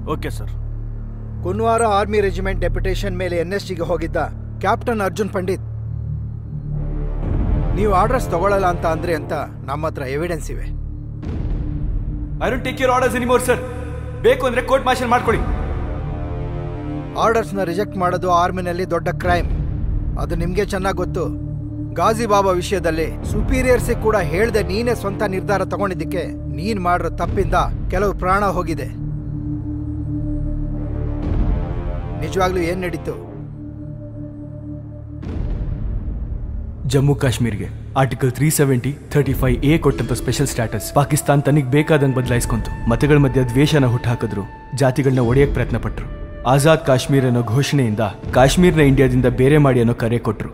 Okay sir ಕುನ್ವಾರ army regiment deputation ಮೇಲೆ N S ಜಿಗೆ ಹೋಗಿದ್ದ ಕ್ಯಾಪ್ಟನ್ ಅರ್ಜುನ್ ಪಂಡಿತ್ ನೀವು ಆರ್ಡರ್ಸ್ ತಗೊಳ್ಳಲ್ಲ ಅಂತ ಅಂದ್ರೆ ಅಂತ ನಮ್ಮ ಹತ್ರ ಎವಿಡೆನ್ಸ್ ಇವೆ I don't take your orders anymore sir ಬೇಕು ಅಂದ್ರೆ ಕೋರ್ಟ್ ಮಾರ್ಷಲ್ ಮಾಡ್ಕೊಳ್ಳಿ ಆರ್ಡರ್ಸ್ನ ರಿಜೆಕ್ಟ್ ಮಾಡೋದು ಆರ್ಮಿನಲ್ಲಿ ದೊಡ್ಡ ಕ್ರೈಮ್ ಅದು ನಿಮಗೆ ಚೆನ್ನಾಗಿ ಗೊತ್ತು ಗಾಜಿ ಬಾಬಾ ವಿಷಯದಲ್ಲಿ ಸುಪೀರಿಯರ್ಸಿಗೆ ಕೂಡ ಹೇಳ್ದೆ ನೀನೇ ಸ್ವಂತ ನಿರ್ಧಾರ ತಗೊಂಡಿದ್ದಕ್ಕೆ ನೀನ್ ಮಾಡಿರೋ ತಪ್ಪಿಂದ ಕೆಲವು ಪ್ರಾಣ ಹೋಗಿದೆ ನಿಜವಾಗ್ಲೂ ಏನ್ ನಡೀತು ಜಮ್ಮು ಕಾಶ್ಮೀರ್ಗೆ article three seventy thirty five A ಕೊಟ್ಟಂತ ಸ್ಪೆಷಲ್ ಸ್ಟ್ಯಾಟಸ್ ಪಾಕಿಸ್ತಾನ್ ತನಿಗೆ ಬೇಕಾದಂಗೆ ಬದಲಾಯಿಸ್ಕೊಂತು ಮತಗಳ ಮಧ್ಯೆ ದ್ವೇಷನ ಹುಟ್ಟಾಕಿದ್ರು ಜಾತಿಗಳನ್ನ ಒಡೆಯಕ್ ಪ್ರಯತ್ನ ಪಟ್ರು ಆಜಾದ್ ಕಾಶ್ಮೀರ್ ಅನ್ನೋ ಘೋಷಣೆಯಿಂದ ಕಾಶ್ಮೀರ್ನ ಇಂಡಿಯಾದಿಂದ ಬೇರೆ ಮಾಡಿ ಅನ್ನೋ ಕರೆ ಕೊಟ್ರು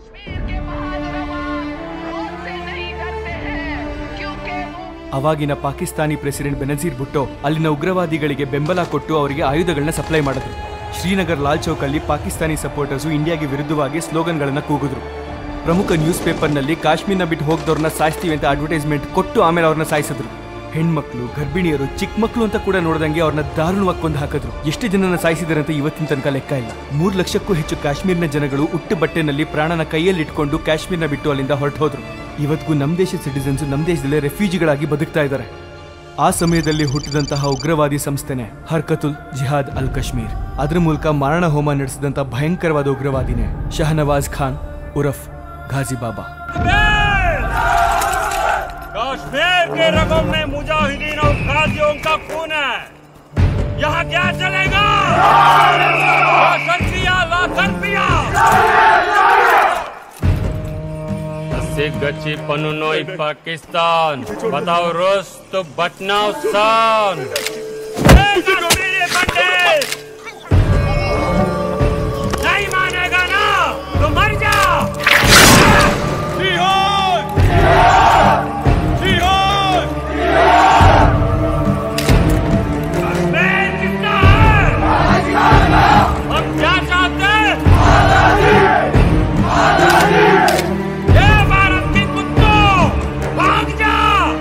ಅವಾಗಿನ ಪಾಕಿಸ್ತಾನಿ ಪ್ರೆಸಿಡೆಂಟ್ ಬೆನಜೀರ್ ಭುಟ್ಟೋ ಅಲ್ಲಿನ ಉಗ್ರವಾದಿಗಳಿಗೆ ಬೆಂಬಲ ಕೊಟ್ಟು ಅವರಿಗೆ ಆಯುಧಗಳನ್ನ ಸಪ್ಲೈ ಮಾಡಿದ್ರು ಶ್ರೀನಗರ್ ಲಾಲ್ ಚೌಕ್ ಅಲ್ಲಿ ಪಾಕಿಸ್ತಾನಿ ಸಪೋರ್ಟರ್ಸು ಇಂಡಿಯಾಗೆ ವಿರುದ್ಧವಾಗಿ ಸ್ಲೋಗನ್ಗಳನ್ನ ಕೂಗಿದ್ರು ಪ್ರಮುಖ ನ್ಯೂಸ್ ಪೇಪರ್ನಲ್ಲಿ ಕಾಶ್ಮೀರ್ನ ಬಿಟ್ಟು ಹೋಗ್ದವ್ರನ್ನ ಸಾಯಿಸ್ತೀವಿ ಅಂತ ಅಡ್ವರ್ಟೈಸ್ಮೆಂಟ್ ಕೊಟ್ಟು ಆಮೇಲೆ ಅವ್ರನ್ನ ಸಾಯಿಸಿದ್ರು ಹೆಣ್ಮಕ್ಳು ಗರ್ಭಿಣಿಯರು ಚಿಕ್ಕ ಮಕ್ಳು ಅಂತ ಕೂಡ ನೋಡ್ದಂಗೆ ಅವ್ರನ್ನ ದಾರುಣವಾಗಿ ಕೊಂದು ಹಾಕಿದ್ರು ಎಷ್ಟು ಜನನ ಸಾಯಿಸಿದಾರೆ ಅಂತ ಇವತ್ತಿನ ತನಕ ಲೆಕ್ಕ ಇಲ್ಲ ಮೂರ್ ಲಕ್ಷಕ್ಕೂ ಹೆಚ್ಚು ಕಾಶ್ಮೀರ್ನ ಜನಗಳು ಉಟ್ಟು ಬಟ್ಟೆನಲ್ಲಿ ಪ್ರಾಣನ ಕೈಯಲ್ಲಿ ಇಟ್ಕೊಂಡು ಕಾಶ್ಮೀರ್ನ ಬಿಟ್ಟು ಅಲ್ಲಿಂದ ಹೊರಟು ಹೋದ್ರು ಇವತ್ತಿಗೂ ನಮ್ಮ ದೇಶದ ಸಿಟಿಸನ್ಸ್ ನಮ್ಮ ದೇಶದಲ್ಲೇ ರೆಫ್ಯೂಜಿಗಳಾಗಿ ಬದುಕ್ತಾ ಇದ್ದಾರೆ ಆ ಸಮಯದಲ್ಲಿ ಹುಟ್ಟಿದಂತಹ ಉಗ್ರವಾದಿ ಸಂಸ್ಥೆನೆ ಹರ್ಕತುಲ್ ಜಿಹಾದ್ ಅಲ್ ಕಾಶ್ಮೀರ್ ಅದರ ಮೂಲಕ ಮಾರಣ ಹೋಮ ನಡೆಸಿದಂತ ಭಯಂಕರವಾದ ಉಗ್ರವಾದಿನೇ ಶಹನವಾಜ್ ಖಾನ್ ಉರಫ್ ಘಾಜಿ ಬಾಬಾ कश्मीर के रगों में मुजाहिदीन और गाजियों का खून है यहाँ क्या चलेगा लाशर्फिया लाशर्फिया गच्ची पनुनोई पाकिस्तान बताओ रुस तो बटनाओ सान नहीं मानेगा ना तो मर जा हम क्या चाहते ये भारत की कुत्तों भाग जा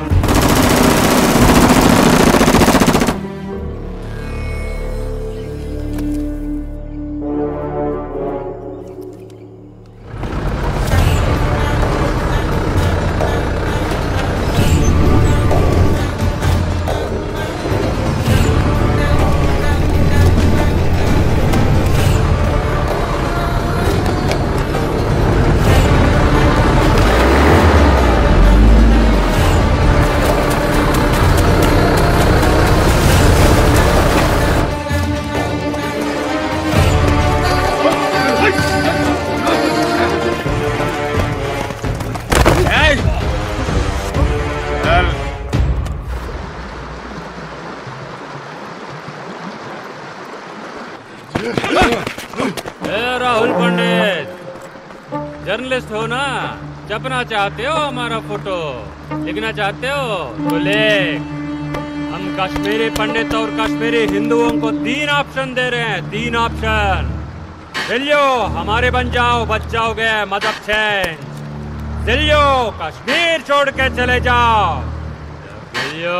ए राहुल पंडित जर्नलिस्ट हो ना छपना चाहते हो हमारा फोटो लिखना चाहते हो तो लिख हम कश्मीरी पंडित और कश्मीरी हिंदुओं को तीन ऑप्शन दे रहे हैं तीन ऑप्शन दिल्लियो हमारे बन जाओ बच जाओगे मदद चेंज दिल्लियो कश्मीर छोड़ के चले जाओ दिल्लियो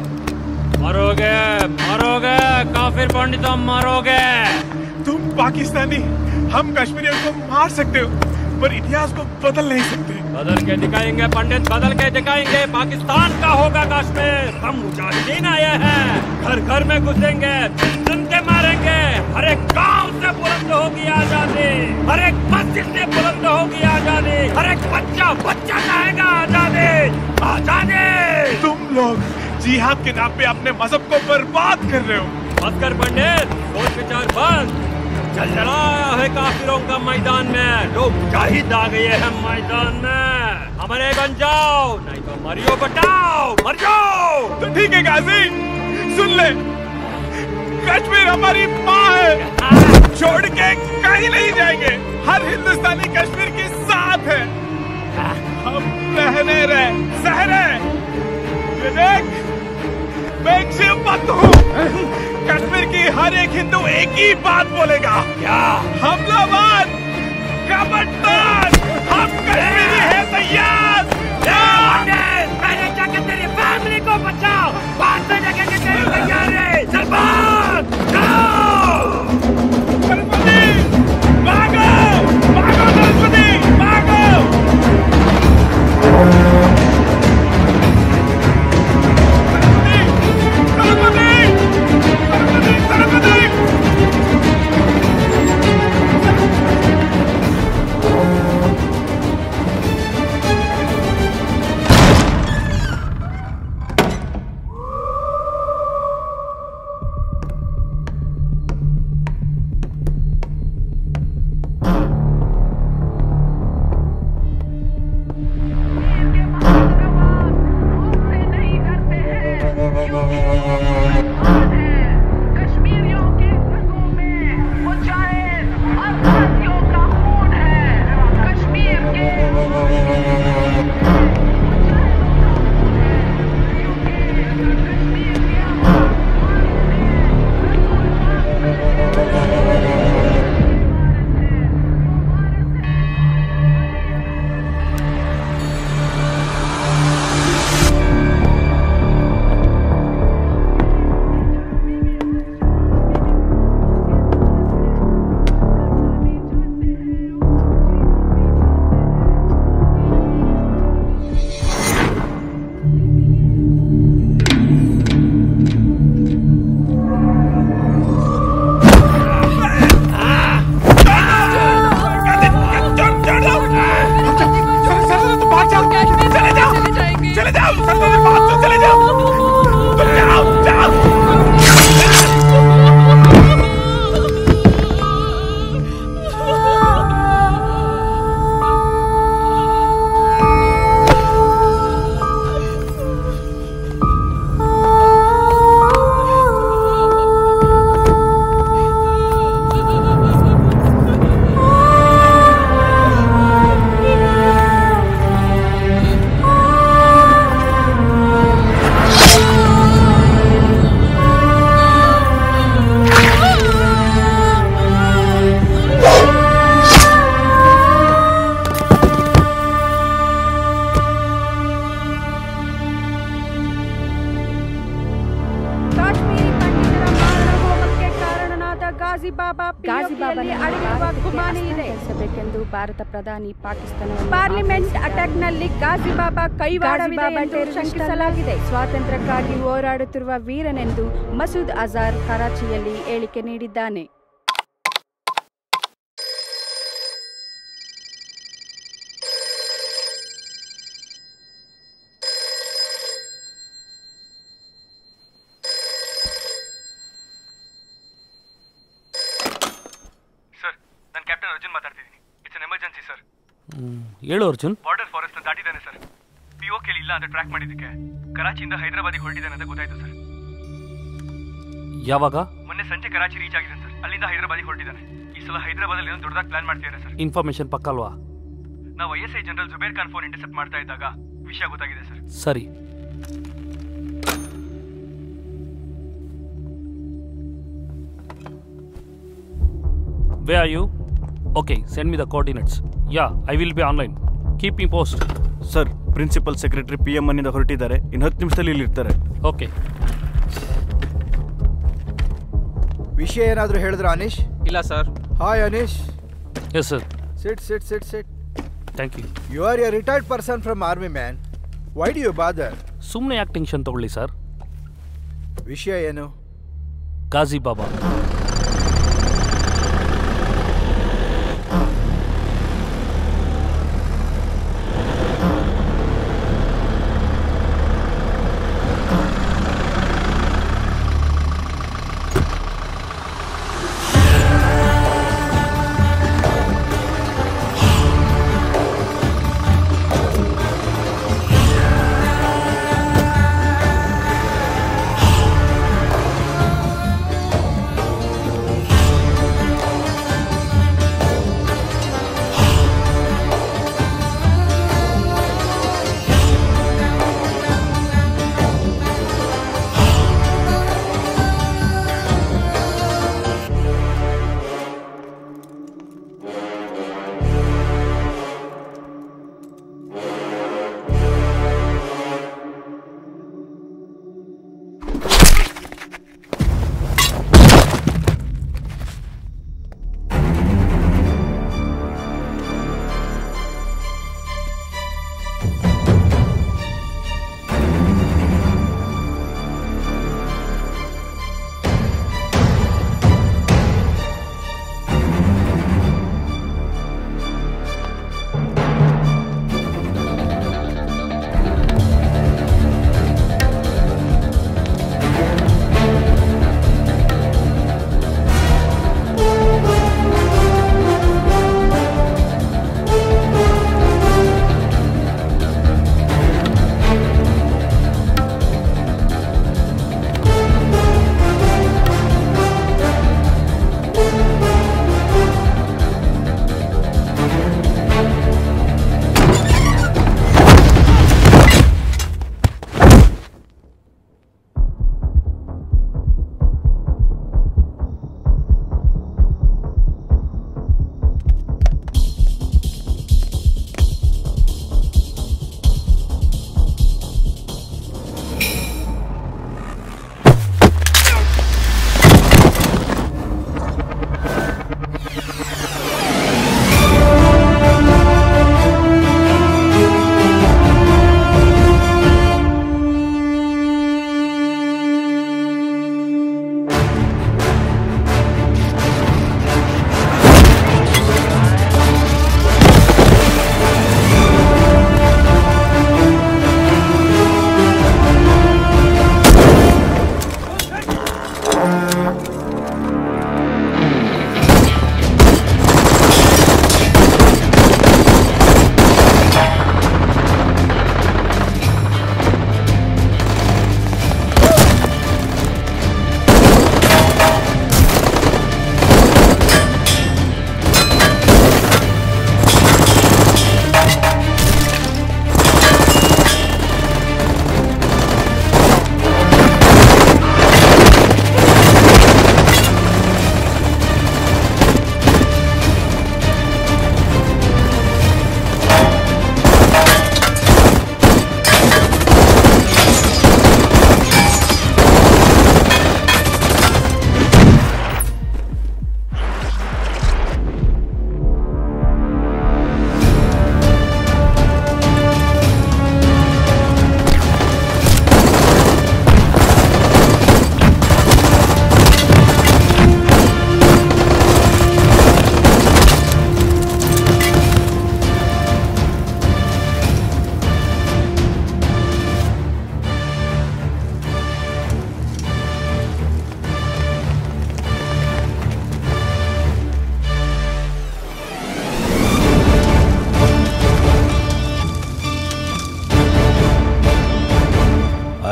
मरोगे मरोगे काफिर पंडितों मरोगे तुम पाकिस्तानी हम कश्मीरियों को मार सकते हो पर इतिहास को बदल नहीं सकते बदल के दिखाएंगे पंडित बदल के दिखाएंगे पाकिस्तान का होगा कश्मीर हम मुजाहिदीन आए हैं घर घर में घुसेंगे सुन के मारेंगे हर एक गांव से बुलंद होगी आजादी हर एक मस्जिद से बुलंद होगी आजादी हर एक बच्चा बच्चा चाहेगा आजादी आजादी तुम लोग जिहाद के नाम पे अपने मजहब को बर्बाद कर रहे हो बस कर पंडित सोच विचार बंद चल चला है काफिरों का मैदान में लोग मुजाहिद आ गए हैं मैदान में हमारे बन जाओ नहीं तो मरियो बटाओ मर जाओ तो ठीक है गाजी सुन ले कश्मीर हमारी माँ है छोड़ के कहीं नहीं जाएंगे हर हिंदुस्तानी कश्मीर के साथ है हम रहने रहे सह रहे ये देख मैं एक शिव भक्त हूँ कश्मीर की हर एक हिंदू एक ही बात बोलेगा क्या हमलावर कबड्डार हम कश्मीरी है तैयार पहले जाकर तेरी फैमिली को बचाओ बाद में देखेंगे तेरी तैयारी चल बात ಭಾರತ ಪ್ರಧಾನಿ ಪಾಕಿಸ್ತಾನ ಪಾರ್ಲಿಮೆಂಟ್ ಅಟ್ಯಾಕ್ನಲ್ಲಿ ಗಾಜಿಬಾಬಾ ಕೈವಾಡವಿದೆ ಎಂದು ಶಂಕಿಸಲಾಗಿದೆ ಸ್ವಾತಂತ್ರ್ಯಕ್ಕಾಗಿ ಹೋರಾಡುತ್ತಿರುವ ವೀರನೆಂದು ಮಸೂದ್ ಅಜಾರ್ ಕರಾಚಿಯಲ್ಲಿ ಹೇಳಿಕೆ ನೀಡಿದ್ದಾನೆ ಸರ್ ನಾನು ಕ್ಯಾಪ್ಟನ್ ಅರ್ಜುನ್ ಮಾತಾಡ್ತಿದ್ದೀನಿ ಇಟ್ಸ್ ಅನ್ ಎಮರ್ಜೆನ್ಸಿ ಸರ್ ಹೇಳು ಅರ್ಜುನ್ ಬಾರ್ಡರ್ ಫಾರೆಸ್ಟ್ ದಾಟಿದ್ದಾನೆ ಸರ್ ಪಿ ಓ ಕೇಳಿ ಇಲ್ಲ ಅಂತ ಟ್ರ್ಯಾಕ್ ಮಾಡಿದ್ದಕ್ಕೆ ಕರಾಚಿಯಿಂದ ಹೈದರಾಬಾದಿಗೆ ಹೊರಟಿದ್ದಾನೆ ಅಂತ ಗೊತ್ತಾಯ್ತು ಸರ್ ಯಾವಾಗ ಮೊನ್ನೆ ಸಂಜೆ ಕರಾಚಿ ರೀಚ್ ಆಗಿದ್ದಾನೆ ಸರ್ ಅಲ್ಲಿಂದ ಹೈದರಾಬಾದಿಗೆ ಹೊರಟಿದ್ದಾನೆ ಈ ಸಲ ಹೈದರಾಬಾದಲ್ಲಿ ಏನೋ ದೊಡ್ಡದಾಗಿ ಪ್ಲಾನ್ ಮಾಡ್ತಿದ್ದಾರೆ ಸರ್ ಇನ್ಫಾರ್ಮೇಶನ್ ಪಕ್ಕಲ್ವಾ ನಾವು I S I general Zubair Khan phone intercept ಮಾಡ್ತಾ ಇದ್ದಾಗ ವಿಷಯ ಗೊತ್ತಾಗಿದೆ ಸರ್ ಸರಿ way are you okay send me the coordinates yeah I will be online keep me posted sir principal secretary P M ಮನಿಂದ ಹೊರಟಿದ್ದಾರೆ ಇನ್ನು ಹತ್ತು ನಿಮಿಷದಲ್ಲಿ ಇಲ್ಲಿ ಇರ್ತಾರೆ ಓಕೆ ವಿಷಯ ಏನಾದರೂ ಹೇಳಿದ್ರ ಅನೀಶ್ ಇಲ್ಲ sir hi Anish yes sir sit sit sit sit thank you you are a retired person from army man why do you bother ಸುಮ್ಮನೆ ಯಾಕೆ ಟೆನ್ಷನ್ ತಗೊಳ್ಳಿ ಸರ್ ವಿಷಯ ಏನು ಗಾಜಿ ಬಾಬಾ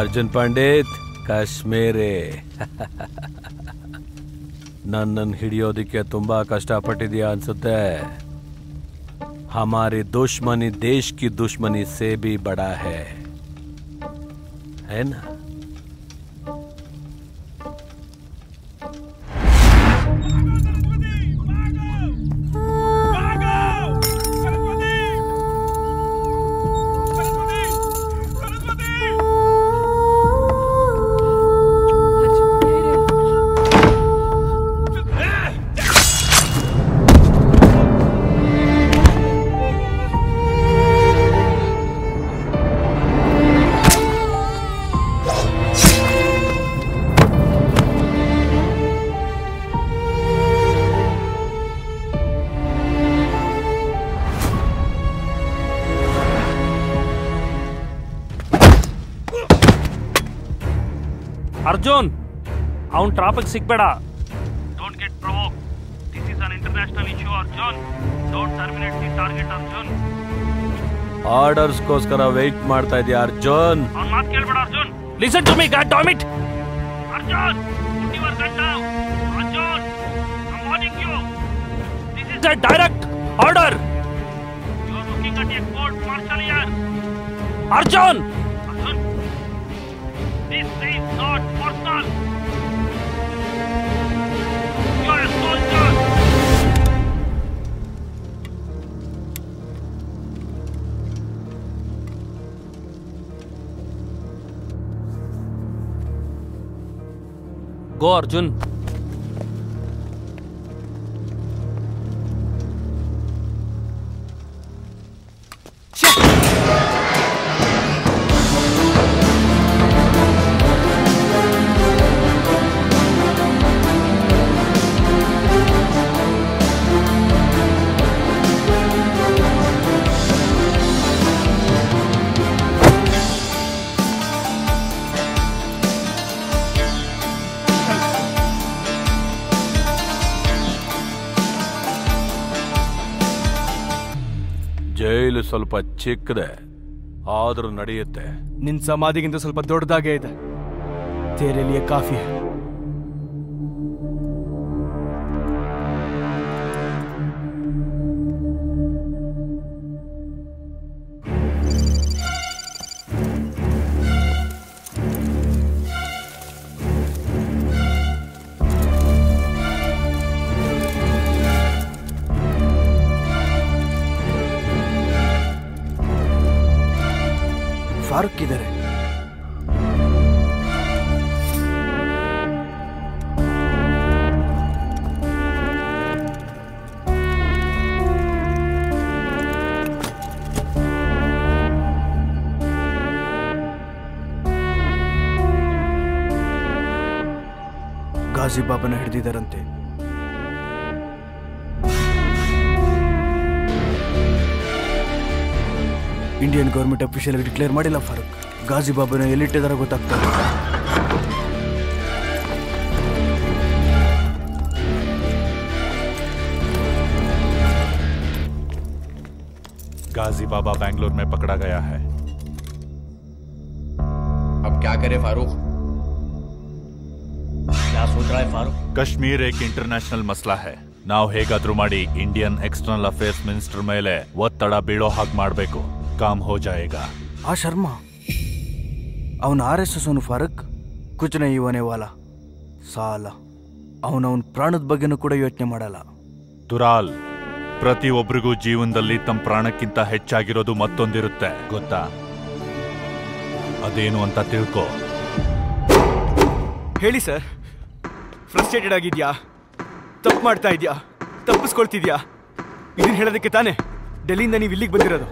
ಅರ್ಜುನ್ ಪಂಡಿತ್ ಕಾಶ್ಮೀರಿ ನನ್ನನ್ನು ಹಿಡಿಯೋದಕ್ಕೆ ತುಂಬಾ ಕಷ್ಟಪಟ್ಟಿದ್ಯಾ ಅನ್ಸುತ್ತೆ ಹಮಾರಿ ದುಶ್ಮನಿ ದೇಶ್ ಕಿ ದುಶ್ಮನಿ ಸೇ ಬಿ ಬಡಾ ಹೈ है ना ಅರ್ಜುನ್ ಅವನ್ ಟ್ರಾಫಿಕ್ ಸಿಗ್ಬೇಡ don't get provoke this is an international issue Arjun don't terminate the target Arjun ಆರ್ಡರ್ಸ್ಗೋಸ್ಕರ ವೆಯ್ಟ್ ಮಾಡ್ತಾ ಇದೆಯಾ ಅರ್ಜುನ್ ಅವ್ನ್ ಮಾತು ಕೇಳ್ಬೇಡ Arjun listen to me god damn it Arjun put your gun down Arjun I'm warning you this is a direct order you are looking at a court martial here Arjun Arjun this is not personal you are a soldier go Arjun jail ಸ್ವಲ್ಪ ಚಿಕ್ಕದೆ ಆದ್ರೂ ನಡೆಯುತ್ತೆ ನಿನ್ ಸಮಾಧಿಗಿಂತ ಸ್ವಲ್ಪ ದೊಡ್ಡದಾಗೇ ಇದೆ ತೇರೆಲಿಯ ಕಾಫಿ ಫಾರೂಕ್ ಇದ್ದಾರೆ ಗಾಜಿ ಬಾಬನ ಹಿಡಿದಿದ್ದಾರಂತೆ ಇಂಡಿಯನ್ ಗೌರ್ಮೆಂಟ್ ಅಫಿಷಿಯಲ್ ಡಿಕ್ಲೇರ್ ಮಾಡಿಲ್ಲ ಫಾರೂಕ್ ಗಾಜಿ ಬಾಬನ ಎಲ್ಲಿಟ್ಟಿದಾರ ಗೊತ್ತಾಗ್ತಾ ಇಲ್ಲ. गाजी बाबा बैंगलोर में पकड़ा गया है अब क्या करे फारूक क्या सोच रहा है फारूक ಕಾಶ್ಮೀರ್ ಏಕ್ ಇಂಟರ್ನ್ಯಾಷನಲ್ ಮಸಲಾ ಹೈ ನಾವು ಹೇಗಾದ್ರೂ ಮಾಡಿ ಇಂಡಿಯನ್ ಎಕ್ಸ್ಟರ್ನಲ್ ಅಫೇರ್ಸ್ ಮಿನಿಸ್ಟರ್ ಮೇಲೆ ಒತ್ತಡ ಬೀಳೋ ಹಾಗೆ ಮಾಡಬೇಕು ಕಾಮ್ ಹೋ ಜಾಯೇಗಾ ಆ ಶರ್ಮಾ ಅವನ ಆರ್ ಎಸ್ ಎಸ್ ಅವನು ಫಾರೂಕ್ ಕುಚನೆ ಇವನೇ ವಾಲ ಸಾಲ ಅವನವನ ಪ್ರಾಣದ ಬಗ್ಗೆನೂ ಕೂಡ ಯೋಚನೆ ಮಾಡಲ್ಲ ತುರಾಲ್ ಪ್ರತಿಯೊಬ್ಬರಿಗೂ ಜೀವನದಲ್ಲಿ ತಮ್ಮ ಪ್ರಾಣಕ್ಕಿಂತ ಹೆಚ್ಚಾಗಿರೋದು ಮತ್ತೊಂದಿರುತ್ತೆ ಗೊತ್ತಾ ಅದೇನು ಅಂತ ತಿಳ್ಕೊ ಹೇಳಿ ಸರ್ ಫ್ರಸ್ಟ್ರೇಟೆಡ್ ಆಗಿದ್ಯಾ ತಪ್ಪು ಮಾಡ್ತಾ ಇದೆಯಾ ತಪ್ಪಿಸ್ಕೊಳ್ತಿದ್ಯಾ ಇದನ್ನ ಹೇಳೋದಕ್ಕೆ ತಾನೇ ಡೆಲ್ಲಿಯಿಂದ ನೀವು ಇಲ್ಲಿಗೆ ಬಂದಿರೋದು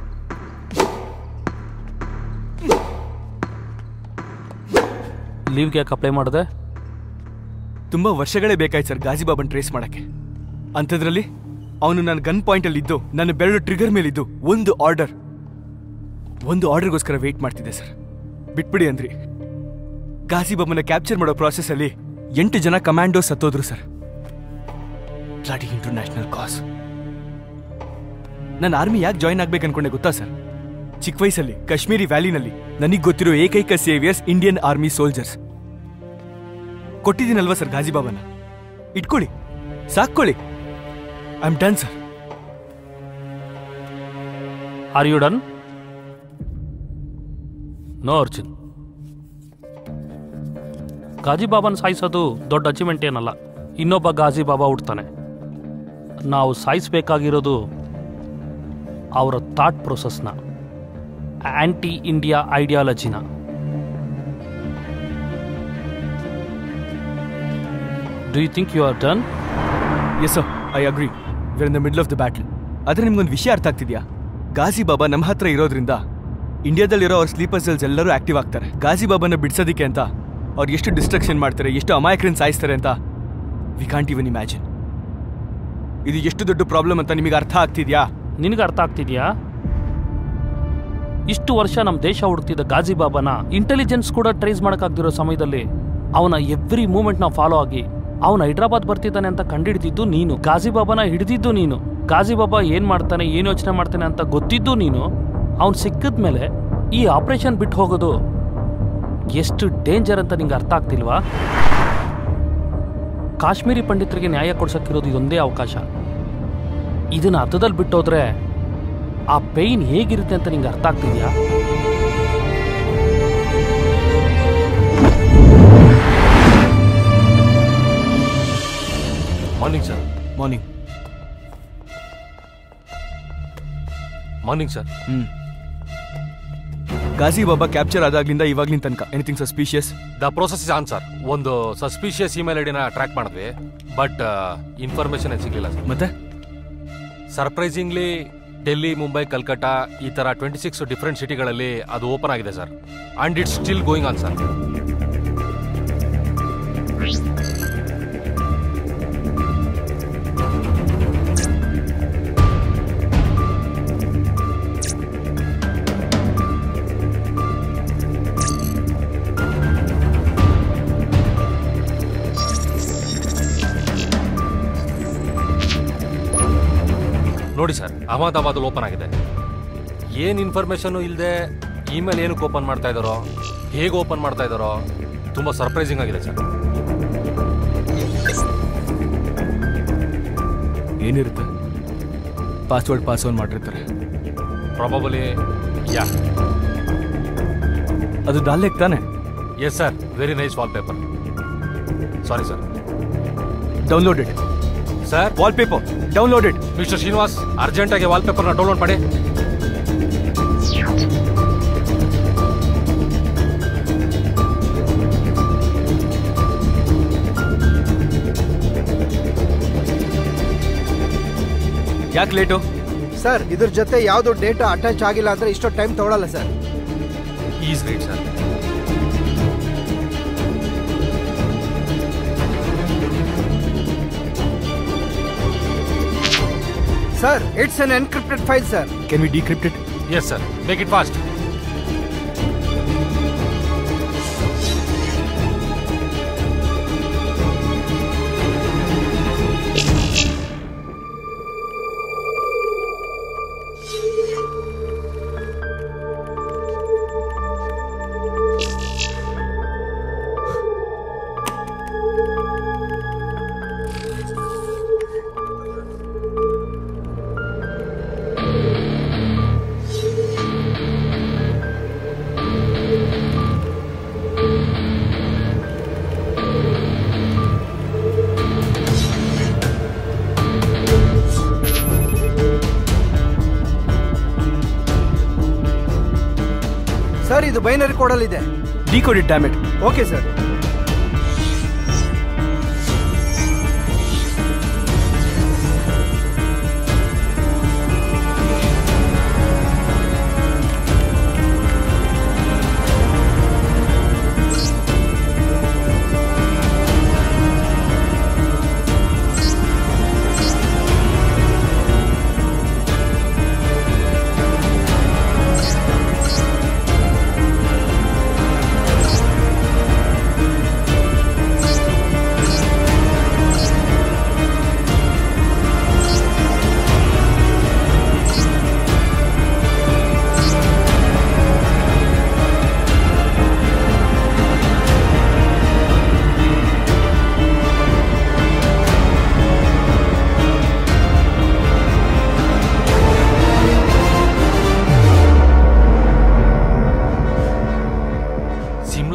ಲೀವ್ಗೆ ಯಾಕೆ ಅಪ್ಲೈ ಮಾಡಿದೆ ತುಂಬಾ ವರ್ಷಗಳೇ ಬೇಕಾಯ್ತು ಸರ್ ಗಾಜಿಬಾಬನ್ ಟ್ರೇಸ್ ಮಾಡಕ್ಕೆ ಅಂಥದ್ರಲ್ಲಿ ಅವನು ನನ್ನ ಗನ್ ಪಾಯಿಂಟಲ್ಲಿ ಇದ್ದು ನನ್ನ ಬೆರಳು ಟ್ರಿಗರ್ ಮೇಲಿದ್ದು ಒಂದು ಆರ್ಡರ್ ಒಂದು ಆರ್ಡರ್ಗೋಸ್ಕರ ವೆಯ್ಟ್ ಮಾಡ್ತಿದ್ದೆ ಸರ್ ಬಿಟ್ಬಿಡಿ ಅಂದ್ರಿ ಗಾಜಿಬಾಬನ ಕ್ಯಾಪ್ಚರ್ ಮಾಡೋ ಪ್ರಾಸೆಸ್ಸಲ್ಲಿ ಎಂಟು ಜನ ಕಮಾಂಡೋ ಸತ್ತೋದ್ರು ಸರ್ ಬ್ಲಾಡಿ ಇಂಟರ್ನ್ಯಾಷನಲ್ ಕಾಸ್ ನನ್ನ ಆರ್ಮಿ ಯಾಕೆ ಜಾಯ್ನ್ ಆಗ್ಬೇಕು ಅನ್ಕೊಂಡೆ ಗೊತ್ತಾ ಸರ್ ಚಿಕ್ಕ ವಯಸ್ಸಲ್ಲಿ ಕಾಶ್ಮೀರಿ ವ್ಯಾಲಿನಲ್ಲಿ ನನಗೆ ಗೊತ್ತಿರೋ ಏಕೈಕ ಸೇವಿಯರ್ಸ್ ಇಂಡಿಯನ್ ಆರ್ಮಿ ಸೋಲ್ಜರ್ಸ್ ಕೊಟ್ಟಿದ್ದೀನಲ್ವಾ ಸರ್ ಗಾಜಿಬಾಬನ ಇಟ್ಕೊಳ್ಳಿ ಸಾಕ್ಕೊಳ್ಳಿ I am done sir are you done no Arjun ಗಾಜಿಬಾಬಾನ ಸಾಯಿಸೋದು ದೊಡ್ಡ ಅಚೀವ್ಮೆಂಟ್ ಏನಲ್ಲ ಇನ್ನೊಬ್ಬ ಗಾಜಿಬಾಬಾ ಹುಡ್ತಾನೆ ನಾವು ಸಾಯಿಸಬೇಕಾಗಿರೋದು ಅವರ ಥಾಟ್ ಪ್ರೊಸೆಸ್ನ ಆಂಟಿ ಇಂಡಿಯಾ ಐಡಿಯಾಲಜಿನ do you think you are done yes sir I agree we're in the middle of the battle ಆದ್ರೆ ನಿಮ್ಗೊಂದು ವಿಷಯ ಅರ್ಥ ಆಗ್ತಿದ್ಯಾ ಗಾಜಿ ಬಾಬಾ ನಮ್ಮ ಹತ್ರ ಇರೋದ್ರಿಂದ ಇಂಡಿಯಾದಲ್ಲಿರೋ ಅವ್ರ ಸ್ಲೀಪರ್ ಸೆಲ್ಸ್ ಎಲ್ಲರೂ ಆಕ್ಟಿವ್ ಆಗ್ತಾರೆ ಗಾಜಿ ಬಾಬಾನ ಬಿಡ್ಸೋದಕ್ಕೆ ಅಂತ ಅವ್ರು ಎಷ್ಟು ಡಿಸ್ಟ್ರಕ್ಷನ್ ಮಾಡ್ತಾರೆ ಎಷ್ಟು ಅಮಾಯಕರನ್ನ ಸಾಯಿಸ್ತಾರೆ ಅಂತ ವಿ ಕಾಂಟ್ ಇವನ್ ಇಮ್ಯಾಜಿನ್ ಇದು ಎಷ್ಟು ದೊಡ್ಡ ಪ್ರಾಬ್ಲಮ್ ಅಂತ ನಿಮಗೆ ಅರ್ಥ ಆಗ್ತಿದ್ಯಾ ನಿನಗೆ ಅರ್ಥ ಆಗ್ತಿದ್ಯಾ ಇಷ್ಟು ವರ್ಷ ನಮ್ಮ ದೇಶ ಹುಡುಕ್ತಿದ್ದ ಗಾಜಿ ಬಾಬಾನ ಇಂಟೆಲಿಜೆನ್ಸ್ ಕೂಡ ಟ್ರೇಸ್ ಮಾಡೋಕ್ಕಾಗ್ದಿರೋ ಸಮಯದಲ್ಲಿ ಅವನ ಎವ್ರಿ ಮೂಮೆಂಟ್ನ ಫಾಲೋ ಆಗಿ ಅವನು ಹೈದ್ರಾಬಾದ್ ಬರ್ತಿದ್ದಾನೆ ಅಂತ ಕಂಡಿಡ್ದಿದ್ದು ನೀನು ಗಾಜಿ ಬಾಬಾನ ಹಿಡಿದಿದ್ದು ನೀನು ಗಾಜಿ ಬಾಬಾ ಏನ್ ಮಾಡ್ತಾನೆ ಏನ್ ಯೋಚನೆ ಮಾಡ್ತಾನೆ ಅಂತ ಗೊತ್ತಿದ್ದು ನೀನು ಅವ್ನು ಸಿಕ್ಕಿದ ಮೇಲೆ ಈ ಆಪರೇಷನ್ ಬಿಟ್ಟು ಹೋಗೋದು ಎಷ್ಟು ಡೇಂಜರ್ ಅಂತ ನಿಂಗೆ ಅರ್ಥ ಆಗ್ತಿಲ್ವಾ ಕಾಶ್ಮೀರಿ ಪಂಡಿತರಿಗೆ ನ್ಯಾಯ ಕೊಡ್ಸಕ್ಕಿರೋದು ಇದೊಂದೇ ಅವಕಾಶ ಇದನ್ನ ಅರ್ಧದಲ್ಲಿ ಬಿಟ್ಟೋದ್ರೆ ಆ ಪೈನ್ ಹೇಗಿರುತ್ತೆ ಅಂತ ನಿಂಗೆ ಅರ್ಥ ಆಗ್ತಿದ್ಯಾ morning sir morning morning sir hmm Ghazi Baba capture ಆದಾಗ್ಲಿಂದ ಇವಾಗ್ಲಿನ ತನಕ anything suspicious the process is on sir ಒಂದು ಸಸ್ಪಿಷಿಯಸ್ ಇಮೇಲ್ ಐಡಿನ ಟ್ರ್ಯಾಕ್ ಮಾಡಿದ್ವಿ ಬಟ್ ಇನ್ಫಾರ್ಮೇಶನ್ ಏನು ಸಿಗಲಿಲ್ಲ ಸರ್ ಮತ್ತೆ ಸರ್ಪ್ರೈಸಿಂಗ್ಲಿ ಡೆಲ್ಲಿ ಮುಂಬೈ ಕಲ್ಕಟ್ಟ ಈ ತರ ಟ್ವೆಂಟಿ ಸಿಕ್ಸ್ ಡಿಫ್ರೆಂಟ್ ಸಿಟಿಗಳಲ್ಲಿ ಅದು ಓಪನ್ ಆಗಿದೆ sir and it's still going on sir ನೋಡಿ ಸರ್ ಅಹಮದಾಬಾದ್ ಓಪನ್ ಆಗಿದೆ ಏನು ಇನ್ಫಾರ್ಮೇಶನ್ ಇಲ್ಲದೆ ಇಮೇಲ್ ಏನಕ್ಕೆ ಓಪನ್ ಮಾಡ್ತಾ ಇದ್ದಾರೋ ಹೇಗೆ ಓಪನ್ ಮಾಡ್ತಾ ಇದ್ದಾರೋ ತುಂಬ ಸರ್ಪ್ರೈಸಿಂಗ್ ಆಗಿದೆ ಸರ್ ಏನಿರುತ್ತೆ ಪಾಸ್ವರ್ಡ್ ಪಾಸ್ ಆನ್ ಮಾಡಿರ್ತಾರೆ ಪ್ರಾಬಬಲಿ ಯಾ ಅದು ದಾಲ್ಲೆಕ್ ತಾನೆ yes sir very nice wallpaper sorry sir download it sir wallpaper download it mister Srinivas ಅರ್ಜೆಂಟಾಗಿ ವಾಲ್ ಪೇಪರ್ನ ಡೌನ್ಲೋಡ್ ಮಾಡಿ ಯಾಕೆ ಲೇಟು ಸರ್ ಇದ್ರ ಜೊತೆ ಯಾವುದು ಡೇಟಾ ಅಟ್ಯಾಚ್ ಆಗಿಲ್ಲ ಅಂದ್ರೆ ಇಷ್ಟೋ ಟೈಮ್ ತಗೊಳಲ್ಲ sir is right sir sir it's an encrypted file sir can we decrypt it yes sir make it fast sir ಇದು ಬೈನರಿ ಕೋಡಲ್ಲಿದೆ decode it damn it okay sir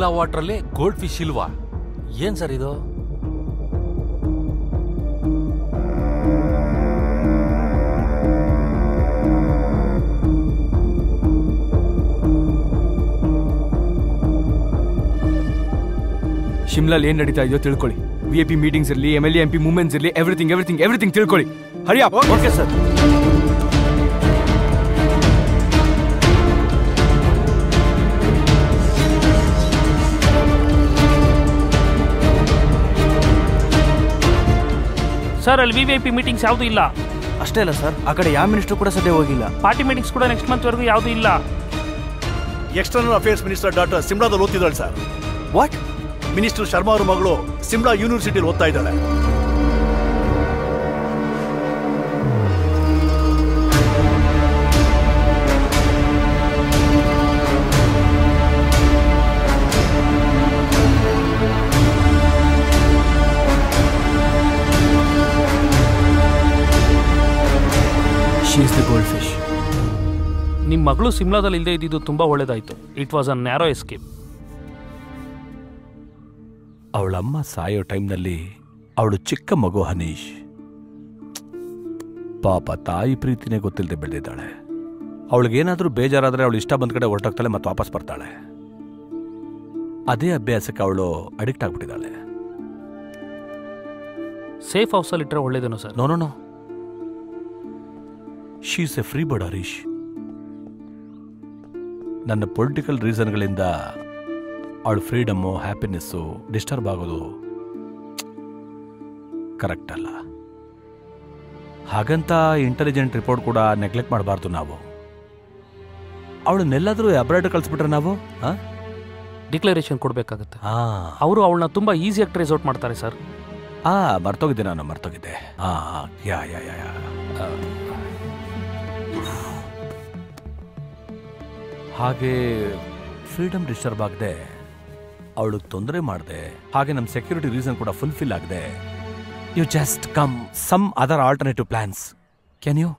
Shimla ವಾಟ್ರಲ್ಲಿ ಗೋಲ್ಡ್ ಫಿಶ್ ಇಲ್ವಾ ಏನ್ sir ಇದು ಶಿಮ್ಲಾಲ್ ಏನ್ ನಡೀತಾ ಇದೆಯೋ ತಿಳ್ಕೊಳ್ಳಿ ವಿ ಐ ಪಿ ಮೀಟಿಂಗ್ಸ್ ಇರಲಿ M L M P movements ಇರಲಿ ಎವ್ರಿಥಿಂಗ್ ಎವ್ರಿಥಿಂಗ್ ಎವ್ರಿಥಿಂಗ್ ತಿಳ್ಕೊಳ್ಳಿ ಹರಿಯಾ ಓಕೆ ಸರ್ ಸರ್ ಅಲ್ಲಿ V V I P meetings ಯಾವುದೂ ಇಲ್ಲ ಅಷ್ಟೇ ಅಲ್ಲ ಸರ್ ಆ ಕಡೆ ಯಾವ ಮಿನಿಸ್ಟರ್ ಕೂಡ ಸದ್ಯ ಹೋಗಿಲ್ಲ ಪಾರ್ಟಿ ಮೀಟಿಂಗ್ಸ್ ಕೂಡ ನೆಕ್ಸ್ಟ್ ಮಂತ್ ವರೆಗೂ ಯಾವುದೂ ಇಲ್ಲ ಎಕ್ಸ್ಟರ್ನಲ್ ಅಫೇರ್ಸ್ ಮಿನಿಸ್ಟರ್ ಡಾಕ್ಟರ್ ಸಿಮ್ಲಾದಲ್ಲಿ ಓದ್ತಿದ್ದಾಳೆ ಸರ್ ವಾಟ್ ಮಿನಿಸ್ಟರ್ ಶರ್ಮಾ ಅವ್ರ ಮಗಳು ಸಿಮ್ಲಾ ಯೂನಿವರ್ಸಿಟಿಲಿ ಓದ್ತಾ ಇದ್ದಾಳೆ she is the goldfish ನಿಮ್ಮ ಮಗಳು ಸಿಮ್ಲಾದಲ್ಲಿ ಇಲ್ಲದೆ ಇದ್ದಿದ್ದು ತುಂಬಾ ಒಳ್ಳೇದಾಯ್ತು it was a narrow escape ಅವಳಮ್ಮ ಸಾಯೋ ಟೈಮ್ನಲ್ಲಿ ಅವಳು ಚಿಕ್ಕ ಮಗು ಹನೀಶ್ ಪಾಪ ತಾಯಿ ಪ್ರೀತಿನೇ ಗೊತ್ತಿಲ್ಲದೆ ಬೆಳೆದಿದ್ದಾಳೆ ಅವಳಿಗೇನಾದರೂ ಬೇಜಾರಾದರೆ ಅವಳು ಇಷ್ಟ ಬಂದ ಕಡೆ ಹೊರಟೋಗ್ತಾಳೆ ಮತ್ತೆ ವಾಪಸ್ ಬರ್ತಾಳೆ ಅದೇ ಅಭ್ಯಾಸಕ್ಕೆ ಅವಳು ಅಡಿಕ್ಟ್ ಆಗ್ಬಿಟ್ಟಿದ್ದಾಳೆ ಸೇಫ್ ಹೌಸಲ್ಲಿ ಇಟ್ಟರೆ ಒಳ್ಳೇದೇನೋ sir no no no she's a free bird Harish ನನ್ನ ಪೊಲಿಟಿಕಲ್ ರೀಸನ್ಗಳಿಂದ ಅವಳ ಫ್ರೀಡಮ್ಮು ಹ್ಯಾಪಿನೆಸ್ಸು ಡಿಸ್ಟರ್ಬ್ ಆಗೋದು ಕರೆಕ್ಟ್ ಅಲ್ಲ ಹಾಗಂತ ಇಂಟೆಲಿಜೆಂಟ್ ರಿಪೋರ್ಟ್ ಕೂಡ ನೆಗ್ಲೆಕ್ಟ್ ಮಾಡಬಾರ್ದು ನಾವು ಅವಳನ್ನೆಲ್ಲಾದರೂ ಅಬ್ರಾಡ್ ಕಳಿಸ್ಬಿಟ್ರೆ ನಾವು ಹಾಂ ಡಿಕ್ಲರೇಷನ್ ಕೊಡಬೇಕಾಗುತ್ತೆ ಹಾ ಅವರು ಅವಳನ್ನ ತುಂಬಾ ಈಸಿಯಾಗಿ ಟ್ರೇಸ್ ಔಟ್ ಮಾಡ್ತಾರೆ ಸರ್ ಆ ಮರ್ತೋಗಿದ್ದೆ ನಾನು ಮರ್ತೋಗಿದ್ದೆ ಹಾ ಯಾ ಯಾ ಯಾ ಯಾ ಆ. ಹಾಗೆ ಫ್ರೀಡಮ್ ಡಿಸ್ಟರ್ಬ್ ಆಗದೆ ಅವಳಿಗೆ ತೊಂದರೆ ಮಾಡಿದೆ ಹಾಗೆ ನಮ್ಮ ಸೆಕ್ಯೂರಿಟಿ ರೀಸನ್ ಕೂಡ ಫುಲ್ಫಿಲ್ ಆಗದೆ you just come some other alternative plans can you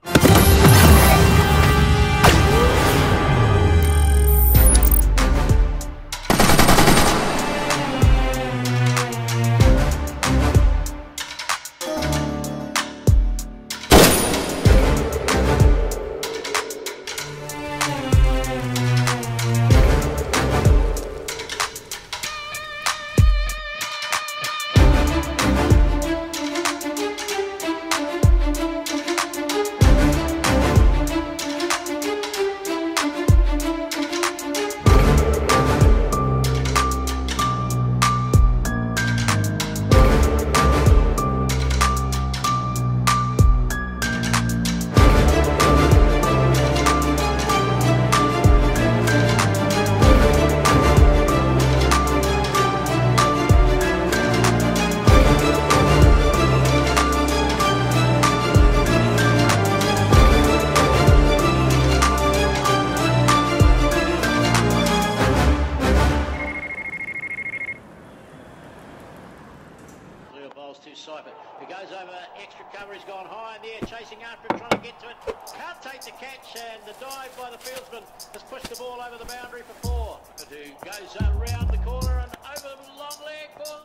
Clear bowls to Seifert, who goes over extra cover. He's gone high in the air, chasing after it, trying to get to it. Can't take the catch, and the dive by the fieldsman has pushed the ball over the boundary for four. But who goes around the corner and over the long leg for.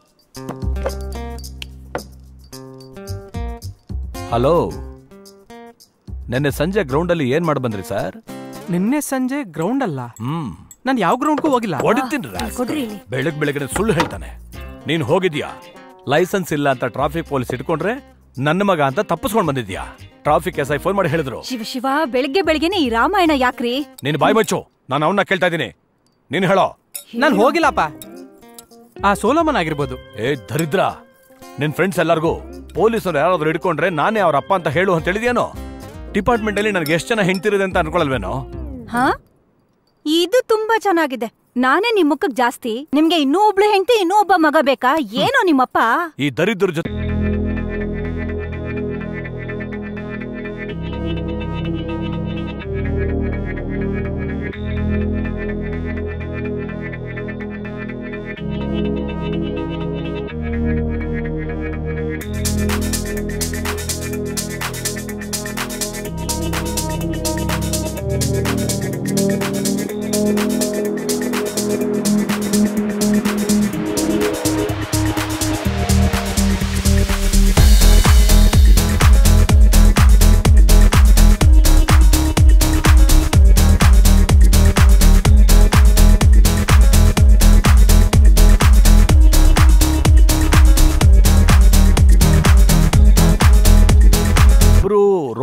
Hello ನಿನ್ನೆ ಸಂಜೆ ಗ್ರೌಂಡಲ್ಲಿ ಏನ್ ಮಾಡಿ ಬಂದ್ರಿ sir ನಿನ್ನೆ ಸಂಜೆ ground ಅಲ್ಲ ಹ್ಮ್ ನಾನು ಯಾವ ಗ್ರೌಂಡ್ಗೂ ಹೋಗಿಲ್ಲ ಹೊಡಿತೀನಿ ಬೆಳಗ್ ಬೆಳಗ್ಗೆ ಸುಳ್ಳು ಹೇಳ್ತಾನೆ ನೀನ್ ಹೋಗಿದ್ಯಾ ಲೈಸೆನ್ಸ್ ಇಲ್ಲ ಅಂತ ಟ್ರಾಫಿಕ್ ಪೊಲೀಸ್ ಇಟ್ಕೊಂಡ್ರೆ ನನ್ನ ಮಗ ಅಂತ ತಪ್ಪಿಸ್ಕೊಂಡ್ ಬಂದಿದ್ಯಾ ಟ್ರಾಫಿಕ್ ಎಸ್ ಐ ಫೋನ್ ಮಾಡಿ ಹೇಳಿದ್ರು ಶಿವ ಶಿವ ಬೆಳಿಗ್ಗೆ ಬೆಳಿಗ್ಗೆನೆ ಈ ರಾಮಾಯಣ ಯಾಕ್ರಿ ನೀನ್ ಬಾಯ್ ಮಚ್ಚು ನಾನು ಅವನ್ನ ಕೇಳ್ತಾ ಇದ್ದೀನಿ ನೀನ್ ಹೇಳೋ ನಾನು ಹೋಗಿಲ್ಲಪ್ಪ ಆ ಸೋಲೋಮನ್ ಆಗಿರ್ಬೋದು ಏ ದರಿದ್ರ ನಿನ್ ಫ್ರೆಂಡ್ಸ್ ಎಲ್ಲರಿಗೂ ಪೊಲೀಸರು ಯಾರಾದ್ರೂ ಹಿಡ್ಕೊಂಡ್ರೆ ನಾನೇ ಅವ್ರ ಅಪ್ಪ ಅಂತ ಹೇಳು ಅಂತ ಹೇಳಿದ್ಯೇನೋ ಡಿಪಾರ್ಟ್ಮೆಂಟ್ ಅಲ್ಲಿ ನನಗೆ ಎಷ್ಟು ಜನ ಹೆಂಡ್ತಿರಿದೆ ಅಂತ ಅನ್ಕೊಳಲ್ವೇನೋ ಹಾ ಇದು ತುಂಬಾ ಚೆನ್ನಾಗಿದೆ ನಾನೇ ನಿಮ್ ಮುಖಕ್ ಜಾಸ್ತಿ ನಿಮ್ಗೆ ಇನ್ನೂ ಒಬ್ಳು ಹೆಂಡತಿ ಇನ್ನೂ ಒಬ್ಬ ಮಗ ಬೇಕಾ ಏನೋ ನಿಮ್ಮಪ್ಪ ಈ ದರಿದ್ರ ಜೊತೆ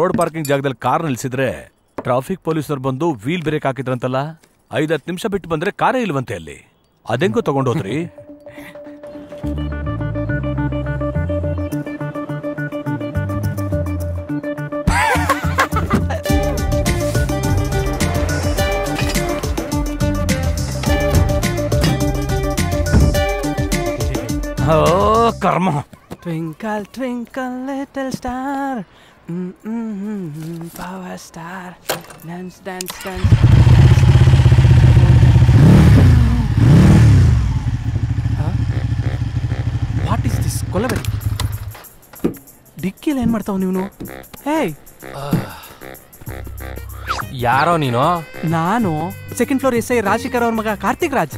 ರೋಡ್ ಪಾರ್ಕಿಂಗ್ ಜಾಗದಲ್ಲಿ ಕಾರ್ ನಿಲ್ಸಿದ್ರೆ ಟ್ರಾಫಿಕ್ ಪೊಲೀಸರು ಬಂದು ವೀಲ್ ಬ್ರೇಕ್ ಹಾಕಿದ್ರಂತಲ್ಲ ಐದತ್ತು ನಿಮಿಷ ಬಿಟ್ಟು ಬಂದ್ರೆ ಕಾರೇ ಇಲ್ವಂತೆ ಅಲ್ಲಿ ಅದೆಂಗೋ ತಗೊಂಡೋದ್ರಿ ಓ ಕರ್ಮ Twinkle, twinkle, little star. Mm, mm, mm, mm, power star. Dance, dance, dance. What is this ಕೊಲಬೆರಿ ಡಿಕ್ಕಿಯಲ್ಲಿ ಏನ್ ಮಾಡ್ತಾವ ನೀನು ಹೇಯ್ ಯಾರೋ ನೀನು ನಾನು second floor S I Rajashekar ಅವ್ರ ಮಗ ಕಾರ್ತಿಕ್ ರಾಜ್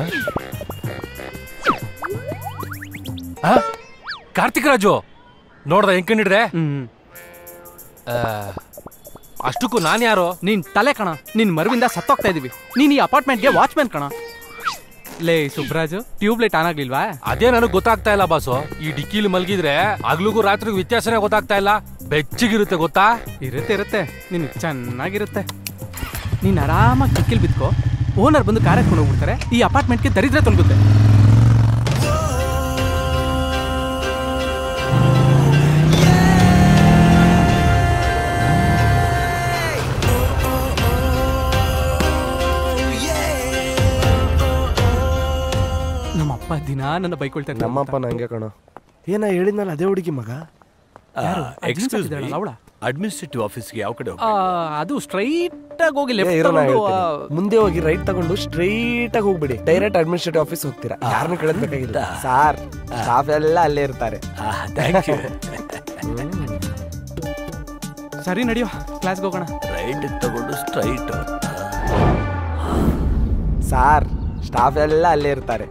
ಆ? ಕಾರ್ತಿಕ್ ರಾಜು ನೋಡ್ದ ಹೆಂಗ್ ಕಂಡಿಡ್ದೆ ಆ, ಅಷ್ಟಕ್ಕೂ ನಾನ್ ಯಾರು ನೀನ್ ತಲೆ ಕಣ ನಿನ್ ಮರುವಿಂದ ಸತ್ತೋಗ್ತಾ ಇದೀವಿ ನೀನ್ ಈ ಅಪಾರ್ಟ್ಮೆಂಟ್ಗೆ ವಾಚ್ಮ್ಯಾನ್ ಕಣ ಲೇ ಸುಬ್ರಾಜು ಟ್ಯೂಬ್ ಲೈಟ್ ಆನ್ ಆಗ್ಲಿಲ್ವಾ ಅದೇ ನನಗೆ ಗೊತ್ತಾಗ್ತಾ ಇಲ್ಲ ಬಾಸು ಈ ಡಿಕ್ಕಿಲಿ ಮಲ್ಗಿದ್ರೆ ಹಗ್ಲಿಗೂ ರಾತ್ರಿಗೂ ವ್ಯತ್ಯಾಸನೇ ಗೊತ್ತಾಗ್ತಾ ಇಲ್ಲ ಬೆಚ್ಚಗಿರುತ್ತೆ ಗೊತ್ತಾ ಇರುತ್ತೆ ಇರುತ್ತೆ ನಿನ್ ಚೆನ್ನಾಗಿರುತ್ತೆ ನೀನ್ ಆರಾಮಾಗಿ ಡಿಕ್ಕಿಲ್ ಬಿತ್ಕೋ ಓನರ್ ಬಂದು ಕಾರ್ ಎತ್ಕೊಂಡು ಹೋಗ್ಬಿಡ್ತಾರೆ ಈ ಅಪಾರ್ಟ್ಮೆಂಟ್ಗೆ ದರಿದ್ರ ತೊಲಗುತ್ತೆ ನಮ್ಮಪ್ಪ ದಿನ ನನ್ನ ಬೈಕೊಳ್ತಾರೆ ನಮ್ಮಪ್ಪ ನಂಗೆ ಕಣ ಏನ ಹೇಳಿದ್ನಲ್ಲ ಅದೇ ಹುಡುಗಿ ಮಗ ಎಕ್ಸ್ಕ್ಯೂಸ್ ಇದ್ದಾಳಲ್ಲ ಅವಳ ಅಡ್ಮಿನಿಸ್ಟ್ರೇಟಿವ್ ಆಫೀಸ್ಗೆ ಯಾವ ಕಡೆ ಆ, ಅದು ಸ್ಟ್ರೈಟ್ ಆಗಿ ಹೋಗಿ ಏ, ಲೆಫ್ಟ್ ಇರೋ ನಾ ತಗೊಂಡು ಹೇಳ್ತೀನಿ. ಮುಂದೆ ಹೋಗಿ ರೈಟ್ ತಗೊಂಡು ಸ್ಟ್ರೈಟ್ ಆಗಿ ಹೋಗ್ಬಿಡಿ ಡೈರೆಕ್ಟ್ ಅಡ್ಮಿನಿಸ್ಟ್ರೇಟಿವ್ ಆಫೀಸ್ ಹೋಗ್ತೀರಾ ಯಾರನ್ನು ಕೇಳಬೇಕಾಗಿಲ್ಲ ಸಾರ್ ಸ್ಟಾಫ್ ಎಲ್ಲ ಅಲ್ಲೇ ಇರ್ತಾರೆ ಥ್ಯಾಂಕ್ ಯು ಸರಿ ನಡೆಯೋ ಕ್ಲಾಸ್ಗೆ ಹೋಗೋಣ ರೈಟ್ ತಗೊಂಡು ಸ್ಟ್ರೈಟ್ ಸಾರ್ ಸ್ಟಾಫ್ ಎಲ್ಲ ಅಲ್ಲೇ ಇರ್ತಾರೆ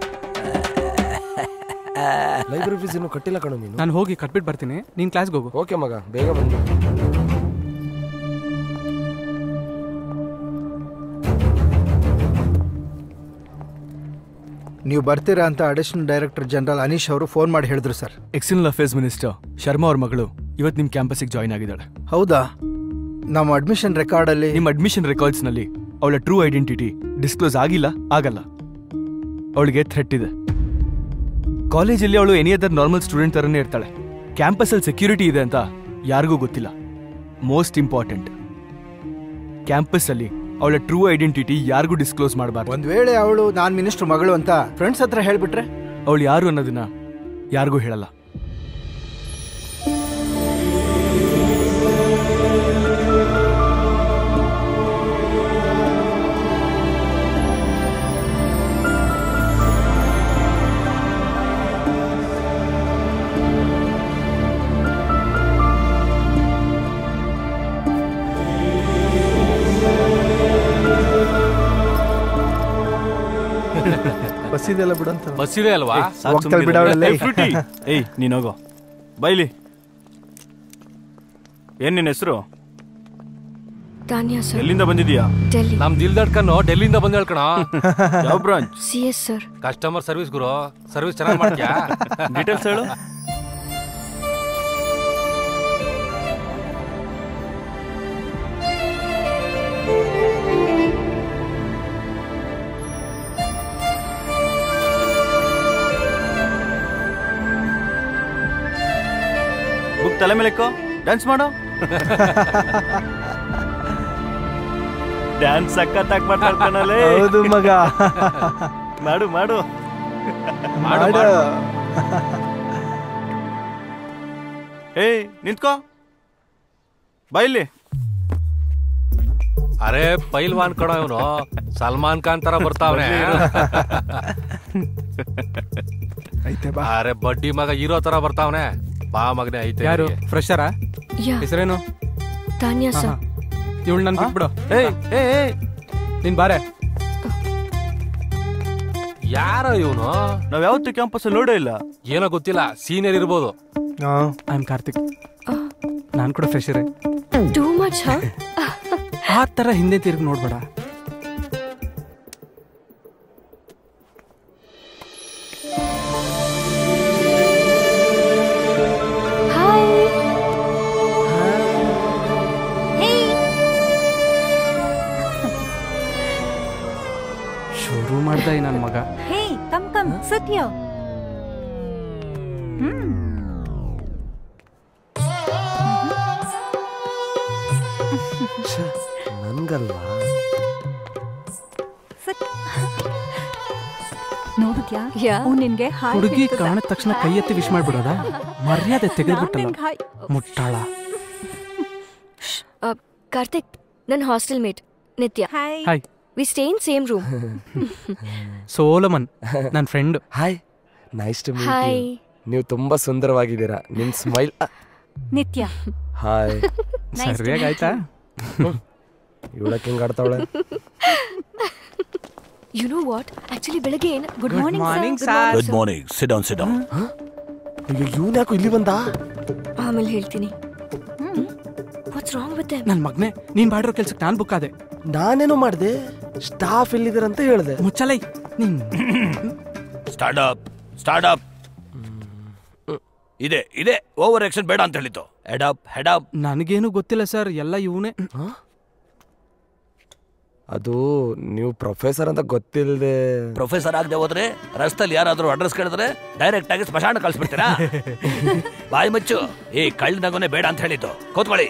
ಲೈಬ್ರರಿ ಫೀಸ್ ಇನ್ನು ಕಟ್ಟಿಲ್ಲ ಕಣೋ ನೀನು ನಾನು ಹೋಗಿ ಕಟ್ಬಿಟ್ಟು ಬರ್ತೀನಿ ನೀನ್ ಕ್ಲಾಸ್ಗೆ ಹೋಗು ಓಕೆ ಮಗ ಬೇಗ ಬನ್ನಿ ನೀವು ಬರ್ತೀರಾ ಅಂತ ಅಡಿಷನಲ್ ಡೈರೆಕ್ಟರ್ ಜನರಲ್ ಅನೀಶ್ ಅವರು ಫೋನ್ ಮಾಡಿ ಹೇಳಿದ್ರು sir external affairs minister Sharma ಅವ್ರ ಮಗಳು ಇವತ್ತು ನಿಮ್ಮ ಕ್ಯಾಂಪಸ್ಗೆ ಜಾಯ್ನ್ ಆಗಿದ್ದಾಳೆ ಹೌದಾ ನಮ್ಮ ಅಡ್ಮಿಷನ್ ರೆಕಾರ್ಡಲ್ಲಿ ನಿಮ್ಮ ಅಡ್ಮಿಷನ್ ರೆಕಾರ್ಡ್ಸ್ನಲ್ಲಿ ಅವಳ ಟ್ರೂ ಐಡೆಂಟಿಟಿ ಡಿಸ್ಕ್ಲೋಸ್ ಆಗಿಲ್ಲ ಆಗಲ್ಲ ಅವಳಿಗೆ ಥ್ರೆಟ್ ಇದೆ ಕಾಲೇಜಲ್ಲಿ ಅವಳು ಎನಿ ಅದರ್ ನಾರ್ಮಲ್ ಸ್ಟೂಡೆಂಟ್ ಥರನೇ ಇರ್ತಾಳೆ ಕ್ಯಾಂಪಸಲ್ಲಿ ಸೆಕ್ಯೂರಿಟಿ ಇದೆ ಅಂತ ಯಾರಿಗೂ ಗೊತ್ತಿಲ್ಲ ಮೋಸ್ಟ್ ಇಂಪಾರ್ಟೆಂಟ್ ಕ್ಯಾಂಪಸ್ಸಲ್ಲಿ ಅವಳ ಟ್ರೂ ಐಡೆಂಟಿಟಿ ಯಾರಿಗೂ ಡಿಸ್ಕ್ಲೋಸ್ ಮಾಡಬಾರ್ದು ಒಂದ್ ವೇಳೆ ಅವಳು ನಾನ್ ಮಿನಿಸ್ಟರ್ ಮಗಳು ಅಂತ ಫ್ರೆಂಡ್ಸ್ ಹತ್ರ ಹೇಳ್ಬಿಟ್ರೆ ಅವಳು ಯಾರು ಅನ್ನೋದನ್ನ ಯಾರಿಗೂ ಹೇಳಲ್ಲ ಬಸ್ ಇದೆಲ್ಲ ಬಿಡಂತ ಬಸ್ ಇದೆ ಅಲ್ವಾ ಹೋಗ್ತಾಳ್ ಬಿಡು ಅವಳಲ್ಲಿ. ಏ, ಫ್ರೂಟಿ. ಏಯ್ ನೀನ್ ಹೋಗೋ ಬೈಲಿ ಏನ್ ನಿನ್ನ ಹೆಸರು ತಾನ್ಯಾ ಸರ್ ಎಲ್ಲಿಂದ ಬಂದಿದ್ಯಾ ಡೆಲ್ಲಿ ನಮ್ ದಿಲ್ದಡ್ಕನ್ನು ಡೆಲ್ಲಿಂದ ಬಂದ್ ಹೇಳ್ಕಣ ಯಾವ branch C S sir customer service ಗುರು ಸರ್ವಿಸ್ ಚೆನ್ನಾಗಿ ಮಾಡ್ತೀಯಾ ಡೀಟೇಲ್ಸ್ ಹೇಳು ಬುಕ್ ತಲೆ ಮೇಲೆ ಇಕ್ಕೋ ಡ್ಯಾನ್ಸ್ ಮಾಡು ಡ್ಯಾನ್ಸ್ ಸಖತ್ತಾಗಿ ಮಾಡ್ತಾಳೆ ಕಣಲೇ. ಹೌದು ಮಗ ಮಾಡು ಮಾಡು ಮಾಡು, ಮಾಡು. ಏಯ್ ನಿಂತ್ಕೋ ಬೈಲಿ ಅರೆ ಪೈಲ್ವಾನ್ ಕಣ ಇವನು ಸಲ್ಮಾನ್ ಖಾನ್ ತರ ಬರ್ತಾವನೆ ಐತೆ ಬಾ ಅರೆ ಬಡ್ಡಿ ಮಗ ಹೀರೋ ತರ ಬರ್ತಾವನೆ ಬಾ ಮಗನೆ ಐತೆ ಯಾರು ನಿನಗೆ. ಫ್ರೆಶರಾ ಯಾ ಹೆಸರೇನು ತಾನ್ಯಾ ಸರ್ ಇವಳು ನನ್ ಬಿಟ್ಬಿಡು ಏಯ್ ಏಯ್ ಏಯ್ ನೀನ್ ಬಾರೆ ಯಾರೋ ಇವನು ನಾವ್ ಯಾವತ್ತು ಕ್ಯಾಂಪಸ್ ನೋಡೇ ಇಲ್ಲ ಏನೋ ಗೊತ್ತಿಲ್ಲ ಸೀನಿಯರ್ ಇರ್ಬೋದು ಐ ಆಮ್ ಕಾರ್ತಿಕ್ ನಾನು ಕೂಡ ಫ್ರೆಶರೇ ಟೂ ಮಚ್ ಹಾ ಆ ತರ ಹಿಂದೆ ತಿರುಗಿ ನೋಡ್ಬೇಡ ಹಾಯ್ ಶುರು ಮಾಡ್ದ ಈ ನನ್ನ ಮಗ ಹೇ ಕಮ್ ಕಮ್ ಸತ್ಯ ಹ್ಮ್ ನನ್ಗಲ್ವಾ ನೋಡಿದ್ಯಾ ಯಾ ಅವ್ನು ನಿನ್ಗೆ ಹಾಯ್ ಹುಡುಗಿ ಹೇಳ್ತಿದ್ದ. ಕಾಣಿದ ತಕ್ಷಣ ಕೈ ಎತ್ತಿ ವಿಶ್ ಮಾಡ್ಬಿಡೋದ ಮರ್ಯಾದೆ ನಾನ್ ತೆಗೆದ್ಬಿಟ್ಟಲ್ಲ ನಿನ್ಗ್ ಹಾಯ್ ಮುಟ್ಟಾಳ ಕಾರ್ತಿಕ್ ನನ್ನ hostel mate Nitya hi we stay in same room Solomon ನನ್ನ friend hi nice to meet Hi. ನೀವು ತುಂಬಾ ಸುಂದರವಾಗಿದ್ದೀರಾ ನಿಮ್ smile Nitya hi Nice to ಸರಿಯಾಗಿ meet ಆಯ್ತಾ ಇವಳಕ್ಕೆ ಹಿಂಗ್ ಆಡ್ತಾವಳೆ ಯು ನೋ ವಾಟ್ ಆಕ್ಚುಲಿ ಬೆಳಗ್ಗೆ ಏನು good morning morning, sir good morning sit down sit down ಅಯ್ಯೋ ಇವ್ನು ಯಾಕೋ ಇಲ್ಲಿ ಬಂದ ಆಮೇಲೆ ಹೇಳ್ತೀನಿ ವಾಟ್ಸ್ ರಾಂಗ್ ವಿತ್ ದೆಮ್ ನನ್ನ ಮಗ್ನೆ ನೀನ್ ಮಾಡಿರೋ ಕೆಲ್ಸಕ್ಕೆ ನಾನ್ ಬುಕ್ ಆದೆ ನಾನೇನು ಮಾಡ್ದೆ ಸ್ಟಾಫ್ ಎಲ್ಲಿದ್ದೀರ ಅಂತ ಹೇಳ್ದೆ ಮುಚ್ಚಲೈ ನೀನ್ ಸ್ಟಾರ್ಟ್ ಅಪ್ ಸ್ಟಾರ್ಟ್ ಅಪ್ ಇದೆ ಇದೆ ಓವರ್ ಆಕ್ಷನ್ ಬೇಡ ಅಂತ ಹೇಳಿದ್ದು ಹೆಡ್ ಅಪ್ ಹೆಡ್ ಅಪ್ ನನಗೇನು ಗೊತ್ತಿಲ್ಲ ಸರ್ ಎಲ್ಲ ಇವನೇ ಅದು ನೀವು ಪ್ರೊಫೆಸರ್ ಅಂತ ಗೊತ್ತಿಲ್ಲದೆ ಪ್ರೊಫೆಸರ್ ಆಗದೆ ಹೋದ್ರೆ ರಸ್ತಲ್ಲಿ ಯಾರಾದ್ರೂ ಅಡ್ರೆಸ್ ಕೇಳಿದ್ರೆ ಡೈರೆಕ್ಟ್ ಆಗಿ ಸ್ಮಶಾನ ಕಳ್ಸ್ಬಿಡ್ತೀರಾ ಬಾಯಿ ಮುಚ್ಚು ಈ ಕಳ್ಳ ನಗುನೆ ಬೇಡ ಅಂತ ಹೇಳಿದ್ದು ಕೂತ್ಕೊಳ್ಳಿ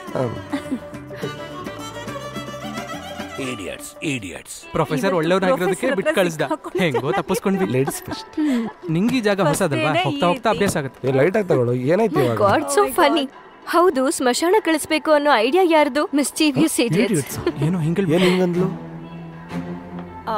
ಇಡಿಯಟ್ಸ್ ಇಡಿಯಟ್ಸ್ ಪ್ರೊಫೆಸರ್ ಒಳ್ಳೆಯವನಾಗಿರೋದಕ್ಕೆ ಬಿಟ್ಟು ಕಳಿಸ್ದ ಹೆಂಗೋ ತಪ್ಪಿಸ್ಕೊಂಡ್ವಿ ಲೇಡೀಸ್ ಫಸ್ಟ್ ನಿಂಗೆ ಈ ಜಾಗ ಹೊಸದಲ್ವಾ ಹೋಗ್ತಾ ಹೋಗ್ತಾ ಅಭ್ಯಾಸ ಆಗುತ್ತೆ ಏ ಲೈಟ್ ಆಗಿ ತಗೊಳ್ಳೋ ಏನಾಯ್ತು ಇವಾಗ ಗಾಡ್ ಸೋ ಫನಿ ಹೌದು ಸ್ಮಶಾನ ಕಳಿಸ್ಬೇಕು ಅನ್ನೋ ಐಡಿಯಾ ಯಾರ್ದು ಮಿಸ್ಚೀವಿಯಸ್ ಇಡಿಯಟ್ಸ್ ಏನೋ ಹಿಂಗಲ್ ಏನ್ ಹಿಂಗಂದ್ಲು ಆ,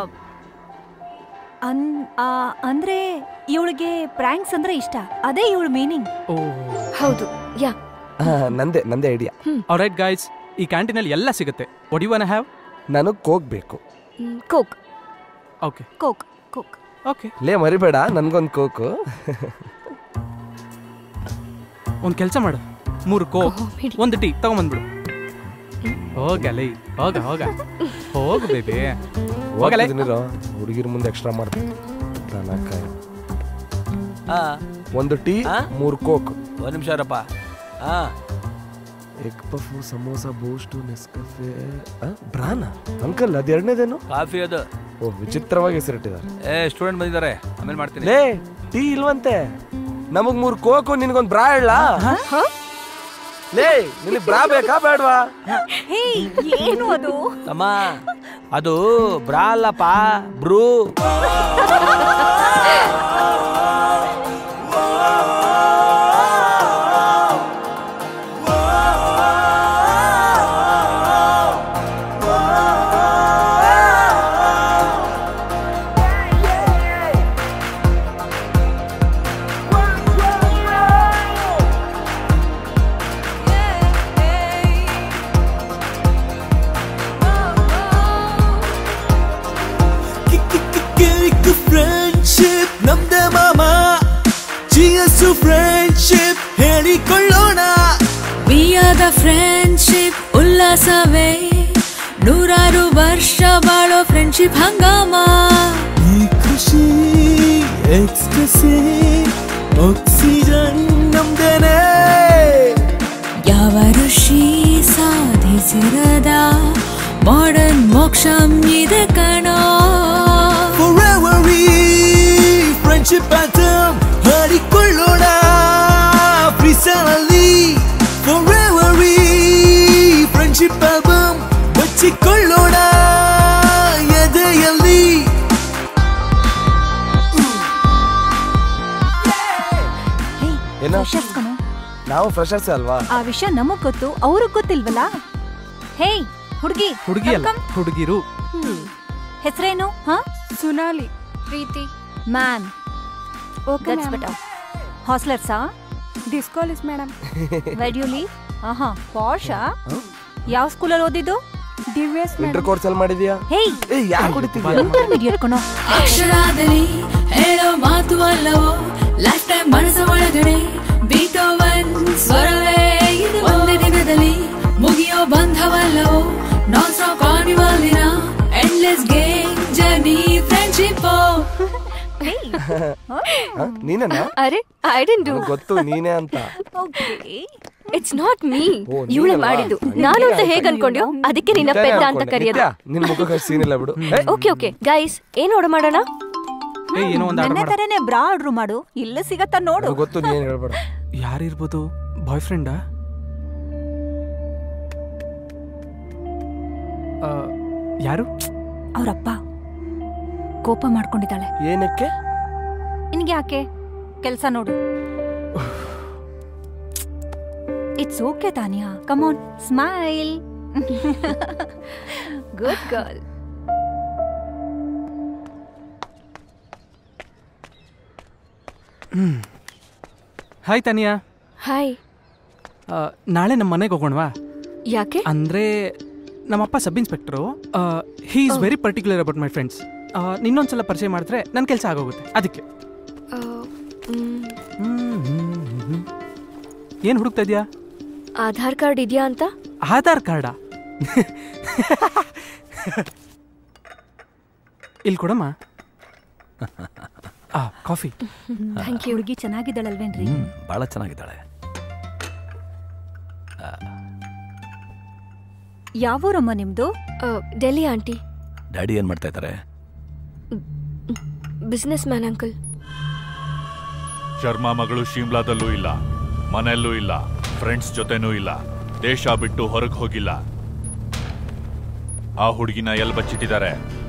ಅನ್- ಆ, ಅಂದ್ರೆ ಇವಳಿಗೆ ಪ್ರ್ಯಾಂಕ್ಸ್ ಅಂದ್ರೆ ಇಷ್ಟ ಅದೇ ಇವಳ ಮೀನಿಂಗ್ ಓ ಹೌದು ಯಾ ಆ, ನಂದೇ ನಂದೇ ಐಡಿಯಾ ಆಲ್ರೈಟ್ ಗಾಯ್ಸ್ ಈ ಕ್ಯಾಂಟೀನಲ್ಲಿ ಎಲ್ಲ ಸಿಗುತ್ತೆ ಒಡಿ ವನ್ ಹ್ಯಾವ್ ನನಗ್ ಕೋಕ್ ಬೇಕು coke okay coke coke okay ಲೇ ಮರಿಬೇಡ ನನ್ಗೊಂದ್ ಕೋಕು ಒಂದು ಕೆಲಸ ಮಾಡು ಮೂರು ಕೋಕ್ ಒಂದು ಟೀ ತಗೊಂಬಂದ್ಬಿಡು ಹೋಗಲೇ ಹೋಗ ಹೋಗ ಹೋಗು ಬೇಬಿ ಹೋಗಲೇ ಹೋಗ್ತಿದ್ದೀನಿರೋ ಹುಡುಗಿರ್ ಮುಂದೆ ಎಕ್ಸ್ಟ್ರಾ ಮಾಡ್ತೀನಿ ದನಕಾಯಿ. ಹಾ ಒಂದು ಟೀ ಮೂರು ಕೋಕ್ ಒಂದ್ ನಿಮಿಷ ಇರಪ್ಪ ಹಾ egg puff samosa Boost Nescafe ಬ್ರಾನ ಅಂಕಲ್ ಅದು ಎರಡನೇದೇನು ಕಾಫಿ ಅದು ಓ ವಿಚಿತ್ರವಾಗಿ ಹೆಸರಿಟ್ಟಿದ್ದಾರೆ ಏ ಸ್ಟೂಡೆಂಟ್ ಬಂದಿದ್ದಾರೆ ಆಮೇಲೆ ಮಾಡ್ತೀನಿ ಲೇ ಟೀ ಇಲ್ವಂತೆ ನಮಗ್ ಮೂರು ಕೋಕು ನಿನ್ಗೊಂದ್ ಬ್ರಾ ಹೇಳ ಲೇ ನಿನಗ್ ಬ್ರಾ ಬೇಕಾ ಬೇಡ್ವಾ ಹೇ ಏನು ಅದು ತಮ್ಮ ಅದು ಬ್ರಾ ಅಲ್ಲಪ್ಪ ಬ್ರೂ ಫ್ರೆಂಡ್ಶಿಪ್ ನಮ್ದೆ ಮಾಮ ಜಿಯಸ್ಸು ಫ್ರೆಂಡ್ಶಿಪ್ ಹೇಳಿಕೊಳ್ಳೋಣ ವಿಯಾದ ಫ್ರೆಂಡ್ಶಿಪ್ ಉಲ್ಲಾಸವೇ ನೂರಾರು ವರ್ಷ ಬಾಳೋ ಫ್ರೆಂಡ್ಶಿಪ್ ಹಂಗಾಮ ಈ ಖುಷಿ ಎಕ್ಸ್ಟಸಿ ಆಕ್ಸಿಜನ್ ನಮ್ದೇನೆ ಯಾವ ಋಷಿ ಸಾಧಿಸಿರದ ಮಾಡರ್ನ್ ಮೋಕ್ಷಂ ಇದೆ ಕಣೋ Forever we friendship anthem ಹಾಡಿಕೊಳ್ಳೋಣ ಫ್ರೀಸನಲ್ಲಿ Forever we friendship album ಬಚ್ಚಿಕೊಳ್ಳೋಣ ಎದೆಯಲ್ಲಿ ಏನ Freshers ಕಣೋ. ನಾವು ಫ್ರೆಶರ್ಸ್ ಅಲ್ವಾ ಆ ವಿಷಯ ನಮಗ್ ಗೊತ್ತು ಅವ್ರಿಗೆ ಗೊತ್ತಿಲ್ವಲ್ಲ ಹೇಯ್ ಹುಡುಗಿ ಹುಡುಗಿ ಅಲ್ಲ ಹುಡುಗಿರು ಹೆಸರೇನು ಹಾ Sunali Preethi ma'am okay That's better. ಹಾಸ್ಲರ್ಸಾ day scholars madam where you live ಆಹಾ ಪಾಶಾ ಯಾವ ಸ್ಕೂಲಲ್ಲಿ ಓದಿದ್ದು ದಿವ್ಯಸ್ ಇಂಟರ್ ಕೋರ್ಸ್ ಅಲ್ಲಿ ಮಾಡಿದ್ಯಾ ಹೇಯ್ ಏ ಯಾಕೆ ಹೊಡಿತಿದ್ಯಾ ಇಂಟರ್ಮೀಡಿಯೇಟ್ ಕಣೋ ಅಕ್ಷರಾದಲ್ಲಿ ಹೇಳೋ ಮಾತು ಅಲ್ಲವೋ ಲೈಫ್ ಟೈಮ್ ಮನಸ್ಸ ಒಳಗಡೆ ಬೀಟೋವನ್ ಸ್ವರವೇ ಇದು ಒಂದೇ ದಿನದಲ್ಲಿ ಮುಗಿಯೋ ಬಂಧವಲ್ಲವೋ ನಾನ್ ಸ್ಟಾಪ್ ಕಾರ್ನಿವಾಲಿನ ಎಂಡ್ಲೆಸ್ ಗೇಮ್ ಜರ್ನಿ ಫ್ರೆಂಡ್ಶಿಪ್ ಹ? ನೀನೇನಾ ಅರೆ ಐ ಡೆಂಟ್ ಡೂ ನನಗ್ ಗೊತ್ತು ನೀನೇ ಅಂತ ಓಕೆ ಇಟ್ಸ್ ನಾಟ್ ಮೀ ಓ, ಇವಳೆ ನೀನಲ್ವಾ? ಮಾಡಿದ್ದು ಹಂಗೆ ನಾನು ಅಂತ ಅನ್ಕೊಂಡೆ. ಹೇಗ್ ಅನ್ಕೊಂಡ್ಯೋ ಅದಕ್ಕೆ ನಿನ್ನ ನಿತ್ಯನೇ ಪೆದ್ದ ಅಂತ ಅನ್ಕೊಂಡೆ. ಕರೆಯೋದು ನಿತ್ಯ, ನಿನ್ ಮುಖಕ್ಕೆ ಸೀನ್ ಇಲ್ಲ ಬಿಡು ಏ, ಓಕೆ ಓಕೆ ಗೈಸ್ ಏನ್ ಆರ್ಡರ್ ಮಾಡೋಣ ಏ ಏನೋ ಒಂದು ಆರ್ಡರ್ ನನ್ನ ಮಾಡು ತರನೇ ಬ್ರಾ ಆರ್ಡ್ರು ಮಾಡು ಇಲ್ಲ ಸಿಗತ್ತಾ ನೋಡು ನನಗ್ ಗೊತ್ತು ನೀನ್ ಹೇಳ್ಬೇಡ ಯಾರಿರ್ಬೋದು ಬಾಯ್ ಫ್ರೆಂಡಾ ಯಾರು ಅವ್ರಪ್ಪ ಕೋಪ ಮಾಡ್ಕೊಂಡಿದ್ದಾಳೆ ಏನಕ್ಕೆ ನಿನ್ಗೆ ಯಾಕೆ ಕೆಲ್ಸ ನೋಡು it's okay Tania come on smile good girl hi Tania hi ಆ, ನಾಳೆ ನಮ್ಮ ಮನೆಗೆ ಹೋಗೋಣವಾ ಯಾಕೆ ಅಂದ್ರೆ ನಮ್ಮಪ್ಪ sub inspector he is very particular about my friends ನಿನ್ನೊಂದ್ಸಲ ಪರಿಚಯ ಮಾಡಿದ್ರೆ ನನ್ನ ಕೆಲಸ ಆಗೋಗುತ್ತೆ ಅದಕ್ಕೆ ಆ, ಮ್, ಏನು ಹುಡುಕ್ತಾ ಇದೆಯಾ ಆಧಾರ್ ಕಾರ್ಡ್ ಇದೆಯಾ ಅಂತ ಆಧಾರ್ ಕಾರ್ಡಾ ಇಲ್ಲಿ ಕೊಡಮ್ಮ ಆ ಕಾಫಿ ಥ್ಯಾಂಕ್ ಯು ಹುಡುಗಿ ಚೆನ್ನಾಗಿದ್ದಾಳಲ್ವೇನ್ರಿ ಹ್ಮ್ ಭಾಳ ಚೆನ್ನಾಗಿದ್ದಾಳೆ ಯಾವೂರಮ್ಮ ನಿಮ್ದು ಡೆಲ್ಲಿ ಆಂಟಿ ಡ್ಯಾಡಿ ಏನ್ ಮಾಡ್ತಾ ಇದ್ದಾರೆ ಬಿಸ್ನೆಸ್ ಮ್ಯಾನ್ ಅಂಕಲ್ ಶರ್ಮಾ ಮಗಳು ಶಿಮ್ಲಾದಲ್ಲೂ ಇಲ್ಲ ಮನೆಯಲ್ಲೂ ಇಲ್ಲ ಫ್ರೆಂಡ್ಸ್ ಜೊತೆನೂ ಇಲ್ಲ ದೇಶ ಬಿಟ್ಟು ಹೊರಗೆ ಹೋಗಿಲ್ಲ ಆ ಹುಡುಗಿನ ಎಲ್ಲಿ ಬಚ್ಚಿಟ್ಟಿದ್ದಾರೆ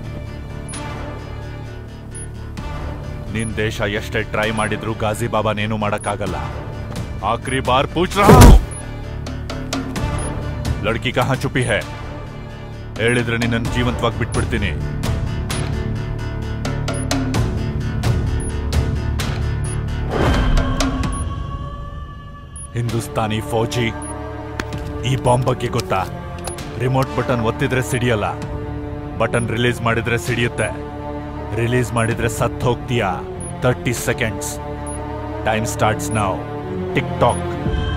ನಿನ್ ದೇಶ ಎಷ್ಟೇ ಟ್ರೈ ಮಾಡಿದ್ರು ಗಾಜಿ ಬಾಬಾನೇನು ಮಾಡಕ್ಕಾಗಲ್ಲ ಆಖರಿ ಬಾರ್ ಪೂಚ್ ರಹಾ ಹೂಂ. ಲಡ್ಕಿ ಕಹಾ ಚುಪಿ ಹೈ ಹೇಳಿದ್ರೆ ನಿನ್ನನ್ನು ಜೀವಂತವಾಗಿ ಬಿಟ್ಬಿಡ್ತೀನಿ ಹಿಂದೂಸ್ತಾನಿ ಫೌಜಿ ಈ ಬಾಂಬ್ ಬಗ್ಗೆ ಗೊತ್ತಾ ರಿಮೋಟ್ ಬಟನ್ ಒತ್ತಿದ್ರೆ ಸಿಡಿಯಲ್ಲ ಬಟನ್ ರಿಲೀಸ್ ಮಾಡಿದ್ರೆ ಸಿಡಿಯುತ್ತೆ ರಿಲೀಸ್ ಮಾಡಿದ್ರೆ ಸತ್ ಹೋಗ್ತೀಯಾ ತರ್ಟಿ ಸೆಕೆಂಡ್ಸ್ ಟೈಮ್ ಸ್ಟಾರ್ಟ್ಸ್ ನಾವ್ ಟಿಕ್ ಟಾಕ್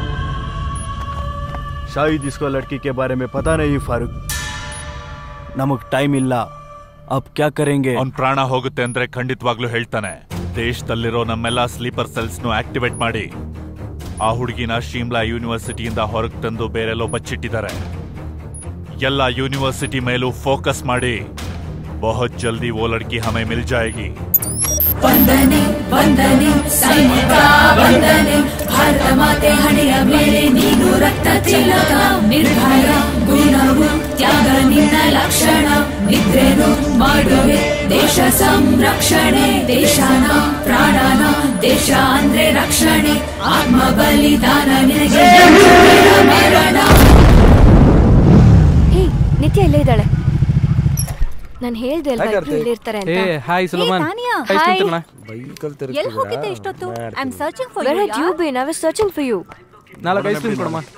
शायद इसको लड़की के बारे में पता नहीं फारूक नमक टाइम ಇಲ್ಲ ಅಬ್ ಕ್ಯಾ ಕರೆಂಗೆ ಅವ್ನ್ ಪ್ರಾಣ ಹೋಗುತ್ತೆ ಅಂದ್ರೆ ಖಂಡಿತವಾಗ್ಲೂ ಹೇಳ್ತಾನೆ ದೇಶದಲ್ಲಿರೋ ನಮ್ಮೆಲ್ಲ ಸ್ಲೀಪರ್ ಸೆಲ್ಸ್ ನು ಆಕ್ಟಿವೇಟ್ ಮಾಡಿ ಆ ಹುಡುಗಿನ ಶಿಮ್ಲಾ ಯೂನಿವರ್ಸಿಟಿಯಿಂದ ಹೊರಗೆ ತಂದು ಬೇರೆಲ್ಲೋ ಬಚ್ಚಿಟ್ಟಿದ್ದಾರೆ ಎಲ್ಲ ಯೂನಿವರ್ಸಿಟಿ ಮೇಲೂ ಫೋಕಸ್ ಮಾಡಿ ಬಹುತ್ ಜಲ್ದಿ ಓ ಲಡ್ಕಿ ಹಮೆ ಮಿಲ್ ಜಾಯೇಗಿ ವಂದನೆ ವಂದನೆ ಸೈನಿಕ ವಂದನೆ ಭಾರತ ಮಾತೆ ಹಣೆಯ ಮೇಲೆ ನೀನು ರಕ್ತ ತಿಲಕ ನಿರ್ಭಯ ಗುಣವು ತ್ಯಾಗ ನಿನ್ನ ಲಕ್ಷಣ ನಿದ್ರೆನು ಮಾಡುವೆ ದೇಶ ಸಂರಕ್ಷಣೆ ದೇಶನ ಪ್ರಾಣನ ದೇಶ ಅಂದ್ರೆ ರಕ್ಷಣೆ ಆತ್ಮ ಬಲಿದಾನ ನಿನಗೆ ಜನ್ಮವೆಲ್ಲ ಮರಣ ಹೇ ನಿತ್ಯ ಇಲ್ಲೇ ಇದ್ದಾಳೆ ನಾನು ಹೇಳ್ದೆ ಅಲ್ವಾ Hi, ಇಬ್ರು ಕಾರ್ತಿಕ್. ಇಲ್ಲೇ ಇರ್ತಾರೆ ಅಂತ ಏ ಹಾಯ್ ಸುಲಮಾನ್ ತಾನಿಯಾ? ಕೈ Hi. ಸ್ಕೊಂತಿರೋಣ. ಬೈಕಲ್ ಎಲ್ಲಿ ಹೋಗಿದ್ದೆ ಇಷ್ಟೊತ್ತು I am searching for Where had you been? I was searching for you. ನಾಲ್ಕು ಐಸ್ ಕ್ರೀಮ್ ಕೊಡಮ್ಮ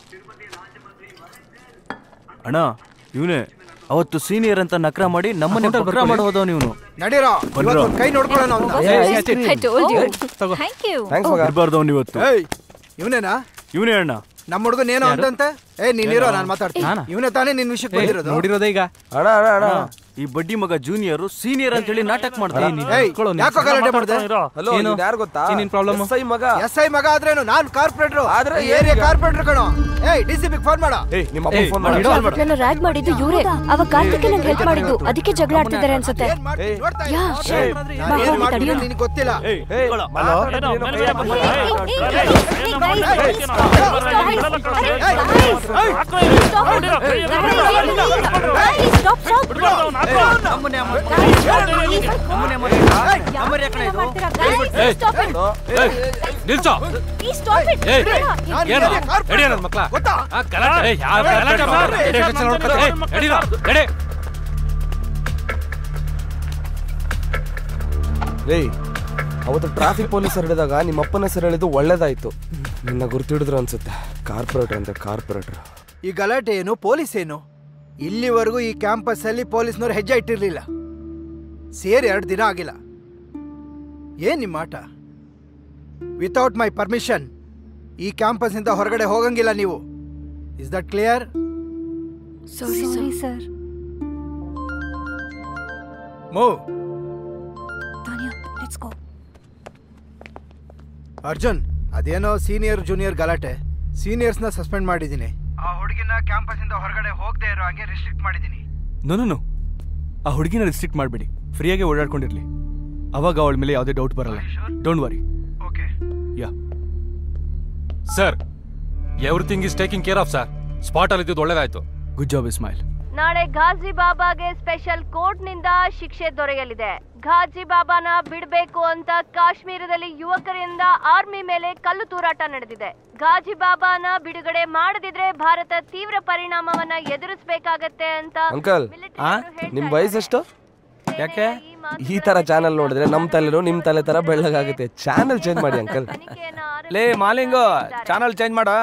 ಅಣ್ಣ ಇವನೇ ಅವತ್ತು ಸೀನಿಯರ್ ಅಂತ ನಕ್ರ ಮಾಡಿ ನಮ್ಮನೆ ಅಕೌಂಟಲ್ಲಿ ಬಕ್ರ ಬರ್ಕೊಳ್ಳಿ. ಮಾಡೋದವ ನೀವನು ನಡೀರೋ ಬಂದ್ರೋ. ಇವತ್ತೊಂದ್ ಕೈ ನೋಡ್ಕೊಳ್ಳೋಣ ಅವ್ನ I told you. ತಗೋ ಥ್ಯಾಂಕ್ ಯು ಥ್ಯಾಂಕ್ಸ್ ಮಗ ಇರ್ಬಾರ್ದು ಅವ್ನು ಇವತ್ತು ಏಯ್ ಇವನೇನಾ ಇವನೇ ಅಣ್ಣ ನಮ್ಮ ಹುಡುಗನ್ ಏನೋ ಯಾರು? ಅಂತಂತೆ ಏ ನೀನಿರೋ ನಾನು ಮಾತಾಡ್ತೀನಿ ನಾನಾ? ಇವನೇ ತಾನೇ ನಿನ್ ವಿಷಯಕ್ಕೆ ಏ, ಬಂದಿರೋದು ನೋಡಿರೋದೇ ಈಗ ಅಣ್ಣ ಅಣ್ಣ ಅಣ್ಣ ಈ ಬಡ್ಡಿ ಮಗ ಜೂನಿಯರ್ ಸೀನಿಯರ್ ಅಂತ ಹೇಳಿ ನಾಟಕ ಮಾಡ್ತಾನೆ ಏ, ನೀನ್ ಏಯ್ ನಿಂತ್ಕೊಳ್ಳೋ, ನೀನ್ ಯಾಕೋ ಗಲಾಟೆ ಮಾಡ್ದೆ ಹಲೋ ಏನು? ಯಾರು ಗೊತ್ತಾ ಏನೇನ್ problem? ಎಸ್ ಐ ಮಗ ಎಸ್ ಐ ಮಗ ಆದ್ರೇನು ನಾನ್ ಕಾರ್ಪೊರೇಟರ್ ಆದ್ರೆ ಏರಿಯಾ ಏನೀಗ? ಕಾರ್ಪೊರೇಟರ್ ಕಣೋ ಏಯ್ ಡಿ ಸಿ ಫೋನ್ ಮಾಡ ಏಯ್ ನಿಮ್ಮ ಅಪ್ಪ ಏಯ್, ಫೋನ್ ಮಾಡು, ಮಾಡಿ ಇಡು. ಅವತ್ತು ನನ್ನ ರ್ಯಾಗ್ ಮಾಡಿದ್ದು ಇವರೇ ಅವಾಗ ಕಾರ್ತಿಕ್ ನಂಗೆ ಹೆಲ್ಪ್ ಮಾಡಿದ್ದು ಅದಕ್ಕೆ ಜಗಳ ಆಡ್ತಿದ್ದಾರೆ ಅನ್ಸುತ್ತೆ ಏನ್ ಮಾಡ್ತೀನಿ ಏಯ್. ನೋಡ್ತಾ ಯಾ, ಇರು. ಶೇ. ಏಯ್, ಬಾ, ನಾನ್ ಏನ್ ಹೋಗಿ ಮಾಡ್ತೀನಿ ತಡೆಯೋಣ. ನಿನಗೆ ಗೊತ್ತಿಲ್ಲ ಏಯ್, ಹಲೋ? ಮಾತಾಡೋದು ಏನೋ ಕೈಯಲ್ಲಿ ಬಂದಿದೆ. ನಿಲ್ಸೋ ಏಯ್ ಏನು ಎಡಿ ಅನ್ನೋದು ಮಕ್ಳ ಗೊತ್ತಾ ಆ, ಗಲಾಟೆ ಏಯ್, ಯಾವ ಗಲಾಟೆ ಮಾಡ್ಬೇಡ. ಎಡಿ ಹೆಚ್ಚು ನೋಡ್ಕೊತ. ಏಯ್, ಎಡಿರೋ, ಎಡಿ. ಏಯ್ ಅವತ್ತು ಟ್ರಾಫಿಕ್ ಪೊಲೀಸರು ಹಿಡಿದಾಗ ನಿಮ್ಮ ಅಪ್ಪನ ಹೆಸರು ಹೇಳಿದ್ದು ಒಳ್ಳೇದಾಯ್ತು ನಿನ್ನ ಗುರ್ತಿಡಿದ್ರು ಅನ್ಸುತ್ತೆ ಕಾರ್ಪೊರೇಟರ್ ಅಂತ ಕಾರ್ಪೊರೇಟರ್ ಈ ಗಲಾಟೆ ಏನು ಪೊಲೀಸ್ ಏನು ಇಲ್ಲಿವರೆಗೂ ಈ ಕ್ಯಾಂಪಸ್ ಅಲ್ಲಿ ಪೊಲೀಸ್ನವ್ರು ಹೆಜ್ಜೆ ಇಟ್ಟಿರ್ಲಿಲ್ಲ ಸೇರಿ ಎರಡು ದಿನ ಆಗಿಲ್ಲ ಏನ್ ನಿಮ್ಮ ಆಟ ವಿತೌಟ್ ಮೈ ಪರ್ಮಿಷನ್ ಈ ಕ್ಯಾಂಪಸ್ ಇಂದ ಹೊರಗಡೆ ಹೋಗಂಗಿಲ್ಲ ನೀವು is that clear sorry sorry sir move Tania let's go Arjun ಅದೇನೋ ಸೀನಿಯರ್ ಜೂನಿಯರ್ ಗಲಾಟೆ ಸೀನಿಯರ್ಸ್ನ ಸಸ್ಪೆಂಡ್ ಮಾಡಿದ್ದೀನಿ ಆ ಹುಡುಗಿನ ಕ್ಯಾಂಪಸ್ ಇಂದ ಹೊರಗಡೆ ಹೋಗದೆ ಇರೋ ಹಾಗೆ ರಿಸ್ಟ್ರಿಕ್ಟ್ ಮಾಡಿದ್ದೀನಿ ನೋ ನೋ ನೋ ಆ ಹುಡುಗಿನ ರಿಸ್ಟ್ರಿಕ್ಟ್ ಮಾಡಬೇಡಿ ಫ್ರೀಯಾಗಿ ಓಡಾಡ್ಕೊಂಡಿರ್ಲಿ ಅವಾಗ ಅವಳ ಮೇಲೆ ಯಾವುದೇ ಡೌಟ್ ಬರಲ್ಲ don't worry okay yeah sir everything is taking care of sir spot ಅಲ್ಲಿ ಇದ್ದಿದ್ದು ಒಳ್ಳೇದಾಯ್ತು ಗುಡ್ ಜಾಬ್ ಇಸ್ಮಾಯಿಲ್ ನಾಳೆ ಘಾಜಿ ಬಾಬಾಗೆ ಸ್ಪೆಷಲ್ ಕೋರ್ಟ್ ನಿಂದ ಶಿಕ್ಷೆ ದೊರೆಯಲಿದೆ ಘಾಜಿ ಬಾಬಾನ ಬಿಡಬೇಕು ಅಂತ ಕಾಶ್ಮೀರದಲ್ಲಿ ಯುವಕರಿಂದ ಆರ್ಮಿ ಮೇಲೆ ಕಲ್ಲು ತೂರಾಟ ನಡೆದಿದೆ ಘಾಜಿ ಬಾಬಾನ ಬಿಡುಗಡೆ ಮಾಡದಿದ್ರೆ ಭಾರತ ತೀವ್ರ ಪರಿಣಾಮವನ್ನ ಎದುರಿಸಬೇಕಾಗತ್ತೆ ಅಂತ ಅಂಕಲ್ ನಿಮ್ ವಯಸ್ಸೆಷ್ಟು ಯಾಕೆ ಈ ತರ ಚಾನಲ್ ನೋಡಿದ್ರೆ ನಮ್ ತಲೆನೂ ನಿಮ್ ತಲೆ ತರ ಬೆಳ್ಳಗಾಗುತ್ತೆ ಚಾನಲ್ ಚೇಂಜ್ ಮಾಡಿ ಅಂಕಲ್ ಲೇ ಮಾಲಿಂಗು ಚಾನಲ್ ಚೇಂಜ್ ಮಾಡ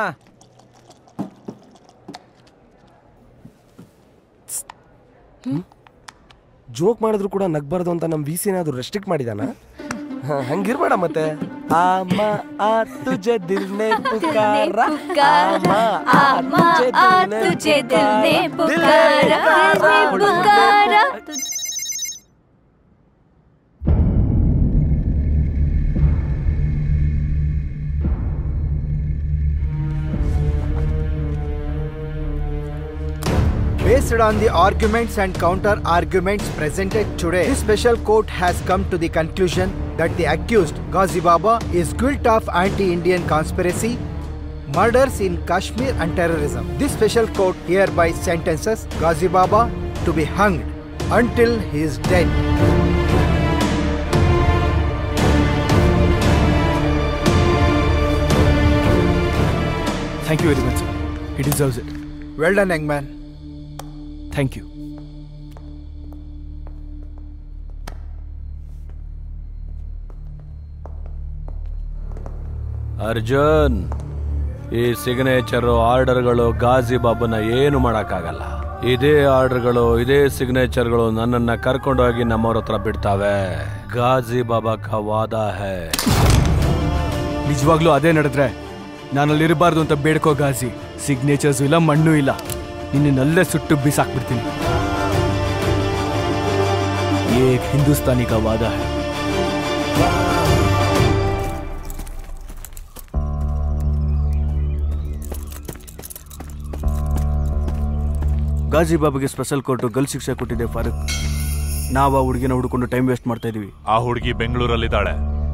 ಜೋಕ್ ಮಾಡಿದ್ರು ಕೂಡ ನಗ್ಬಾರ್ದು ಅಂತ ನಮ್ ವಿ ಸಿ ಏನಾದ್ರು ರೆಸ್ಟ್ರಿಕ್ಟ್ ಮಾಡಿದಾನ ಹ, ಹಂಗಿರ್ಬೇಡ ಮತ್ತೆ ಆಮ ಆ ತುಜೆ ದಿಲ್ ನೆ ಪುಕಾರ ಆಮ ಆ ತುಜೆ ದಿಲ್ ನೆ ಪುಕಾರ ದಿಲ್ ನೆ ಪುಕಾರ Based on the arguments and counter arguments presented today, this special court has come to the conclusion that the accused Ghazi Baba is guilty of anti-Indian conspiracy, murders in Kashmir and terrorism. This special court hereby sentences Ghazi Baba to be hanged until he is dead. Thank you very much it deserves it Well done, young man. Thank you Arjun ಈ signature ಆರ್ಡರ್ಗಳು Ghazi ಬಾಬುನ ಏನು ಮಾಡಕ್ಕಾಗಲ್ಲ ಇದೇ ಆರ್ಡರ್ಗಳು ಇದೇ ಸಿಗ್ನೇಚರ್ಗಳು ನನ್ನನ್ನ ಕರ್ಕೊಂಡೋಗಿ ನಮ್ಮವ್ರ ಹತ್ರ ಬಿಡ್ತಾವೆ ಗಾಜಿ ಬಾಬಾ ಕಾ ವಾದ ಹೈ ನಿಜವಾಗ್ಲೂ ಅದೇ ನಡೆದ್ರೆ ನಾನಲ್ಲಿರಬಾರ್ದು ಅಂತ ಬೇಡ್ಕೋ ಗಾಜಿ ಸಿಗ್ನೇಚರ್ಸ್ ಇಲ್ಲ ಮಣ್ಣು ಇಲ್ಲ ನಿನ್ನಲ್ಲೇ ಸುಟ್ಟು ಬಿಸಾಕ್ಬಿಡ್ತೀನಿ ಏಕ್ ಹಿಂದೂಸ್ತಾನಿ ಕಾ ವಾದ ಹೈ ಗಾಜಿ ಬಾಬಾಗೆ ಸ್ಪೆಷಲ್ ಕೋರ್ಟು ಗಲ್ ಶಿಕ್ಷೆ ಕೊಟ್ಟಿದೆ ಫಾರೂಕ್ ನಾವು ಆ ಹುಡುಗಿನ ಹುಡ್ಕೊಂಡು ಟೈಮ್ ವೇಸ್ಟ್ ಮಾಡ್ತಾ ಇದೀವಿ ಆ ಹುಡುಗಿ ಬೆಂಗಳೂರಲ್ಲಿದ್ದಾಳೆ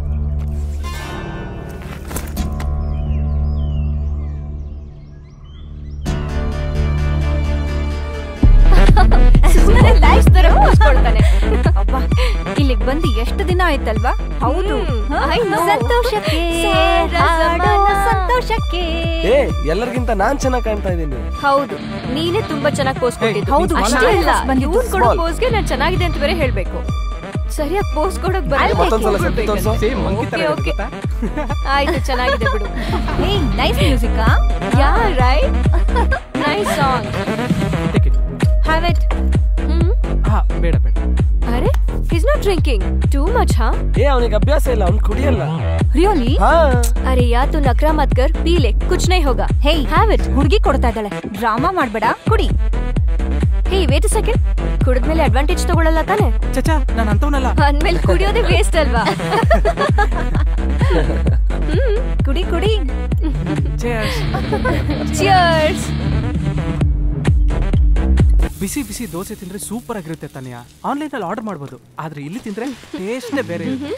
ಸುಮ್ಮನೆ ಲೈಫ್ ತರ ಮುಚ್ಕೊಳ್ತಾನೆ ಅಬ್ಬಾ ಇಲ್ಲಿಗೆ ಬಂದು ಎಷ್ಟು ದಿನ ಆಯ್ತಲ್ವಾ ಹೌದು ಹ? I know. ಸಂತೋಷಕ್ಕೆ ಹಾಡೋ ಸಂತೋಷಕ್ಕೆ ಏ ಎಲ್ಲರಿಗಿಂತ ನಾನ್ ಚೆನ್ನಾಗ್ ಕಾಣ್ತಾ ಇದ್ದೀನಿ ಹೌದು ನೀನೇ ತುಂಬಾ ಚೆನ್ನಾಗಿ ಪೋಸ್ ಕೊಟ್ಟಿದ್ದು ಹೌದು, ಅಷ್ಟೇ small ಅಲ್ಲ pose ಬಂದಿದ್ದು, ಇವ್ನ್ ಕೊಡೋ small. ಪೋಸ್ಗೆ ನಾನು ಚೆನ್ನಾಗಿದೆ ಅಂತ ಬೇರೆ ಹೇಳ್ಬೇಕು ಸರಿಯಾಗಿ ಪೋಸ್ ಕೊಡಕ್ ಬರಲ್ಲ ಮತ್ತೊಂದ್ಸಲ ಸ್ವಲ್ಪ ತೋರ್ಸು. ಸೇಮ್ ಮಂಕಿ ತರ Okay, ಇದೆ okay. ಗೊತ್ತಾ? ಆಯ್ತು ಚೆನ್ನಾಗಿದೆ ಬಿಡು hey nice music yeah right nice song Take it. Have it hmm ಹಾ ಬೇಡ ಬೇಡ ಅರೆ is not drinking too much ಹಾ ಏ ಅವನಿಗೆ ಅಭ್ಯಾಸ ಇಲ್ಲ ಅವ್ನು ಕುಡಿಯಲ್ಲ ರಿಯೋಲಿ ಹಾ अरे यार तू नखरा मत कर पी ले कुछ नहीं होगा ಹೇ हैव इट ಹುಡುಗಿ ಕೊಡ್ತಾ ಇದ್ದಾಳೆ ಡ್ರಾಮಾ ಮಾಡ್ಬೇಡ ಕುಡಿ ಹೇ ವೇಟ್ ಸೆಕೆಂಡ್ ಕುಡಿದ್ಮೇಲೆ ಅಡ್ವಾಂಟೇಜ್ ತಗೊಳಲ್ಲ ತಾನೆ ಚಚಾ ನಾನು ಅಂತವನಲ್ಲ ಅಂದ್ಮೇಲೆ ಕುಡಿಯೋದೇ ವೇಸ್ಟ್ ಅಲ್ವಾ ಕುಡಿ ಕುಡಿ ಚಿಯರ್ಸ್ ಬಿಸಿ ಬಿಸಿ ದೋಸೆ ತಿಂದ್ರೆ ಸೂಪರ್ ಆಗಿರುತ್ತೆ ತಾನೆಯಾ ಆನ್ಲೈನ್ ಅಲ್ಲಿ ಆರ್ಡರ್ ಮಾಡ್ಬೋದು ಆದ್ರೆ ಇಲ್ಲಿ ತಿಂದ್ರೆ ಟೇಸ್ಟ್ನೇ ಬೇರೆ ಇರುತ್ತೆ.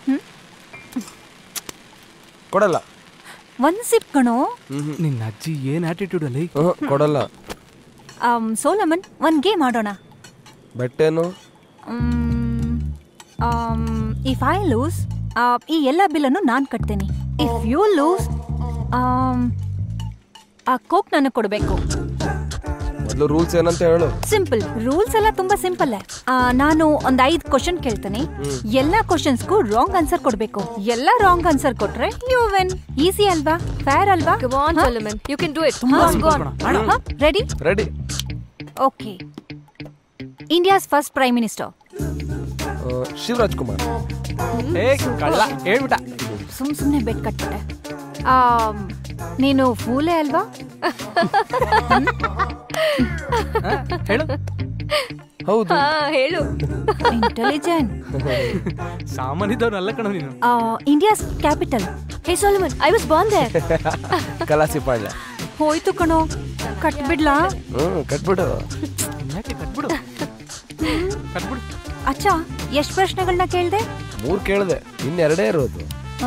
ಕೊಡಲ್ಲ ಒಂದ್ ಸಿಪ್ ಕಣೋ ನಿನ್ನ ಅಜ್ಜಿ ಏನ್ ಆಟಿಟ್ಯೂಡ್ ಅಲ್ಲಿ ಹ್ಮ್, ಕೊಡಲ್ಲ ಆಮ್, ಸೋಲಮನ್ ಒಂದ್ ಗೇಮ್ ಆಡೋಣ ಬಟ್ಟೆನು ಇಫ್ ಐ ಲೂಸ್ ಈ ಎಲ್ಲ ಬಿಲ್ಲನ್ನು ನಾನ್ ಕಟ್ತೀನಿ ಇಫ್ ಯು ಲೂಸ್ ಆ ಕೋಕ್ ನನಗೆ ಕೊಡಬೇಕು ಮೊದಲು ರೂಲ್ಸ್ ಏನಂತ ಹೇಳು ಸಿಂಪಲ್ ರೂಲ್ಸ್ ಎಲ್ಲ ತುಂಬಾ ಸಿಂಪಲ್ ನಾನು ಒಂದ್ ಐದ್ ಕ್ವಶನ್ ಕೇಳ್ತೀನಿ ಎಲ್ಲಾ ಕ್ವಶನ್ಸ್ಗೂ ರಾಂಗ್ ಆನ್ಸರ್ ಕೊಡ್ಬೇಕು ಎಲ್ಲ ರಾಂಗ್ ಆನ್ಸರ್ ಕೊಟ್ರೆ ಯು ವೆನ್ ಈಸಿ ಅಲ್ವಾ ಫೇರ್ ಅಲ್ವಾ Come on, Solomon. You can do it. ತುಂಬಾ Go on, go on. ಅಣ್ಣ. Ready ready okay India's first prime minister Shivaraj Kumar ಏ ಕಳ್ಳ ಹೇಳ್ಬಿಟ್ಟ ಸುಮ್ ಸುಮ್ನೆ ಬೆಟ್ ಕಟ್ಬಿಟ್ಟೆ ಆಮ್, ನೀನು ಫೂಲೆ ಅಲ್ವಾ ಹೇಳು ಹೌದು ಹಾ ಹೇಳು ಇಂಟೆಲಿಜೆಂಟ್ ಸಾಮಾನ್ಯದವ್ನಲ್ಲ ಕಣ ನೀನು India's capital hey Solomon I was born there Kalasipalya ಹೋಯ್ತು ಕಣೋ ಕಟ್ಬಿಡ್ಲಾ ಹ್ಮ್ ಕಟ್ಬಿಡು ಯಾಕೆ ಕಟ್ಬಿಡು ಕಟ್ಬಿಡು ಅಚ್ಚ ಎಷ್ಟ್ ಪ್ರಶ್ನೆಗಳನ್ನ ಕೇಳ್ದೆ ಮೂರ್ ಕೇಳ್ದೆ ಇನ್ನೆರಡೇ ಇರೋದು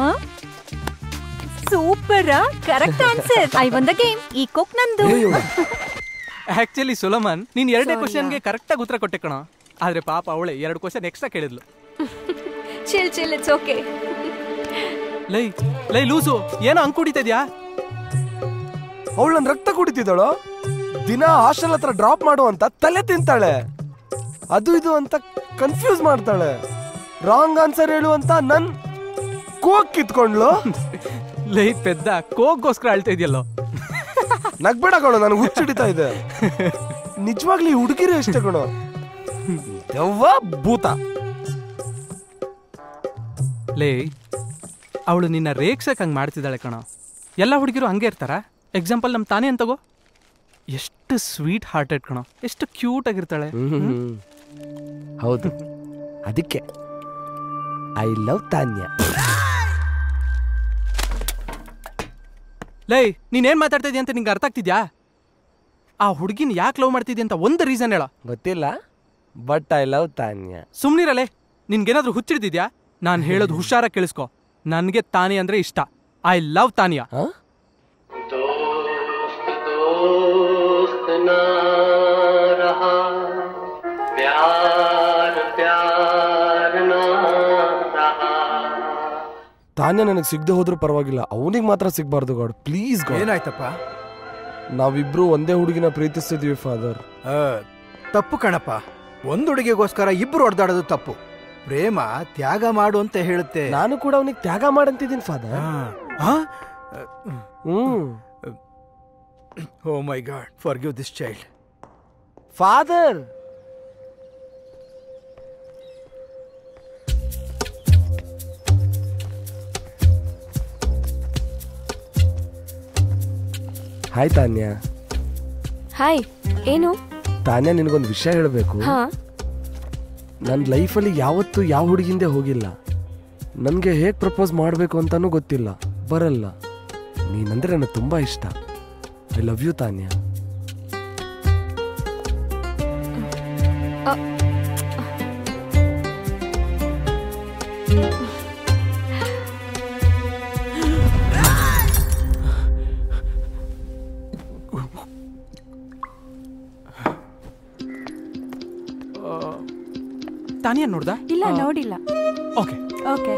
ಸೂಪರ್ ಕರೆಕ್ಟ್ ಆನ್ಸರ್ ಐ ಬಂದ ಗೇಮ್ ಈ ಕೊಕ್ ನಂದು ಆಕ್ಚುಲಿ ಸುಲಮನ್ ನೀನ್ ಎರಡೇ Sorry, ಕ್ವಶನ್ಗೆ ಕರೆಕ್ಟಾಗಿ ಉತ್ತರ ಕೊಟ್ಟೆ ಕಣ ಆದ್ರೆ ಪಾಪ ಅವಳೆ ಎರಡು ಕ್ವಶನ್ ಎಕ್ಸ್ಟ್ರಾ ಕೇಳಿದ್ಲು ಚಿಲ್ ಚಿಲ್ ಇಟ್ಸ್ ಓಕೆ ಲೈ ಲೈ ಲೂಸು ಏನೋ ಅಂಕ್ ಕುಡಿತಿದ್ಯಾ ಅವಳು ನನ್ ರಕ್ತ ಕುಡಿತಿದ್ದಾಳು ದಿನ ಹಾಸ್ಟೆಲ್ ಹತ್ರ ಡ್ರಾಪ್ ಮಾಡು ಅಂತ ತಲೆ ತಿಂತಾಳೆ ಅದು ಇದು ಅಂತ ಕನ್ಫ್ಯೂಸ್ ಮಾಡ್ತಾಳೆ ರಾಂಗ್ ಆನ್ಸರ್ ಹೇಳು ಅಂತ ನನ್ ಕೋಕ್ ಕಿತ್ಕೊಂಡ್ಲು ಲೈ ಪೆದ್ದ ಕೋಕ್ಗೋಸ್ಕರ ಅಳ್ತಾ ಇದೆಯಲ್ಲೋ ನಗ್ಬೇಡ ಕಣೋ ನನಗೆ ಹುಚ್ಚಿಡಿತಾ ಇದೆ ನಿಜವಾಗ್ಲಿ ಹುಡುಗಿರು ಇಷ್ಟ ಕಣೋ ದೆವ್ವ ಭೂತ ಲೇ ಅವಳು ನಿನ್ನ ರೇಗ್ಸಕ್ ಹಂಗೆ ಮಾಡ್ತಿದ್ದಾಳೆ ಕಣ ಎಲ್ಲ ಹುಡುಗಿರು ಹಂಗೆ ಇರ್ತಾರ ಎಕ್ಸಾಂಪಲ್ ನಮ್ಮ ತಾನೇ ಅಂತಗೋ ಎಷ್ಟು ಸ್ವೀಟ್ ಹಾರ್ಟೆಡ್ ಕಣ ಎಷ್ಟು ಕ್ಯೂಟ್ ಆಗಿರ್ತಾಳೆ ಹ್ಮ್. ಹೌದು ಅದಕ್ಕೆ ಐ ಲವ್ ತಾನ್ಯ ಲೈ ನೀನೇನ್ ಮಾತಾಡ್ತಾ ಇದೀಯ ಅಂತ ನಿಂಗೆ ಅರ್ಥ ಆಗ್ತಿದ್ಯಾ ಆ ಹುಡುಗಿನ ಯಾಕೆ ಲವ್ ಮಾಡ್ತಿದ್ಯ ಅಂತ ಒಂದು ರೀಸನ್ ಹೇಳ ಗೊತ್ತಿಲ್ಲ ಬಟ್ ಐ ಲವ್ ತಾನ್ಯ ಸುಮ್ನಿರಲೇ ನಿನ್ಗೇನಾದ್ರೂ ಹುಚ್ಚಿಡ್ತಿದ್ಯಾ ನಾನು ಹೇಳೋದು ಹುಷಾರ ಕೇಳಿಸ್ಕೊ ನನಗೆ ತಾನಿ ಅಂದ್ರೆ ಇಷ್ಟ ಐ ಲವ್ ತಾನಿಯಾ दोस्त ना रहा प्यार प्यार ना रहा ತಾನ್ಯ ನನಗೆ ಸಿಗದೆ ಹೋದ್ರೂ ಪರವಾಗಿಲ್ಲ ಅವನಿಗೆ ಮಾತ್ರ ಸಿಗ್ಬಾರ್ದು ಗಾಡ್ ಪ್ಲೀಸ್ ಗಾಡ್ ಏನಾಯ್ತಪ್ಪ ನಾವಿಬ್ರು ಒಂದೇ ಹುಡುಗಿನ ಪ್ರೀತಿಸ್ತಿದೀವಿ ಫಾದರ್ ಆ, ತಪ್ಪು ಕಣಪ್ಪ ಒಂದು ಹುಡುಗಿಗೋಸ್ಕರ ಇಬ್ರು ಹೊಡೆದಾಡೋದು ತಪ್ಪು ಪ್ರೇಮ ತ್ಯಾಗ ಮಾಡು ಅಂತ ಹೇಳುತ್ತೆ ನಾನು ಕೂಡ ಅವನಿಗೆ ತ್ಯಾಗ ಮಾಡಂತಿದ್ದೀನಿ father hmm oh my god forgive this child father hi Tanya hi ಏನು ತಾನ್ಯ ನಿನಗೊಂದು ವಿಷಯ ಹೇಳಬೇಕು ಹಾ ನನ್ನ ಲೈಫಲ್ಲಿ ಯಾವತ್ತೂ ಯಾವ ಹುಡುಗಿಂದೆ ಹೋಗಿಲ್ಲ ನನಗೆ ಹೇಗೆ ಪ್ರಪೋಸ್ ಮಾಡಬೇಕು ಅಂತಾನೂ ಗೊತ್ತಿಲ್ಲ ಬರಲ್ಲ ನೀನಂದ್ರೆ ನನಗೆ ತುಂಬ ಇಷ್ಟ I love you Tanya Tania ನೋಡ್ದ ಇಲ್ಲ ನೋಡಿಲ್ಲ ಓಕೆ ಓಕೆ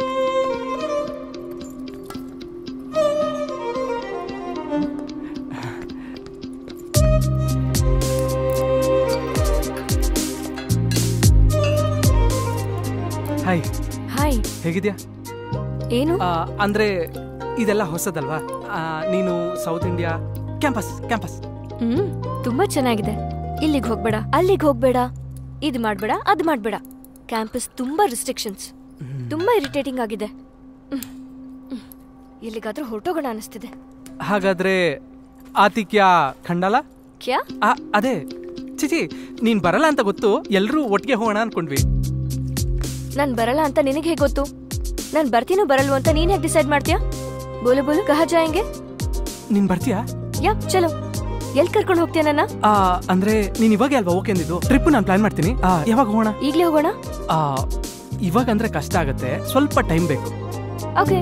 ಹಾಯ್ ಹಾಯ್ ಹೇಗಿದ್ಯಾ ಏನು ಆ, ಅಂದ್ರೆ ಇದೆಲ್ಲ ಹೊಸದಲ್ವಾ ಆ, ನೀನು South India campus campus hmm ತುಂಬಾ ಚೆನ್ನಾಗಿದೆ ಇಲ್ಲಿಗೆ ಹೋಗ್ಬೇಡ ಅಲ್ಲಿಗೆ ಹೋಗ್ಬೇಡ ಇದು ಮಾಡ್ಬೇಡ ಅದು ಮಾಡ್ಬೇಡ ಕ್ಯಾಂಪಸ್ ತುಂಬಾ ರಿಸ್ಟ್ರಿಕ್ಷನ್ಸ್ ತುಂಬಾ ಇರಿಟೇಟಿಂಗ್ ಆಗಿದೆ ಹ್ಮ್. ಹ್ಮ್. ಎಲ್ಲಿಗಾದ್ರೂ ಹೊರಟೋಗೋಣ ಅನಿಸ್ತಿದೆ ಹಾಗಾದ್ರೆ ಆತಿಕ್ಯ ಖಂಡಾಲ ಕ್ಯಾ ಆ, ಅದೇ ಚಿಚಿ ನೀನ್ ಬರಲ್ಲ ಅಂತ ಗೊತ್ತು ಎಲ್ರೂ ಒಟ್ಟಿಗೆ ಹೋಗೋಣ ಅನ್ಕೊಂಡ್ವಿ ನಾನ್ ಬರಲ್ಲ ಅಂತ ನಿನಗೆ ಹೇಗೆ ಗೊತ್ತು ನಾನ್ ಬರ್ತೀನೋ ಬರಲ್ವೋ ಅಂತ ನೀನ್ ಹೇಗೆ ಡಿಸೈಡ್ ಮಾಡ್ತೀಯಾ ಬೋಲು ಬೋಲು ಕಹ ಜಾಯಂಗೆ ನೀನ್ ಬರ್ತೀಯಾ ಯಾ ಚಲೋ ಎಲ್ ಕರ್ಕೊಂಡು ಹೋಗ್ತೀಯ ನನ್ನ ಆ, ಅಂದ್ರೆ ನೀನ್ ಇವಾಗ ಅಲ್ವಾ ಓಕೆ ಅಂದಿದ್ದು ಟ್ರಿಪ್ ನಾನು ಪ್ಲಾನ್ ಮಾಡ್ತೀನಿ ಆ, ಯಾವಾಗ ಹೋಗೋಣ ಈಗ್ಲೇ ಹೋಗೋಣ ಆ, ಇವಾಗ ಅಂದ್ರೆ ಕಷ್ಟ ಆಗತ್ತೆ ಸ್ವಲ್ಪ ಟೈಮ್ ಬೇಕು okay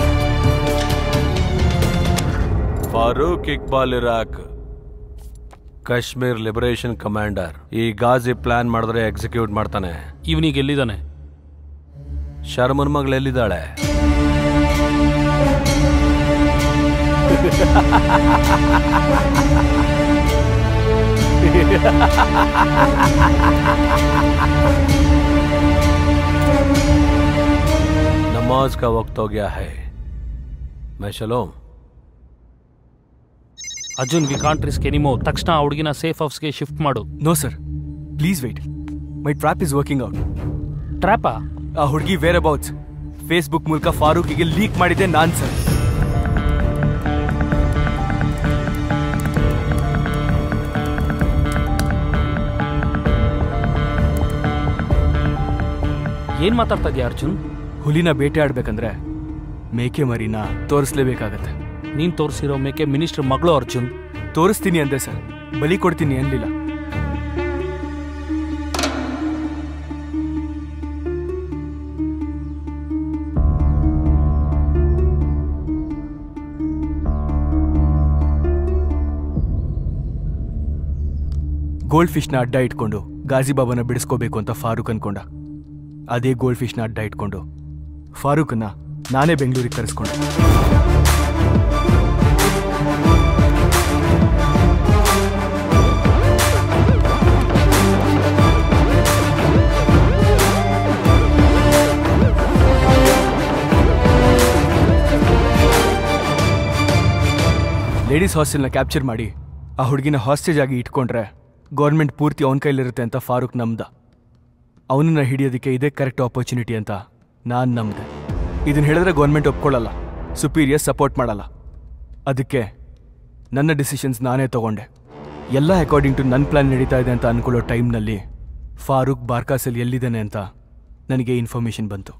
Farooq Iqbal Iraq Kashmir liberation commander ಈ ಗಾಜಿ ಪ್ಲಾನ್ ಮಾಡಿದ್ರೆ ಎಕ್ಸಿಕ್ಯೂಟ್ ಮಾಡ್ತಾನೆ ಇವನಿಗೆ ಎಲ್ಲಿದ್ದಾನೆ ಶರ್ಮನ್ ಮಗಳು ಎಲ್ಲಿದ್ದಾಳೆ नमाज का वक्त हो गया है मैं चलो Arjun we can't risk anymore ತಕ್ಷಣ ಆ ಹುಡುಗಿನ ಸೇಫ್ ಹೌಸ್ಗೆ ಶಿಫ್ಟ್ ಮಾಡು no sir please wait my trap is working out ಟ್ರ್ಯಾಪಾ ಆ ಹುಡುಗಿ ವೇರ್ ಅಬೌಟ್ಸ್ ಫೇಸ್ಬುಕ್ ಮೂಲಕ ಫಾರೂಕಿಗೆ ಲೀಕ್ ಮಾಡಿದ್ದೆ ನಾನ್ ಸರ್ ಏನ್ ಮಾತಾಡ್ತಾ ಇದೀಯ ಅರ್ಜುನ್ ಹುಲಿನ ಬೇಟೆ ಆಡ್ಬೇಕಂದ್ರೆ ಮೇಕೆ ಮರಿನ ತೋರಿಸ್ಲೇಬೇಕಾಗತ್ತೆ ನೀನ್ ತೋರಿಸಿರೋ ಮೇಕೆ ಮಿನಿಸ್ಟರ್ ಮಗಳು ಅರ್ಜುನ್ ತೋರಿಸ್ತೀನಿ ಅಂದೆ ಸರ್ ಬಲಿ ಕೊಡ್ತೀನಿ ಅನ್ಲಿಲ್ಲ ಗೋಲ್ಡ್ ಫಿಶ್ನ ಅಡ್ಡ ಇಟ್ಕೊಂಡು ಗಾಜಿಬಾಬಾನ ಬಿಡಿಸ್ಕೋಬೇಕು ಅಂತ ಫಾರೂಕ್ ಅನ್ಕೊಂಡ ಅದೇ ಗೋಲ್ಡ್ ಫಿಶ್ನ ಅಡ್ಡ ಇಟ್ಕೊಂಡು ಫಾರೂಕನ್ನ ನಾನೇ ಬೆಂಗಳೂರಿಗೆ ಕರೆಸ್ಕೊಂಡೆ ಲೇಡೀಸ್ ಹಾಸ್ಟೆಲ್ನ ಕ್ಯಾಪ್ಚರ್ ಮಾಡಿ ಆ ಹುಡುಗಿನ ಹಾಸ್ಟೇಜ್ ಆಗಿ ಇಟ್ಕೊಂಡ್ರೆ ಗೌರ್ಮೆಂಟ್ ಪೂರ್ತಿ ಅವನ ಕೈಲಿರುತ್ತೆ ಅಂತ ಫಾರೂಕ್ ನಂಬ್ದ ಅವನನ್ನ ಹಿಡಿಯೋದಕ್ಕೆ ಇದೇ ಕರೆಕ್ಟ್ ಆಪರ್ಚುನಿಟಿ ಅಂತ ನಾನು ನಂಬ್ದೆ ಇದನ್ನ ಹೇಳಿದ್ರೆ ಗೌರ್ಮೆಂಟ್ ಒಪ್ಕೊಳ್ಳಲ್ಲ ಸುಪೀರಿಯರ್ ಸಪೋರ್ಟ್ ಮಾಡಲ್ಲ ಅದಕ್ಕೆ ನನ್ನ ಡಿಸಿಷನ್ಸ್ ನಾನೇ ತಗೊಂಡೆ ಎಲ್ಲ ಅಕಾರ್ಡಿಂಗ್ ಟು ನನ್ನ ಪ್ಲಾನ್ ನಡೀತಾ ಇದೆ ಅಂತ ಅನ್ಕೊಳ್ಳೋ ಟೈಮ್ನಲ್ಲಿ ಫಾರೂಕ್ ಬಾರ್ಕಾಸಲ್ಲಿ ಎಲ್ಲಿದ್ದಾನೆ ಅಂತ ನನಗೆ ಇನ್ಫಾರ್ಮೇಷನ್ ಬಂತು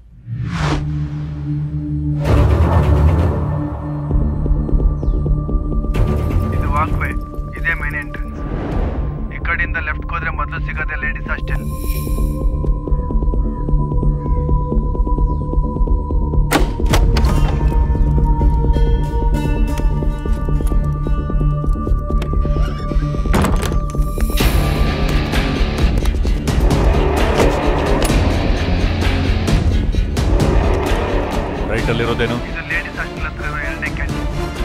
ಇದು ವಾಕ್ವೇ ಇದೇ ಮೈನ್ ಎಂಟ್ರೆನ್ಸ್ ಈ ಕಡೆಯಿಂದ ಲೆಫ್ಟ್ ಹೋದ್ರೆ ಮೊದಲು ಸಿಗೋದೆ ಲೇಡೀಸ್ ಹಾಸ್ಟೆಲ್ ರೈಟ್ ಅಲ್ಲಿರೋದೇನು ಇದು ಲೇಡೀಸ್ ಹಾಸ್ಟೆಲ್ ಹತ್ರ ಇರೋ ಎರಡನೇ ಕ್ಯಾಂಟೀನ್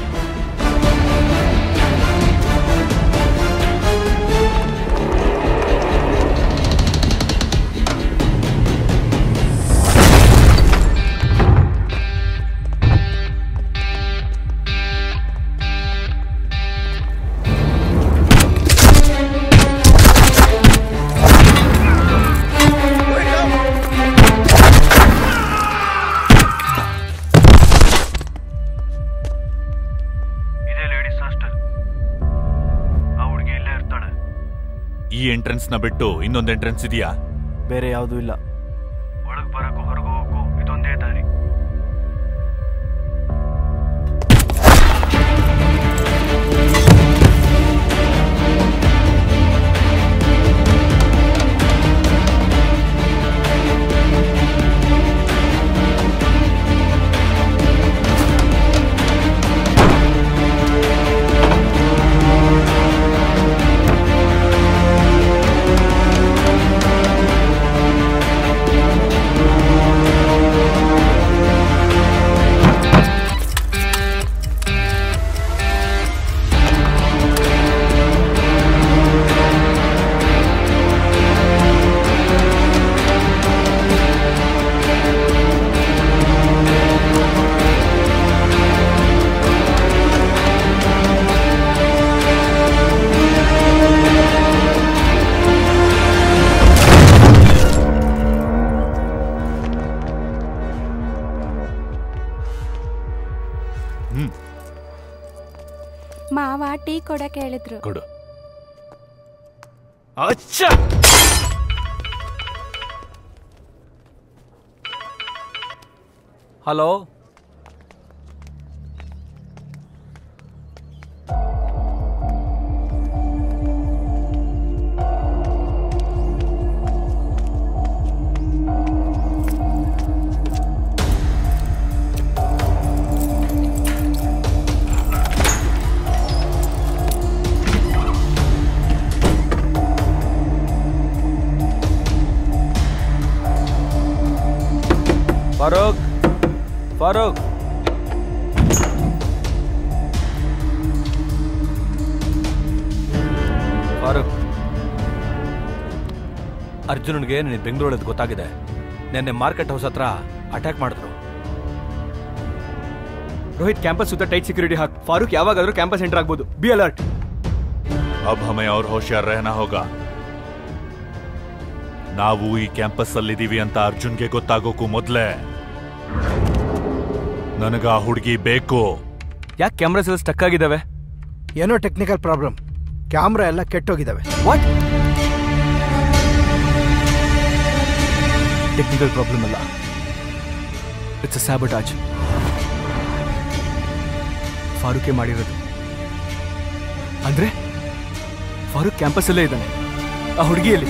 ಇದೇ ಲೇಡೀಸ್ ಹಾಸ್ಟೆಲ್ ಆ ಹುಡುಗಿ ಇಲ್ಲೇ ಇರ್ತಾಳೆ ಈ ಎಂಟ್ರೆನ್ಸ್ ನ ಬಿಟ್ಟು ಇನ್ನೊಂದು ಎಂಟ್ರೆನ್ಸ್ ಇದೆಯಾ ಬೇರೆ ಯಾವುದೂ ಇಲ್ಲ ಒಳಗ್ ಬರಕ್ಕೂ ಹೊರಗೆ ಹೋಗಕ್ಕೂ ಇದೊಂದೇ ದಾರಿ ಮಾವ ಟೀ ಕೊಡಕ್ಕೆ ಹೇಳಿದ್ರು ಕೊಡು ಅಚ್ಚ ಹಲೋ ಫಾರೂಕ್ ಫಾರೂಕ್ ಫಾರೂಕ್ ಅರ್ಜುನನ್ಗೆ ನೀನು ಬೆಂಗಳೂರಲ್ಲಿ ಗೊತ್ತಾಗಿದೆ ನಿನ್ನೆ ಮಾರ್ಕೆಟ್ ಹೌಸ್ ಹತ್ರ ಅಟ್ಯಾಕ್ ಮಾಡಿದ್ರು ರೋಹಿತ್ ಕ್ಯಾಂಪಸ್ ಸುತ್ತ ಟೈಟ್ ಸೆಕ್ಯೂರಿಟಿ ಹಾಕ್ ಫಾರೂಕ್ ಯಾವಾಗಾದ್ರೂ ಕ್ಯಾಂಪಸ್ ಎಂಟರ್ ಆಗ್ಬೋದು ಬಿ ಅಲರ್ಟ್ अब हमें और होशियार रहना होगा ನಾವು ಈ ಕ್ಯಾಂಪಸ್ ಅಲ್ಲಿದ್ದೀವಿ ಅಂತ ಅರ್ಜುನ್ಗೆ ಗೊತ್ತಾಗೋಕು ಮೊದ್ಲೇ ನನಗ ಆ ಹುಡುಗಿ ಬೇಕು ಯಾಕೆ ಕ್ಯಾಮ್ರಾಸ್ ಎಲ್ಲ ಸ್ಟಕ್ ಆಗಿದ್ದಾವೆ ಏನೋ ಟೆಕ್ನಿಕಲ್ ಪ್ರಾಬ್ಲಮ್ ಕ್ಯಾಮ್ರಾ ಎಲ್ಲ ಕೆಟ್ಟೋಗಿದ್ದಾವೆ ವಾಟ್ ಟೆಕ್ನಿಕಲ್ ಪ್ರಾಬ್ಲಮ್ ಅಲ್ಲ ಇಟ್ಸ್ ಅ ಸ್ಯಾಬಟಾಜ್ ಫಾರೂಕೆ ಮಾಡಿರೋದು ಅಂದ್ರೆ ಫಾರೂಕ್ ಕ್ಯಾಂಪಸ್ ಅಲ್ಲೇ ಇದ್ದಾನೆ ಆ ಹುಡುಗಿಯಲ್ಲಿ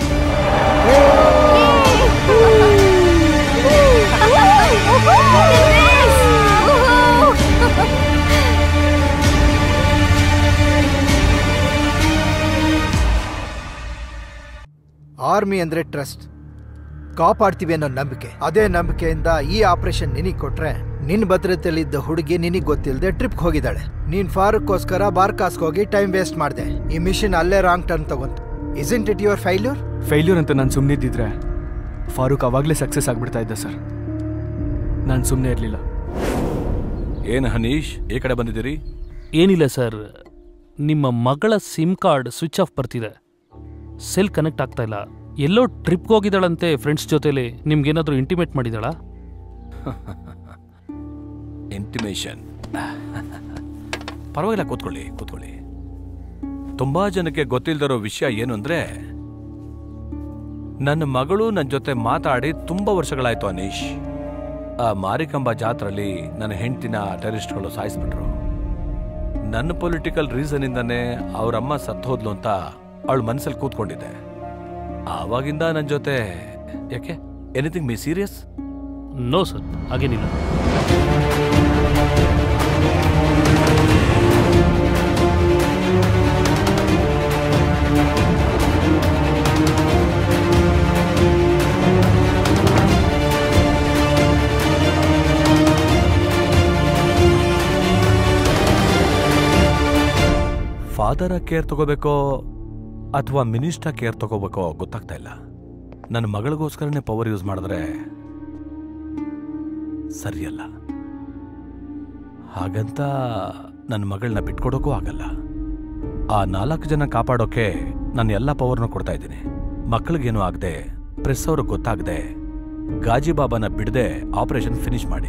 ಆರ್ಮಿ ಅಂದ್ರೆ ಟ್ರಸ್ಟ್ ಕಾಪಾಡ್ತೀವಿ ಅನ್ನೋ ನಂಬಿಕೆ ಅದೇ ನಂಬಿಕೆಯಿಂದ ಈ ಆಪರೇಷನ್ ನಿನಗ್ ಕೊಟ್ರೆ ನಿನ್ ಭದ್ರತೆಯಲ್ಲಿದ್ದ ಹುಡುಗಿ ನಿನಗ್ ಗೊತ್ತಿಲ್ಲದೆ ಟ್ರಿಪ್ ಹೋಗಿದ್ದಾಳೆ ನೀನ್ ಫಾರೂಕ್ಕೋಸ್ಕರ ಬಾರ್ಕಾಸ್ಗೆ ಹೋಗಿ ಟೈಮ್ ವೇಸ್ಟ್ ಮಾಡಿದೆ ಈ ಮಿಷನ್ ಅಲ್ಲೇ ರಾಂಗ್ ಟರ್ನ್ ತಗೊಂತು isn't it your failure failure ಅಂತ ನಾನು ಸುಮ್ಮನಿದ್ದಿದ್ರೆ ಫಾರೂಕ್ ಅವಾಗಲೇ ಸಕ್ಸಸ್ ಆಗ್ಬಿಡ್ತಾ ಇದ್ದ ಸರ್ ನಾನು ಸುಮ್ಮನೆ ಇರಲಿಲ್ಲ ಏನು ಹನೀಶ್ ಈ ಕಡೆ ಬಂದಿದ್ದೀರಿ ಏನಿಲ್ಲ ಸರ್ ನಿಮ್ಮ ಮಗಳ ಸಿಮ್ ಕಾರ್ಡ್ ಸ್ವಿಚ್ ಆಫ್ ಬರ್ತಿದೆ ಸೆಲ್ ಕನೆಕ್ಟ್ ಆಗ್ತಾ ಇಲ್ಲ ಎಲ್ಲೋ ಟ್ರಿಪ್ಗೆ ಹೋಗಿದ್ದಾಳಂತೆ ಫ್ರೆಂಡ್ಸ್ ಜೊತೆಲಿ ನಿಮ್ಗೇನಾದರೂ ಇಂಟಿಮೇಟ್ ಮಾಡಿದಾಳಾ ಇಂಟಿಮೇಷನ್ ಪರವಾಗಿಲ್ಲ ಕೂತ್ಕೊಳ್ಳಿ ಕೂತ್ಕೊಳ್ಳಿ ತುಂಬಾ ಜನಕ್ಕೆ ಗೊತ್ತಿಲ್ದಿರೋ ವಿಷಯ ಏನು ಅಂದ್ರೆ ನನ್ನ ಮಗಳು ನನ್ನ ಜೊತೆ ಮಾತಾಡಿ ತುಂಬಾ ವರ್ಷಗಳಾಯ್ತು ಅನೀಶ್ ಆ ಮಾರಿಕಂಬ ಜಾತ್ರಲ್ಲಿ ನನ್ನ ಹೆಂಡ್ತಿನ ಟೆರರಿಸ್ಟ್ಗಳು ಸಾಯಿಸ್ಬಿಟ್ರು ನನ್ನ ಪೊಲಿಟಿಕಲ್ ರೀಸನ್ ಇಂದಾನೆ ಅವ್ರಮ್ಮ ಸತ್ತೋದ್ಲು ಅಂತ ಅವಳ ಮನಸ್ಸಲ್ಲಿ ಕೂತ್ಕೊಂಡಿದ್ದೆ ಆವಾಗಿಂದ ನನ್ನ ಜೊತೆ ಯಾಕೆ anything me serious no sir ಹಾಗೇನಿಲ್ಲ ಫಾದರ ಕೇರ್ ತಗೋಬೇಕೋ ಅಥವಾ ಮಿನಿಸ್ಟರ್ ಕೇರ್ ತಗೋಬೇಕೋ ಗೊತ್ತಾಗ್ತಾ ಇಲ್ಲ ನನ್ನ ಮಗಳಿಗೋಸ್ಕರನೇ ಪವರ್ ಯೂಸ್ ಮಾಡಿದ್ರೆ ಸರಿಯಲ್ಲ ಹಾಗಂತ ನನ್ನ ಮಗಳನ್ನ ಬಿಟ್ಕೊಡೋಕ್ಕೂ ಆಗಲ್ಲ ಆ ನಾಲ್ಕು ಜನ ಕಾಪಾಡೋಕೆ ನಾನು ಎಲ್ಲ ಪವರ್ನ ಕೊಡ್ತಾ ಇದ್ದೀನಿ ಮಕ್ಕಳಿಗೇನು ಆಗದೆ ಪ್ರೆಸ್ ಅವ್ರಿಗೆ ಗೊತ್ತಾಗದೆ ಗಾಜಿಬಾಬಾನ ಬಿಡದೆ ಆಪರೇಷನ್ ಫಿನಿಶ್ ಮಾಡಿ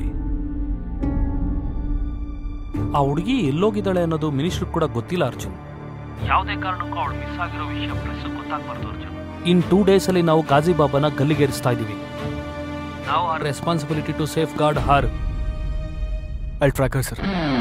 ಆ ಹುಡುಗಿ ಎಲ್ಲೋಗಿದ್ದಾಳೆ ಅನ್ನೋದು ಮಿನಿಸ್ಟರ್ ಕೂಡ ಗೊತ್ತಿಲ್ಲ ಅರ್ಜುನ್ ಯಾವುದೇ ಕಾರಣಕ್ಕೂ ಅವಳು ಮಿಸ್ ಆಗಿರೋ ವಿಷಯ ಪ್ರೆಸ್ ಗೊತ್ತಾಗಬಾರ್ದು ಅರ್ಜುನ್ ಇನ್ ಟೂ ಡೇಸ್ ಅಲ್ಲಿ ನಾವು ಗಾಜಿ ಬಾಬಾನ ಗಲ್ಲಿಗೇರಿಸ್ತಾ ಇದೀವಿ ನಾವು are responsibility to safeguard her I tracker sir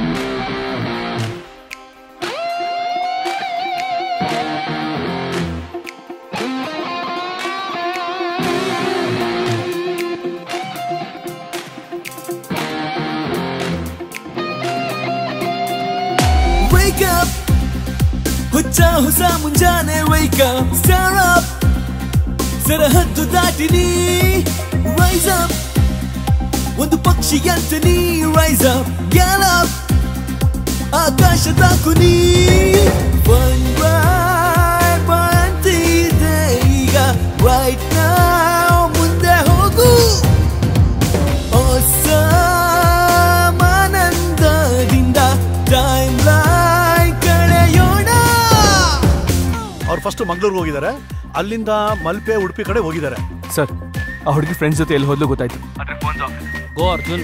Wake up ಹೊಚ್ಚ ಹೊಸ ಮುಂಜಾನೆ wake up Star up ಸರಹದ್ದು ದಾಟಿನಿ Rise up ಒಂದು ಪಕ್ಷಿಯಂತ ನೀ Rise up Gallop ಆಕಾಶ ತಾಕು ನೀ Fun ride ಬಂತಿದೆ ಈಗ Right now ಮುಂದೆ ಹೋಗು ಅಸಮಾನಂದದಿಂದ ಟೈಮ್ ಲೈನ್ ಕಳೆಯೋಣ ಅವ್ರು ಫಸ್ಟ್ ಮಂಗಳೂರಿಗೆ ಹೋಗಿದ್ದಾರೆ ಅಲ್ಲಿಂದ ಮಲ್ಪೆ ಉಡುಪಿ ಕಡೆ ಹೋಗಿದ್ದಾರೆ ಸರ್ ಆ ಹುಡುಗಿ ಫ್ರೆಂಡ್ಸ್ ಜೊತೆ ಎಲ್ಲಿ ಹೋದ್ಲು ಗೊತ್ತಾಯ್ತು ಗೋ ಅರ್ಜುನ್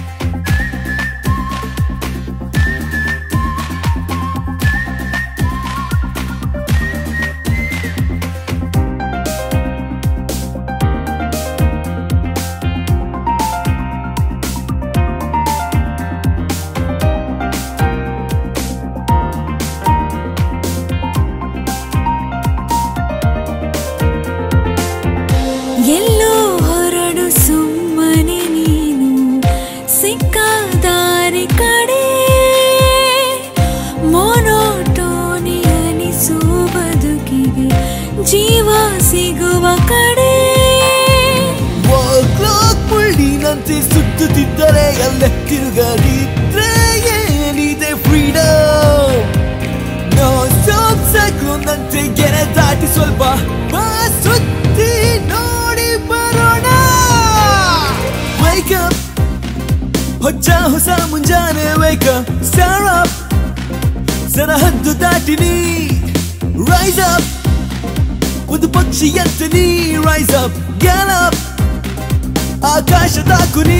ಎಲ್ಲೋ ಹೊರಡು ಸುಮ್ಮನೆ ನೀನು ಸಿಕ್ಕ ದಾರಿ ಕಡೆ ಮೊನೋಟೋನಿ ಅನಿಸು ಬದುಕಿಗೆ ಜೀವ ಸಿಗುವ ಕಡೆ ಕ್ಲಾಕ್ ಮುಳ್ಳಿನ ಮಿಂಚಿನಂತೆ ಸುತ್ತುತ್ತಿದ್ದರೆ ಅಲ್ಲೇ ತಿರುಗದಿದ್ರೆ ಏನಿದೆ ಫ್ರೀಡಮ್ ನೋ ಸಾಫ್ಟ್ ಸೈಕ್ಲೋನ್ ಅಂತೆ ಗೆರೆ ದಾಟಿ ಸ್ವಲ್ಪ ಬಾ ಸುತ್ತಿ ನೋಡಿ ಬರೋಣ ವೈಕ್ ಅಪ್ ಹೊಚ್ಚ ಹೊಸ ಮುಂಜಾನೆ ವೈಕ್ ಅಪ್ ಸ್ಟಾರ್ ಅಪ್ ಸರಹದ್ದು ದಾಟಿನಿ ರೈಸ್ ಅಪ್ ಒಂದು ಪಕ್ಷಿಯಂತೆ ನೀ ರೈಸ್ ಅಪ್ ಗ್ಯಾಲಪ್ ಆಕಾಶ ತಾಕುನಿ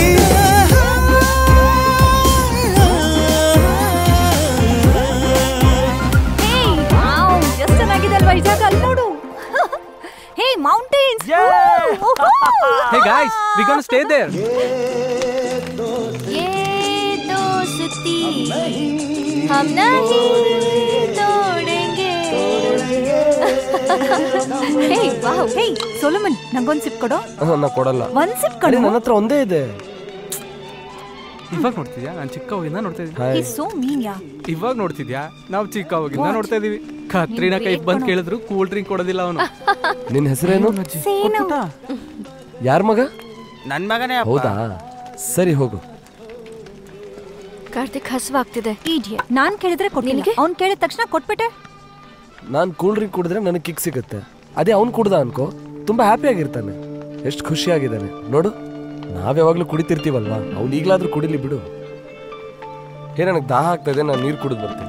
ಎಷ್ಟು ಚೆನ್ನಾಗಿದೆ ಅಲ್ವಾ ಈ ಜಾಗ ಅಲ್ಲಿ ನೋಡು hey mountains hey guys we gonna stay there ये दोस्ती हम नहीं तोड़ेंगे ಹೇ ವಾವ್ ಹೇ ಸೋಲಮನ್ ನಂಗೊಂದ್ ಸಿಪ್ ಕೊಡು ನಾ ಕೊಡಲ್ಲ ಒಂದ್ ಸಿಪ್ ಅರೆ, ಕೊಡು ನನ್ನ ಹತ್ರ ಒಂದೇ ಇದೆ ಇವಾಗ ನೋಡ್ತಿದ್ಯಾ ನಾನು ಚಿಕ್ಕವಾಗಿಂದ ನೋಡ್ತಾ ಇದ್ದೀನಿ ಹಾಯ್. ಸೋ ಮೀನ್ ಯಾ ಇವಾಗ ನೋಡ್ತಿದ್ಯಾ ನಾವು ಚಿಕ್ಕವಾಗಿಂದ What? ನೋಡ್ತಾ ಇದೀವಿ ಕತ್ರಿನ ಕೈ ನಿನ್ ಬಂದ್ ಬೇಕು ಕೇಳಿದ್ರು ಕೂಲ್ ಡ್ರಿಂಕ್ ಕೊಡೋದಿಲ್ಲ ಅವನು ನಿನ್ನ ಹೆಸರೇನು ಸೇನು ಯಾರ ಮಗ ನನ್ ಮಗನೇ ಅಪ್ಪ. ಹೌದಾ ಸರಿ ಹೋಗು ಕಾರ್ತಿಕ್ ಹಸುವಾಗ್ತಿದೆ ಇಡಿಯಟ್ ನಾನ್ ಕೇಳಿದ್ರೆ ಕೊಟ್ಟಿಲ್ಲ ಅವ್ನ್ ಕೇಳಿದ ತಕ್ಷಣ ಕೊಟ್ಬಿಟ್ಟೆ ನಾನು ಕೂಲ್ ಡ್ರಿಂಕ್ ಕುಡಿದ್ರೆ ನನಗೆ ಕಿಕ್ ಸಿಗುತ್ತೆ ಅದೇ ಅವ್ನು ಕುಡ್ದ ಅನ್ಕೋ ತುಂಬಾ ಹ್ಯಾಪಿ ಆಗಿರ್ತಾನೆ ಎಷ್ಟು ಖುಷಿಯಾಗಿದ್ದಾನೆ ನೋಡು ನಾವ್ ಯಾವಾಗ್ಲೂ ಕುಡಿತಿರ್ತೀವಲ್ವಾ ಅವ್ನು ಈಗ್ಲಾದ್ರೂ ಕುಡಿಲಿ ಬಿಡು ಹೇ ನನಗೆ ದಾಹ ಆಗ್ತಾ ಇದೆ ನಾನು ನೀರು ಕುಡಿದು ಬರ್ತೀನಿ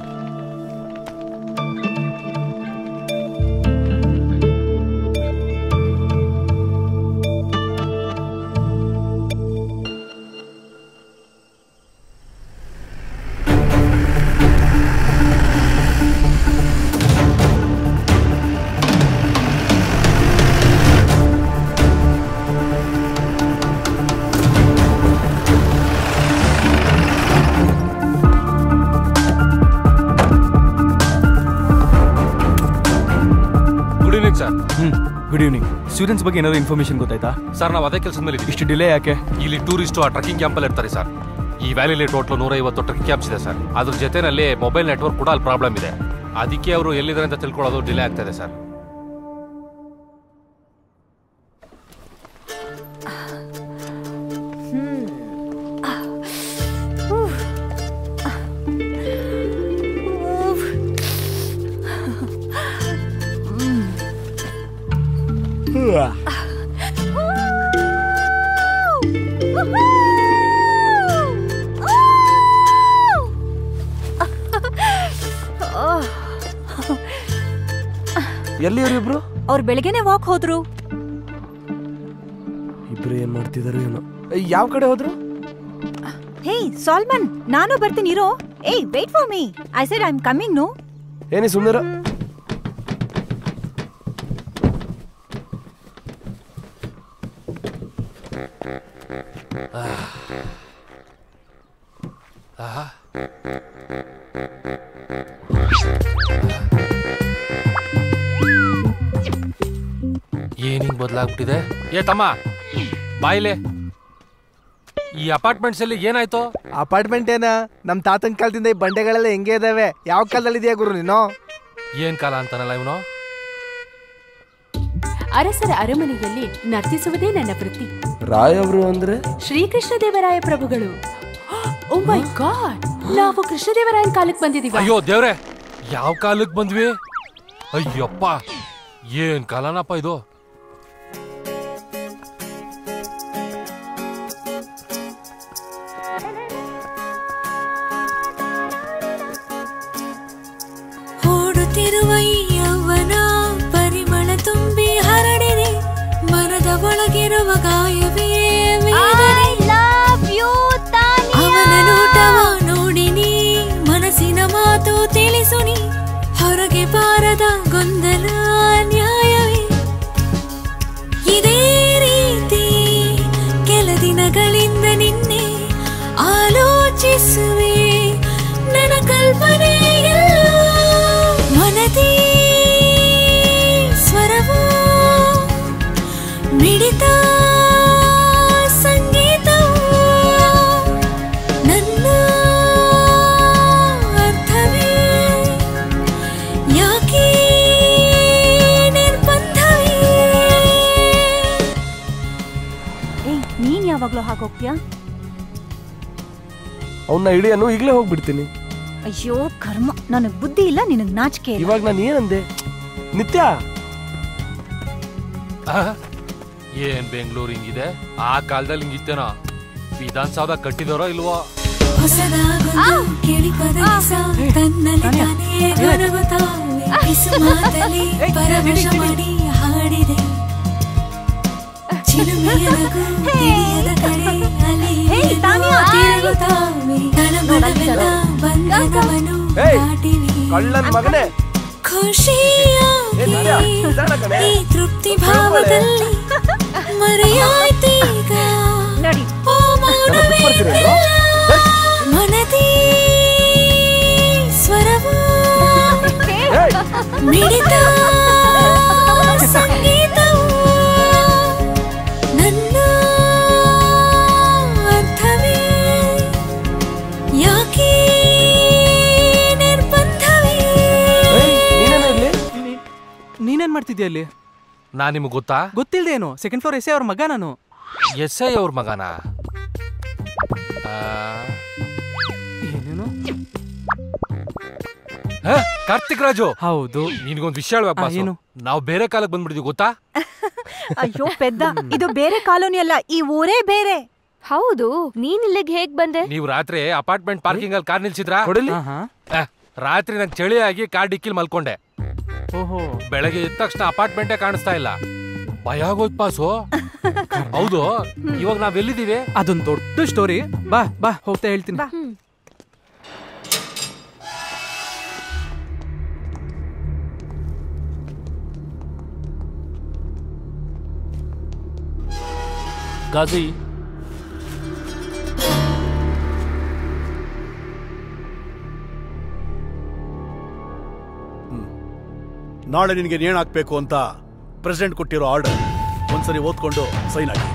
good evening sir hmm good evening students ಬಗ್ಗೆ ಏನಾದ್ರು ಇನ್ಫಾರ್ಮೇಶನ್ ಗೊತ್ತಾಯ್ತಾ ಸರ್ ನಾವು ಅದೇ ಕೆಲಸದ ಮೇಲೆ ಇದ್ದೀವಿ ಇಷ್ಟು ಡಿಲೇ ಯಾಕೆ ಇಲ್ಲಿ ಟೂರಿಸ್ಟ್ ಆ ಟ್ರೆಕಿಂಗ್ ಕ್ಯಾಂಪಲ್ಲಿ ಇರ್ತಾರೆ ಸರ್ ಈ ವ್ಯಾಲಿಲಿ ಟೋಟಲ್ ನೂರ ಐವತ್ತು ಟ್ರೆಕಿಂಗ್ ಕ್ಯಾಂಪ್ಸ್ ಇದೆ ಸರ್ ಅದ್ರ ಜೊತೆನಲ್ಲಿ ಮೊಬೈಲ್ ನೆಟ್ವರ್ಕ್ ಕೂಡ ಅಲ್ಲಿ ಪ್ರಾಬ್ಲಮ್ ಇದೆ ಅದಕ್ಕೆ ಅವರು ಎಲ್ಲಿದ್ದಾರೆ ಅಂತ ತಿಳ್ಕೊಳ್ಳೋದು ಡಿಲೇ ಆಗ್ತಾ ಇದೆ ಸರ್ ಎಲ್ಲಿ ಇವ್ರು ಇಬ್ರು ಅವ್ರು ಬೆಳಗ್ಗೆನೆ ವಾಕ್ ಹೋದ್ರು ಇಬ್ರು ಏನ್ ಮಾಡ್ತಿದಾರೋ ಏನೋ ಯಾವ ಕಡೆ ಹೋದ್ರು ಹೇ ಸಾಲ್ಮನ್ ನಾನು ಬರ್ತೀನಿ ಇರೋ ಏಯ್ wait for me I said I am coming no ಏನಿ ಸುಮ್ಮನಿರ ಏನ್ ಹಿಂಗ್ ಬದಲಾಗ್ಬಿಟ್ಟಿದೆ ಏ ತಮ್ಮ ಬಾಯಿಲೆ ಈ ಅಪಾರ್ಟ್ಮೆಂಟ್ಸ್ ಅಲ್ಲಿ ಏನಾಯ್ತು ಅಪಾರ್ಟ್ಮೆಂಟ್ ಏನ ನಮ್ ತಾತನ ಕಾಲದಿಂದ ಈ ಬಂಡೆಗಳೆಲ್ಲ ಹೆಂಗೆ ಇದಾವೆ ಯಾವ ಕಾಲದಲ್ಲಿ ಇದೆಯಾ ಗುರು ನೀನು ಏನ್ ಕಾಲ ಅಂತಾನಲ್ಲ ಇವನು ಅರಸರ ಅರಮನೆಯಲ್ಲಿ ನರ್ತಿಸುವುದೇ ನನ್ನ ವೃತ್ತಿ ರಾಯ್ ಅವರು ಅಂದ್ರೆ ಶ್ರೀಕೃಷ್ಣ ದೇವರಾಯ ಪ್ರಭುಗಳು ಓ ಮೈ ಗಾಡ್ ನಾವು ಕೃಷ್ಣದೇವರಾಯನ ಕಾಲಕ್ಕೆ ಬಂದಿದೀವಿ ಅಯ್ಯೋ ದೇವ್ರೆ ಯಾವ ಕಾಲಕ್ಕೆ ಬಂದ್ವಿ ಅಯ್ಯಪ್ಪ ಏನ್ ಕಾಲನಪ್ಪ ಇದು ಓಡುತ್ತಿರುವ ಈ ಯೌವನ ಪರಿಮಳ ತುಂಬಿ ಹರಡಿದೆ ಮನದ ಒಳಗಿರುವ ಗಾಯವೇ ವೇದನೆ ಅವನ ನೋಟವ ನೋಡಿ ನೀ ಮನಸ್ಸಿನ ಮಾತು ತಿಳಿಸು ನೀ ಹೊರಗೆ ಬಾರದ ಗೊಂದಲ ನ್ಯಾಯವೇ ಇದೇ ರೀತಿ ಕೆಲ ದಿನಗಳಿಂದ ನಿನ್ನೆ ಆಲೋಚಿಸುವೆ ನನ್ನ ಕಲ್ಪನೆ ಎಲ್ಲೋ ಮನದಿ ಸ್ವರವೋ ಮಿಡಿತ ಹೇಳೋ ಹಾಗೋಗ್ತೀಯಾ ಅವನ್ನ ಹಿಡಿಯನು ಈಗಲೇ ಹೋಗ್ಬಿಡ್ತೀನಿ ಅಯ್ಯೋ ಕರ್ಮ ನನಗ್ ಬುದ್ಧಿ ಇಲ್ಲ ನಿನಗ್ ನಾಚಿಕೆ ಇಲ್ಲ ಇವಾಗ ನಾನು ಏನಂದೆ ನಿತ್ಯ ಆಹ್, ಏನ್ ಬೆಂಗಳೂರು ಹಿಂಗಿದೆ ಆ ಕಾಲದಲ್ಲಿ ಹಿಂಗಿತ್ತೇನೋ ವಿಧಾನಸೌಧ ಕಟ್ಟಿದಾರೋ ಇಲ್ವೋ ಹೊಸದಾಗೊಂದು ಕೇಳಿ ಪದನಿಸ ತನ್ನಲ್ಲಿ ತಾನೇ ಗೊನಗುತ್ತಾವೆ ಕಿಸು ಮಾತಲಿ ಪರವಶ ಮಾಡಿ ಹಾಡಿದೆ ಚಿಲುಮೆಯ ನಗು ತಿಳಿಯದ ಕಡೆ ಅಲಿ ತಿರುಗುತ್ತಾವೆ ತಳಮಳವೆಲ್ಲ ಬಂಧನವನ್ನು ದಾಟಿವೆ ಕಳ್ಳನ್ ಮಗನೇ ಖುಷಿಯಾಗಿ ಈ ತೃಪ್ತಿ ಭಾವದಲ್ಲಿ ಮರೆಯಾಯ್ತೀಗ ಓ ಮೌನವೇ ಮನದಿ ಸ್ವರವು ಮಿಡಿತ ಸಂಗೀತವು ನನ್ನ ಅರ್ಥವೇ ಯಾಕೆ ನಿರ್ಬಂಧವೇ ನೀನೇನ್ ಮಾಡ್ತಿದ್ಯಾ ಅಲ್ಲಿ ನಾನ್ ನಿಮ್ಗೆ ಗೊತ್ತಾ ಗೊತ್ತಿಲ್ದೇನು ಸೆಕೆಂಡ್ ಫ್ಲೋರ್ ಎಸೆ ಅವ್ರ ಮಗ ನಾನು ಎಸ್ ಐ ಅವ್ರ ಮಗನ ಏನೇನು ಕಾರ್ತಿಕ್ ರಾಜು ಹೌದು ನಿನ್ಗೊಂದ್ ವಿಷಯ ಹೇಳ್ಬೇಕು ಆ, ಬಾಸು. ಏನು? ನಾವು ಬೇರೆ ಕಾಲಕ್ಕೆ ಬಂದ್ಬಿಟ್ಟಿದ್ವಿ ಗೊತ್ತಾ ಅಯ್ಯೋ ಪೆದ್ದ ಇದು ಬೇರೆ ಕಾಲೋನಿ ಅಲ್ಲ ಈ ಊರೇ ಬೇರೆ ಹೌದು ನೀನ್ ಇಲ್ಲಿಗೆ ಹೇಗ್ ಬಂದೆ ನೀವು ರಾತ್ರಿ ಅಪಾರ್ಟ್ಮೆಂಟ್ ಪಾರ್ಕಿಂಗ್ ಅಲ್ಲಿ ಕಾರ್ ನಿಲ್ಸಿದ್ರಾ ಕೊಡಲಿ ಆ, ರಾತ್ರಿ ನಂಗೆ ಚಳಿ ಆಗಿ ಕಾರ್ ಡಿಕ್ಕಿಲ್ ಮಲ್ಕೊಂಡೆ ಓಹೋ ಬೆಳಗ್ಗೆ ಎದ್ದ ತಕ್ಷಣ ಅಪಾರ್ಟ್ಮೆಂಟೇ ಕಾಣಿಸ್ತಾ ಇಲ್ಲ ಭಯ ಆಗೋಯ್ತು ಪಾಸು ಹೌದು ಇವಾಗ ನಾವೆಲ್ಲಿದ್ದೀವಿ ಅದೊಂದು ದೊಡ್ಡ ಸ್ಟೋರಿ ಬಾ ಬಾ ಹೋಗ್ತಾ ಹೇಳ್ತೀನಿ ಗಾಜಿ ನಾಳೆ ನಿನಗೆ ನೇಣು ಹಾಕ್ಬೇಕು ಅಂತ ಪ್ರೆಸಿಡೆಂಟ್ ಕೊಟ್ಟಿರೋ ಆರ್ಡರ್ ಒಂದ್ಸರಿ ಓದ್ಕೊಂಡು ಸೈನ್ ಆಗಿ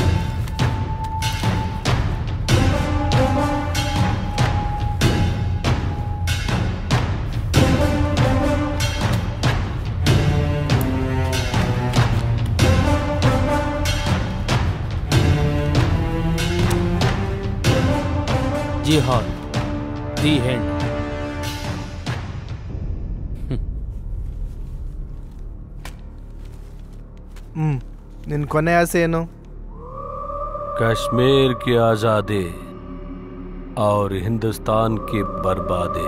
जी हाँ दी हैंड ಹ್ಮ್ ನಿನ್ ಕೊನೆ ಆಸೆ ಏನು कश्मीर की आज़ादी और हिंदुस्तान की बर्बादी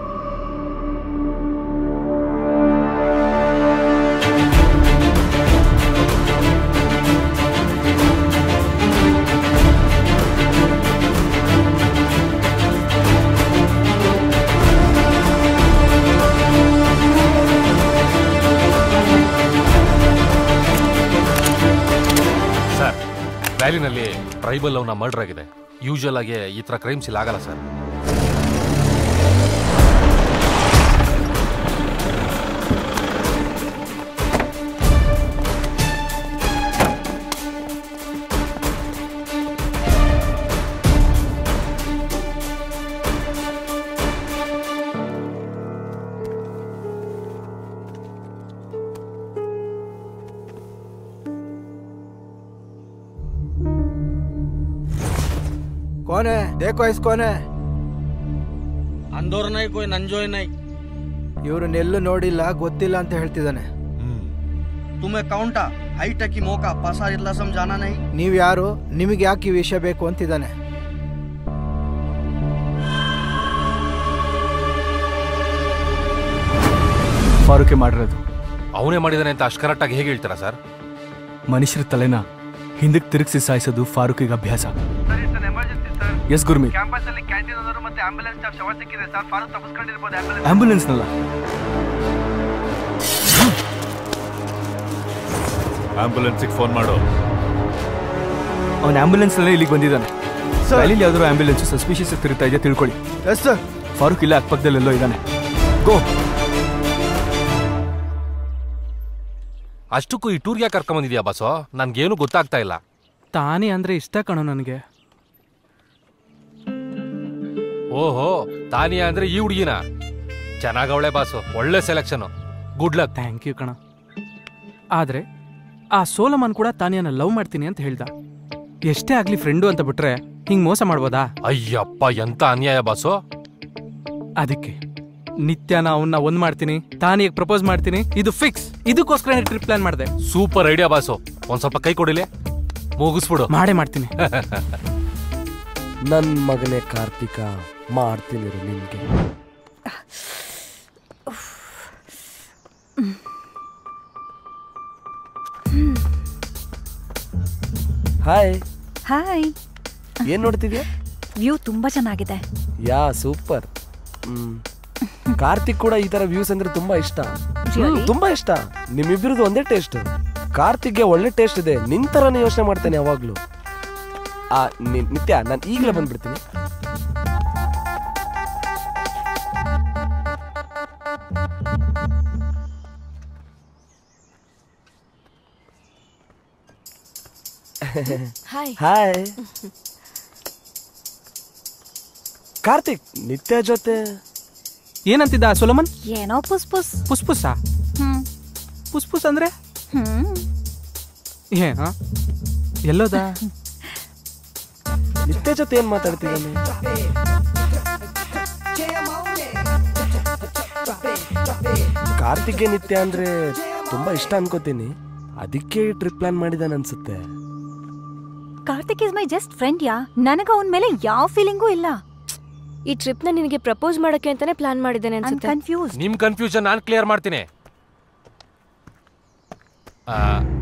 ಸರ್ ವ್ಯಾಲಿನಲ್ಲಿ ಟ್ರೈಬಲ್ ಅವನ ಮರ್ಡರ್ ಆಗಿದೆ ಯೂಶುವಲ್ ಆಗಿ ಈ ತರ ಕ್ರೈಮ್ಸ್ ಇಲ್ಲಿ ಆಗಲ್ಲ ಸರ್ कौन है देखो इस कौन है अंदर नहीं कोई नंजोय नहीं ಇವ್ರನ್ನೆಲ್ಲೂ ನೋಡಿಲ್ಲ ಗೊತ್ತಿಲ್ಲ ಅಂತ ಹೇಳ್ತಿದ್ದಾನೆ तुम्हें काउंटा हाइट की मौका पसार इतना समझाना नहीं ನೀವ್ ಯಾರು ನಿಮಗೆ ಯಾಕೆ ಈ ವಿಷಯ ಬೇಕು ಅಂತಿದ್ದಾನೆ ಫಾರೂಕೆ ಮಾಡಿರೋದು ಅವನೇ ಮಾಡಿದಾನೆ ಅಂತ ಅಷ್ಟು ಕರೆಕ್ಟಾಗಿ ಹೇಗೆ ಹೇಳ್ತೀರಾ ಸರ್ ಮನುಷ್ಯರ ತಲೆನ ಹಿಂದಕ್ಕೆ ತಿರುಗಿಸಿ ಸಾಯಿಸೋದು ಫಾರೂಕಿಗೆ ಅಭ್ಯಾಸ ಎಸ್ ಗುರ್ಮಿ ಕ್ಯಾಂಪಸ್ ಅಲ್ಲಿ ಕ್ಯಾಂಟೀನ್ ಓನರ್ ಮತ್ತೆ ಆಂಬ್ಯುಲೆನ್ಸ್ ಸ್ಟಾಫ್ ಶವ ಸಿಕ್ಕಿದೆ ಸರ್ ಫಾರೂಕ್ ತಪ್ಪಿಸ್ಕೊಂಡಿರ್ಬೋದು ಆಂಬ್ಯುಲೆನ್ಸ್ ಆಂಬ್ಯುಲೆನ್ಸ್ನಲ್ಲ ಆಂಬ್ಯುಲೆನ್ಸಿಗೆ ಫೋನ್ ಮಾಡು ಅವನ ಆಂಬ್ಯುಲೆನ್ಸ್ನಲ್ಲೇ ಇಲ್ಲಿಗೆ ಬಂದಿದ್ದಾನೆ ವ್ಯಾಲಿಲಿ ಯಾವ್ದಾದ್ರು ಆಂಬ್ಯುಲೆನ್ಸ್ ಸಸ್ಪಿಷಿಯಸ್ ತಿರುಗ್ತಾ ಇದೆ ತಿಳ್ಕೊಳ್ಳಿ ಎಸ್ ಸರ್ ಫಾರೂಕ್ ಇಲ್ಲ ಅಕ್ಕಪಕ್ಕದಲ್ಲೆಲ್ಲೋ ಇದ್ದಾನೆ ಗೋ ಅಷ್ಟಕ್ಕೂ ಈ ಟೂರ್ಗೆ ಯಾಕೆ ಕರ್ಕೊಂಬಂದಿದ್ಯಾ ಬಾಸು ನನ್ಗೇನು ಗೊತ್ತಾಗ್ತಾ ಇಲ್ಲ ತಾನೇ ಅಂದ್ರೆ ಇಷ್ಟ ಕಣೋ ನನಗೆ ಓಹೋ ತಾನಿಯಾ ಅಂದ್ರೆ ಈ ಹುಡುಗಿನ ಚೆನ್ನಾಗವಳೆ ಬಾಸು ಒಳ್ಳೆ selection good luck thank you ಕಣ ಆದ್ರೆ ಆ ಸೋಲಮನ್ ಕೂಡ ತಾನಿಯನ್ನ ಲವ್ ಮಾಡ್ತೀನಿ ಅಂತ ಹೇಳ್ದ ಎಷ್ಟೇ ಆಗ್ಲಿ ಫ್ರೆಂಡು ಅಂತ ಬಿಟ್ರೆ ಹಿಂಗ್ ಮೋಸ ಮಾಡ್ಬೋದಾ ಅಯ್ಯಪ್ಪ ಎಂತ ಅನ್ಯಾಯ ಬಾಸು ಅದಕ್ಕೆ ನಿತ್ಯನ ಅವನ್ನ ಒಂದ್ ಮಾಡ್ತೀನಿ ತಾನಿಗೆ ಪ್ರಪೋಸ್ ಮಾಡ್ತೀನಿ ಇದು ಫಿಕ್ಸ್ ಇದಕ್ಕೋಸ್ಕರ ಟ್ರಿಪ್ ಪ್ಲಾನ್ ಮಾಡಿದೆ ಸೂಪರ್ ಐಡಿಯಾ ಬಾಸು ಒಂದ್ ಸ್ವಲ್ಪ ಕೈ ಕೊಡಿಲಿ ಮುಗಿಸ್ಬಿಡು ಮಾಡೇ ಮಾಡ್ತೀನಿ ನನ್ ಮಗನೇ ಕಾರ್ತಿಕ ಮಾಡ್ತೀನಿ ಇರು ನಿನ್ಗೆ ಹಾಯ್ ಹಾಯ್ ಏನ್ ನೋಡ್ತಿದ್ಯಾ ವ್ಯೂ ತುಂಬಾ ಚೆನ್ನಾಗಿದೆ ಯಾ ಸೂಪರ್ ಹ್ಮ್ ಕಾರ್ತಿಕ್ ಕೂಡ ಈ ತರ ವ್ಯೂಸ್ ಅಂದ್ರೆ ತುಂಬಾ ಇಷ್ಟ Really? ಹ್ಮ್, ತುಂಬಾ ಇಷ್ಟ ನಿಮ್ಮಿಬ್ರದ್ದು ಒಂದೇ ಟೇಸ್ಟ್ ಕಾರ್ತಿಕ್ಗೆ ಒಳ್ಳೆ ಟೇಸ್ಟ್ ಇದೆ ನಿನ್ ತರನೇ ಯೋಚನೆ ಮಾಡ್ತೇನೆ ಯಾವಾಗ್ಲೂ ಆ ನಿ- ನಿತ್ಯ ನಾನು ಈಗಲೇ ಬಂದ್ಬಿಡ್ತೀನಿ ಹಾಯ್ ಹಾಯ್ ಕಾರ್ತಿಕ್ ನಿತ್ಯ ಜೊತೆ ಏನಂತಿದ್ದ ಸೊಲಮನ್ ಏನೋ ಪುಸ್ ಪುಸ್ ಪುಸ್ ಪುಸ್ಸಾ ಹ್ಮ್ ಪುಸ್ ಪುಸ್ ಅಂದ್ರೆ ಹ್ಮ್ ಏ ಹಾ ಎಲ್ಲೋದ ನಿತ್ಯ ಜೊತೆ ಏನ್ ಮಾತಾಡ್ತಿದ್ದಾನೆ ಕಾರ್ತಿಕ್ಗೆ ನಿತ್ಯ ಅಂದ್ರೆ ತುಂಬಾ ಇಷ್ಟ ಅನ್ಕೋತೀನಿ ಅದಕ್ಕೆ ಟ್ರಿಪ್ ಪ್ಲಾನ್ ಮಾಡಿದಾನೆ ಅನ್ಸುತ್ತೆ Karthik is my just friend ಯಾ ನನಗ ಅವನ ಮೇಲೆ ಯಾವ ಫೀಲಿಂಗೂ ಇಲ್ಲ ಈ ಟ್ರಿಪ್ ನ ನಿನಗೆ ಪ್ರಪೋಸ್ ಮಾಡಕ್ಕೆ ಅಂತಾನೆ ಪ್ಲಾನ್ ಮಾಡಿದ್ದೇನೆ ಅನ್ಸುತ್ತೆ ಕನ್ಫ್ಯೂಸ್ ನಿಮ್ ಕನ್ಫ್ಯೂಷನ್ ನಾನು ಕ್ಲಿಯರ್ ಮಾಡ್ತೀನಿ ಆ,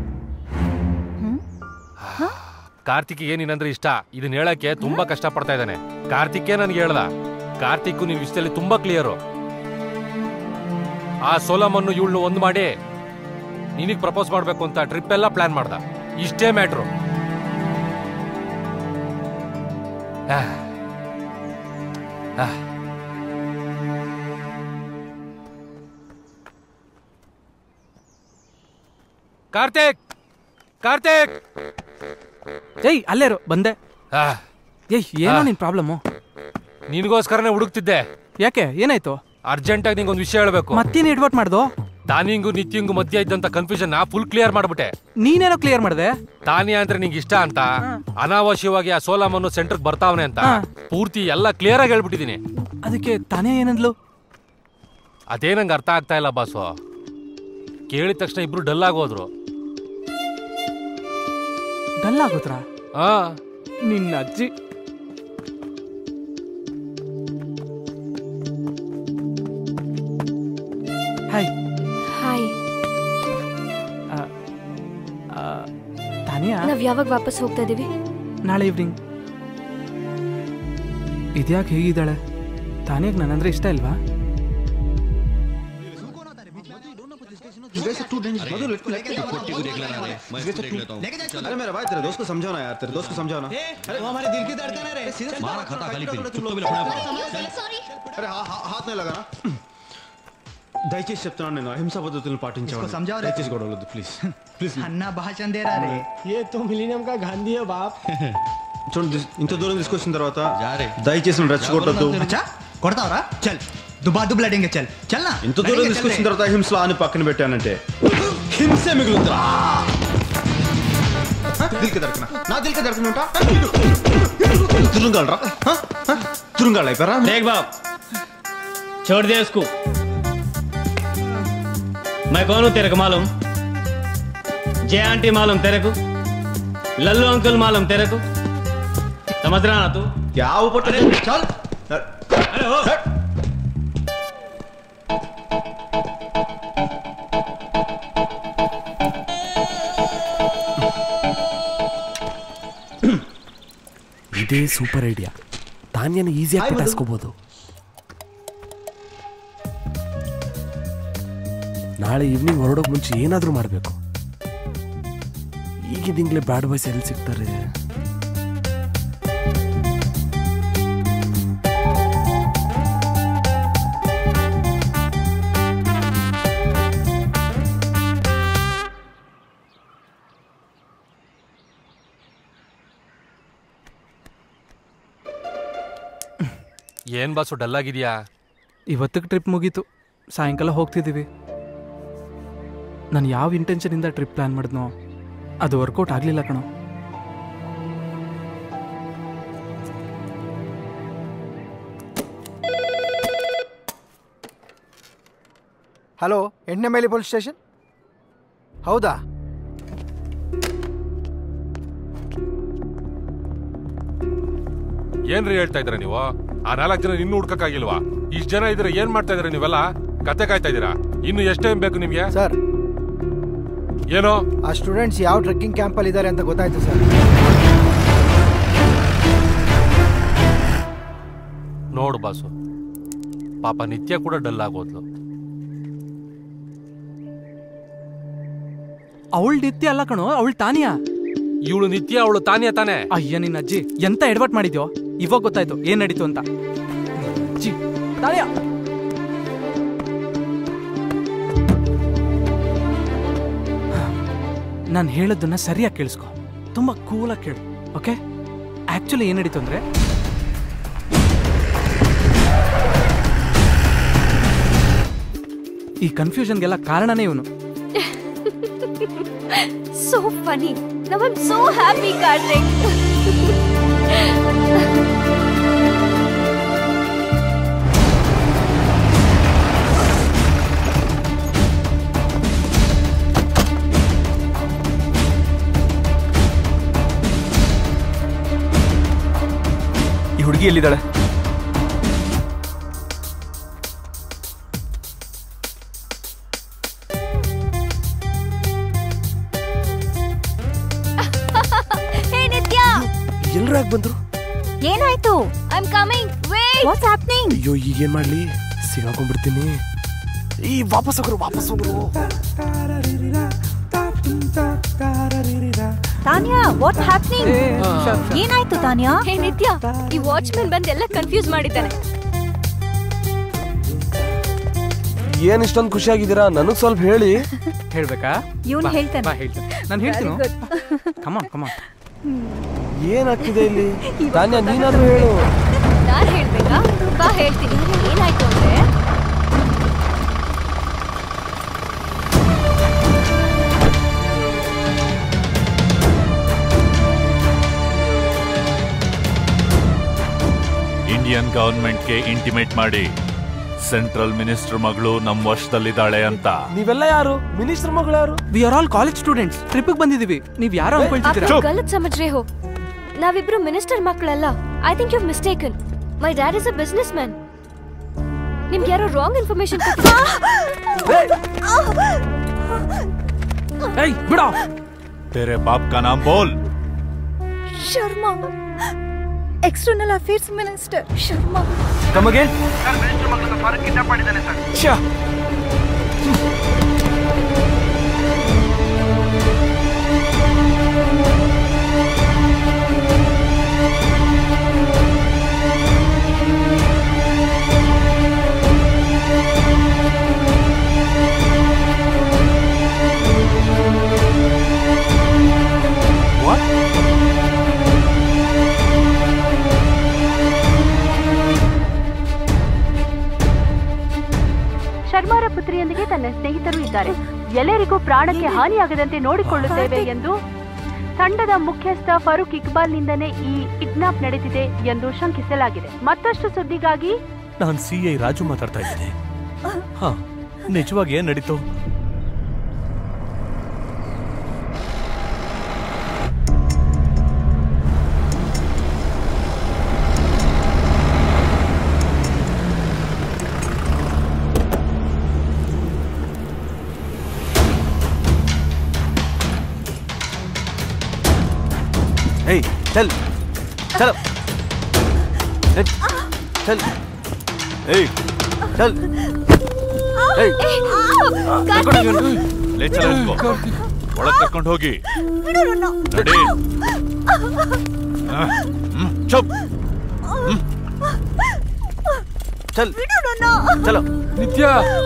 ಕಾರ್ತಿಕ್ಗೆ ನೀನಂದ್ರೆ ಇಷ್ಟ ಇದನ್ನ ಹೇಳಕ್ಕೆ ತುಂಬಾ ಕಷ್ಟ ಪಡ್ತಾ ಇದ್ದಾನೆ ಕಾರ್ತಿಕ್ಕೇ ನನ್ಗೆ ಹೇಳ್ದ ಕಾರ್ತಿಕ್ ನಿನ್ ವಿಷಯದಲ್ಲಿ ತುಂಬಾ ಕ್ಲಿಯರು ಆ ಸೋಲಮನ್ನು ಇವಳನ್ನು ಒಂದು ಮಾಡಿ ನಿನಗ್ ಪ್ರಪೋಸ್ ಮಾಡ್ಬೇಕು ಅಂತ ಟ್ರಿಪ್ ಎಲ್ಲ ಪ್ಲಾನ್ ಮಾಡ್ದ ಇಷ್ಟೇ ಮ್ಯಾಟ್ರು ಕಾರ್ತಿಕ್ ಕಾರ್ತಿಕ್ ಏಯ್ ಅಲ್ಲೇರು ಬಂದೆ ಏಯ್ ಏನೋ ನಿನ್ ಪ್ರಾಬ್ಲಮ್ಮು ನಿನಗೋಸ್ಕರನೇ ಹುಡುಕ್ತಿದ್ದೆ ಯಾಕೆ ಏನಾಯ್ತು ಅರ್ಜೆಂಟಾಗಿ ನಿಂಗೆ ಒಂದು ವಿಷಯ ಹೇಳ್ಬೇಕು ಮತ್ತೇನು ಎಡ್ವರ್ಟ್ ಮಾಡ್ದೋ ತಾನಿಂಗು ನಿತ್ಯಂಗು ಮಧ್ಯ ಇದ್ದಂತ ಕನ್ಫ್ಯೂಷನ್ ಫುಲ್ ಕ್ಲಿಯರ್ ಮಾಡ್ಬಿಟ್ಟೆ ನೀನೇನೋ ಕ್ಲಿಯರ್ ಮಾಡ್ದೆ ತಾನಿ ಅಂದ್ರೆ ನಿಂಗೆ ಇಷ್ಟ ಅಂತ ಅನಾವಶ್ಯವಾಗಿ ಆ ಸೋಲಾಮನ್ನು ಸೆಂಟರ್ಗೆ ಬರ್ತಾವನೆ ಅಂತ ಪೂರ್ತಿ ಎಲ್ಲ ಕ್ಲಿಯರ್ ಆಗಿ ಹೇಳ್ಬಿಟ್ಟಿದೀನಿ ಅದಕ್ಕೆ ತಾನೇ ಏನಂದ್ಲು ಅದೇ ನಂಗೆ ಅರ್ಥ ಆಗ್ತಾ ಇಲ್ಲ ಬಾಸು ಕೇಳಿದ ತಕ್ಷಣ ಇಬ್ರು ಡಲ್ ಆಗೋದ್ರು ಡಲ್ ಆಗೋತ್ರ ಆ ನಿನ್ನ ಅಜ್ಜಿ ಹಾಯ್ ಹಾಯ್ ತಾನಿಯಾ ನಾವ್ ಯಾವಾಗ ವಾಪಸ್ ಹೋಗ್ತಾ ಇದೀವಿ ನಾಳೆ ಈವ್ನಿಂಗ್ ಇದ್ಯಾಕೆ ಹೇಗಿದ್ದಾಳೆ ತಾನಿಯಾಗ ನನ್ನಂದ್ರೆ ಇಷ್ಟ ಇಲ್ವಾ वैसे तू डेंजर मधुर इसको लेके जा कुत्ते को देख लेना रे मैं इसको देख लेता हूं अरे मेरा भाई तेरे दोस्त को समझाओ ना यार तेरे दोस्त को समझाओ ना अरे वो हमारे दिल की धड़कन है रे मारा खाता खाली पे कुत्ते भी लपड़ा अरे हाथ नहीं लगा ना దయచేసి చెప్తున్నాను నేను అహింసా పద్ధతులను పాటించాను इसको समझाओ रे। దయచేసి గొడవలొద్దు ప్లీజ్ ప్లీజ్ अन्ना भाषण दे रहा रे ये तो मिलीनियम का गांधी है बाप చూడండి ఇంత దూరం తీసుకొచ్చిన తర్వాత దయచేసి నన్ను రెచ్చగొట్టద్దు अच्छा కొడతావరా చల్ దుబా దుబ్ లడేంగే చల్ చల్ నా ఇంత దూరం తీసుకొచ్చిన తర్వాత హింసలో ఆని పక్కన పెట్టానంటే హింసే మిగులుతుందా దిల్కి దొరకనా నా దిల్కి దొరకనుంటా తురుంగాలరా తురుంగాళ్ళు అయిపోయారా देख बाप छोड़ दे उसको मैं कौन हूं तेरे को मालूम जय आंटी मालूम तेरे को लल्लू अंकल मालूम तेरे को समझ रहा ना तू क्या ऊपर चल अरे हो ಇದೇ ಸೂಪರ್ ಐಡಿಯಾ ತಾನ್ಯನ ಈಸಿಯಾಗಿ ಪಟಾಯಿಸ್ಕೋಬಹುದು ನಾಳೆ ಈವ್ನಿಂಗ್ ಹೊರಡೋಕ್ ಮುಂಚೆ ಏನಾದ್ರೂ ಮಾಡಬೇಕು ಈಗಿದಿಂಗ್ಲೇ ಬ್ಯಾಡ್ ಬಾಯ್ಸ್ ಎಲ್ಲಿ ಸಿಗ್ತಾರೆ ಏನ್ ಬಾಸು ಡಲ್ ಆಗಿದ್ಯಾ ಇವತ್ತಿಗೆ ಟ್ರಿಪ್ ಮುಗೀತು ಸಾಯಂಕಾಲ ಹೋಗ್ತಿದ್ದೀವಿ ನಾನು ಯಾವ ಇಂಟೆನ್ಷನಿಂದ ಟ್ರಿಪ್ ಪ್ಲಾನ್ ಮಾಡಿದ್ನೋ ಅದು ವರ್ಕೌಟ್ ಆಗಲಿಲ್ಲ ಕಣೋ ಹಲೋ ಎಂಟನೇ ಮೇಲೆ ಪೊಲೀಸ್ ಸ್ಟೇಷನ್ ಹೌದಾ ಏನ್ರಿ ಹೇಳ್ತಾ ಇದ್ದೀರಾ ನೀವು ಆ ನಾಲ್ಕು ಜನ ಇನ್ನೂ ಹುಡ್ಕಕ್ಕಾಗಿಲ್ವಾ ಇಷ್ಟು ಜನ ಇದ್ರೆ ಏನ್ ಮಾಡ್ತಾ ಇದೀರಾ ನೀವೆಲ್ಲ ಕತೆ ಕಾಯ್ತಾ ಇದ್ದೀರಾ ಇನ್ನು ಎಷ್ಟು ಟೈಮ್ ಬೇಕು ನಿಮ್ಗೆ ಸರ್ ಏನೋ ಆ ಸ್ಟೂಡೆಂಟ್ಸ್ ಯಾವ ಟ್ರೆಕ್ಕಿಂಗ್ ಕ್ಯಾಂಪಲ್ಲಿ ಇದ್ದಾರೆ ಅಂತ ಗೊತ್ತಾಯ್ತು ಸರ್ ನೋಡು ಬಾಸು ಪಾಪ ನಿತ್ಯ ಕೂಡ ಡಲ್ ಆಗೋದ್ಲು ಅವಳು ನಿತ್ಯ ಅಲ್ಲ ಕಣೋ ಅವಳು ತಾನಿಯಾ ಇವಳು ನಿತ್ಯ ಅವಳು ತಾನಿಯ ತಾನೆ ಅಯ್ಯ ನಿನ್ನ ಅಜ್ಜಿ ಎಂತ ಎಡವಟ್ ಮಾಡಿದ್ಯೋ ಇವಾಗ ಗೊತ್ತಾಯ್ತು ಏನ್ ನಡೀತು ಅಂತ ಅಜ್ಜಿ ತಾನಿಯಾ ನಾನು ಹೇಳೋದನ್ನ ಸರಿಯಾಗಿ ಕೇಳಿಸ್ಕೊ ತುಂಬಾ ಕೂಲಾಗಿ ಕೇಳು ಓಕೆ ಆಕ್ಚುಲಿ ಏನ್ ನಡೀತು ಅಂದ್ರೆ ಈ ಕನ್ಫ್ಯೂಷನ್ಗೆಲ್ಲ ಕಾರಣನೇ ಇವನು so funny now I'm so happy Karthik ಈ ಹುಡುಗಿ ಎಲ್ಲಿದ್ದಾಳೆ ಹೇ ನಿತ್ಯ ಎಲ್ರಾಗ ಬಂದ್ರು ಏನಾಯ್ತು I am coming wait what's happening ಅಯ್ಯೋ ಈಗೇನ್ ಮಾಡ್ಲಿ ಸಿಗಾಕೊಂಡ್ಬಿಡ್ತೀನಿ ಈ ವಾಪಸ್ ಹೋಗ್ರು ವಾಪಸ್ ಹೋಗ್ರು ತಾನ್ಯಾ ವಾಟ್ ಹ್ಯಾಪನಿಂಗ್ ಏನಾಯ್ತು ತಾನ್ಯಾ ಹೇ ನಿತ್ಯ ಈ ವಾಚ್ಮನ್ ಬಂದು ಎಲ್ಲ ಕನ್ಫ್ಯೂಸ್ ಮಾಡಿದ್ದಾನೆ ಏನ್ ಇಷ್ಟೊಂದು ಖುಷಿಯಾಗಿದ್ದೀರಾ ನನಗ್ ಸ್ವಲ್ಪ ಹೇಳಿ ಹೇಳ್ಬೇಕಾ ಇವ್ನು ಬಾ, ಹೇಳ್ತಾನೆ. ಬಾ ಹೇಳ್ತಾನೆ ನಾನು ಹೇಳ್ತೀನಿ ಕಮ ಕಮ ಏನಾಗ್ತಿದೆ ಇಲ್ಲಿ ತಾನ್ಯ ನೀನಾದ್ರೂ ಹೇಳು ನಾನ್ ಹೇಳ್ಬೇಕಾ ಬಾ ಹೇಳ್ತೀನಿ ಏನಾಯ್ತು ಅಂದ್ರೆ ಇಂಡಿಯನ್ ಗವರ್ಮೆಂಟ್ಗೆ ಇಂಟಿಮೇಟ್ ಮಾಡಿ ಸೆಂಟ್ರಲ್ ಮಿನಿಸ್ಟರ್ ಮಗಳು ನಮ್ಮ ವಶದಲ್ಲಿದ್ದಾಳೆ ಅಂತ ನೀವೆಲ್ಲ ಯಾರು ಮಿನಿಸ್ಟರ್ ಮಗಳು ಯಾರು we are all college students trip ಬಂದಿದೀವಿ ನೀವ್ ಯಾರು ಅನ್ಕೊಳ್ತಿದ್ದೀರಾ आप गलत समझ रहे हो ನಾವಿಬ್ರು ಮಿನಿಸ್ಟರ್ ಮಕ್ಕಳಲ್ಲ I think you mistaken my dad is a businessman ನಿಮ್ಗೆ ಯಾರೋ ರಾಂಗ್ ಇನ್ಫಾರ್ಮೇಶನ್ ಏಯ್ ಬಿಡೋ तेरे बाप का नाम बोल Sharma external affairs minister Sharma Come again? Sir minister ಮಕ್ಕಳನ್ನ ಫಾರಕ್ ಕಿಡ್ನಾಪ್ ಮಾಡಿದ್ದಾನೆ ಸರ್ ಶರ್ಮಾರ ಪುತ್ರಿಯೊಂದಿಗೆ ತನ್ನ ಸ್ನೇಹಿತರು ಇದ್ದಾರೆ ಎಲ್ಲರಿಗೂ ಪ್ರಾಣಕ್ಕೆ ಹಾನಿಯಾಗದಂತೆ ನೋಡಿಕೊಳ್ಳುತ್ತೇವೆ ಎಂದು ತಂಡದ ಮುಖ್ಯಸ್ಥ ಫರೂಕ್ ಇಕ್ಬಾಲ್ನಿಂದನೇ ಈ ಕಿಡ್ನಾಪ್ ನಡೆದಿದೆ ಎಂದು ಶಂಕಿಸಲಾಗಿದೆ ಮತ್ತಷ್ಟು ಸುದ್ದಿಗಾಗಿ ನಾನು ಸಿ ಐ ರಾಜು ಮಾತಾಡ್ತಾ ಇದ್ದೀನಿ ಹಾ ನಿಜವಾಗಿ ಏನ್ ನಡೀತು Hey, चल चल ए, चल ए, चल ए, ಕರ್ಕೊಂಡು ಹೋಗಿ ಅವ್ನು. ಲೇ ಚಲ ಇಸ್ಕೋ. ಒಳಗ್ ಕರ್ಕೊಂಡು ಹೋಗಿ ನಡಿ ಆ, ಹ್ಮ್, ಚುಪ್ ಹ್ಮ್. चल चलो ನಿತ್ಯ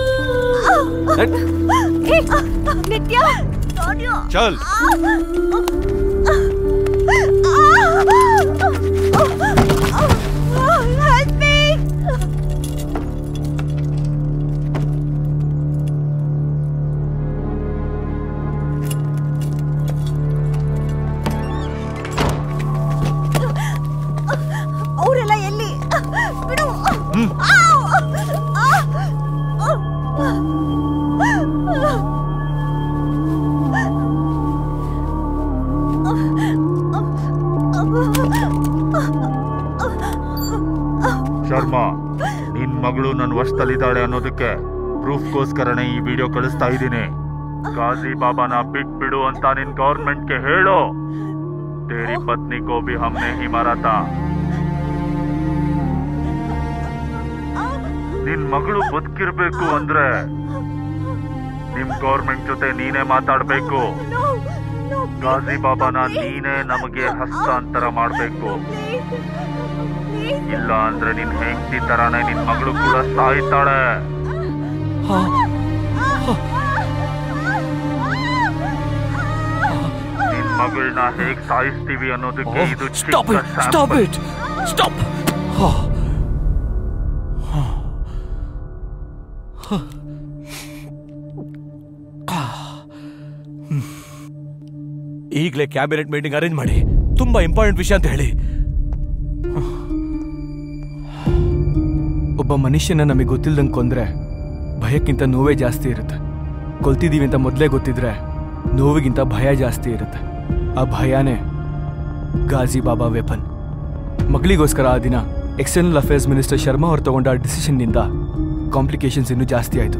ನಿತ್ಯ चल Help me! ಅವರೆಲ್ಲ ಎಲ್ಲಿ ಬಿಡು ನನ್ನ ವಶದಲ್ಲಿದ್ದಾಳೆ ಅನ್ನೋದಕ್ಕೆ ಪ್ರೂಫ್ಗೋಸ್ಕರನೇ ಈ ವಿಡಿಯೋ ಕಳಿಸ್ತಾ ಇದ್ದೀನಿ ಗಾಜಿ ಬಾಬಾನ ಬಿಟ್ಬಿಡು ಅಂತ ನಿನ್ ಗೌರ್ಮೆಂಟ್ಗೆ ಹೇಳು ತೇರಿ ಪತ್ನಿ ಕೋ ಬಿ ಹಮ್ನೆ ಹಿ ಮಾರಾ ತಾ ನಿನ್ ಮಗಳು ಬದುಕಿರ್ಬೇಕು ಅಂದ್ರೆ ನಿಮ್ ಗೌರ್ಮೆಂಟ್ ಜೊತೆ ನೀನೇ ಮಾತಾಡ್ಬೇಕು ಗಾಜಿ ಬಾಬಾನ ನೀನೇ ನಮಗೆ ಹಸ್ತಾಂತರ ಮಾಡ್ಬೇಕು ಇಲ್ಲ ಅಂದ್ರೆ ನಿನ್ ಹೆಂಡತಿ ತರಾನೇ ನಿನ್ ಮಗಳು ಕೂಡ ಸಾಯ್ತಾಳೆ ನಿನ್ ಮಗಳನ್ನ ಹೇಗ್ ಸಾಯಿಸ್ತೀವಿ ಅನ್ನೋದಕ್ಕೆ ಇದು Stop ಚಿಕ್ಕ it! Stop sample. it! Stop! ಈಗಲೇ ಕ್ಯಾಬಿನೆಟ್ ಮೀಟಿಂಗ್ ಅರೇಂಜ್ ಮಾಡಿ ತುಂಬಾ ಇಂಪಾರ್ಟೆಂಟ್ ವಿಷಯ ಅಂತ ಹೇಳಿ ಒಬ್ಬ ಮನುಷ್ಯನ ನಮಗೆ ಗೊತ್ತಿಲ್ದಂಗೆ ಕೊಂದ್ರೆ ಭಯಕ್ಕಿಂತ ನೋವೇ ಜಾಸ್ತಿ ಇರುತ್ತೆ ಕೊಲ್ತಿದೀವಿ ಅಂತ ಮೊದಲೇ ಗೊತ್ತಿದ್ರೆ ನೋವಿಗಿಂತ ಭಯ ಜಾಸ್ತಿ ಇರುತ್ತೆ ಆ ಭಯನೇ ಗಾಜಿ ಬಾಬಾ ವೆಪನ್ ಮಗಳಿಗೋಸ್ಕರ ಆ ದಿನ ಎಕ್ಸ್ಟರ್ನಲ್ ಅಫೇರ್ಸ್ ಮಿನಿಸ್ಟರ್ ಶರ್ಮಾ ಅವರು ತಗೊಂಡ ಡಿಸಿಷನ್ನಿಂದ ಕಾಂಪ್ಲಿಕೇಶನ್ಸ್ ಇನ್ನೂ ಜಾಸ್ತಿ ಆಯಿತು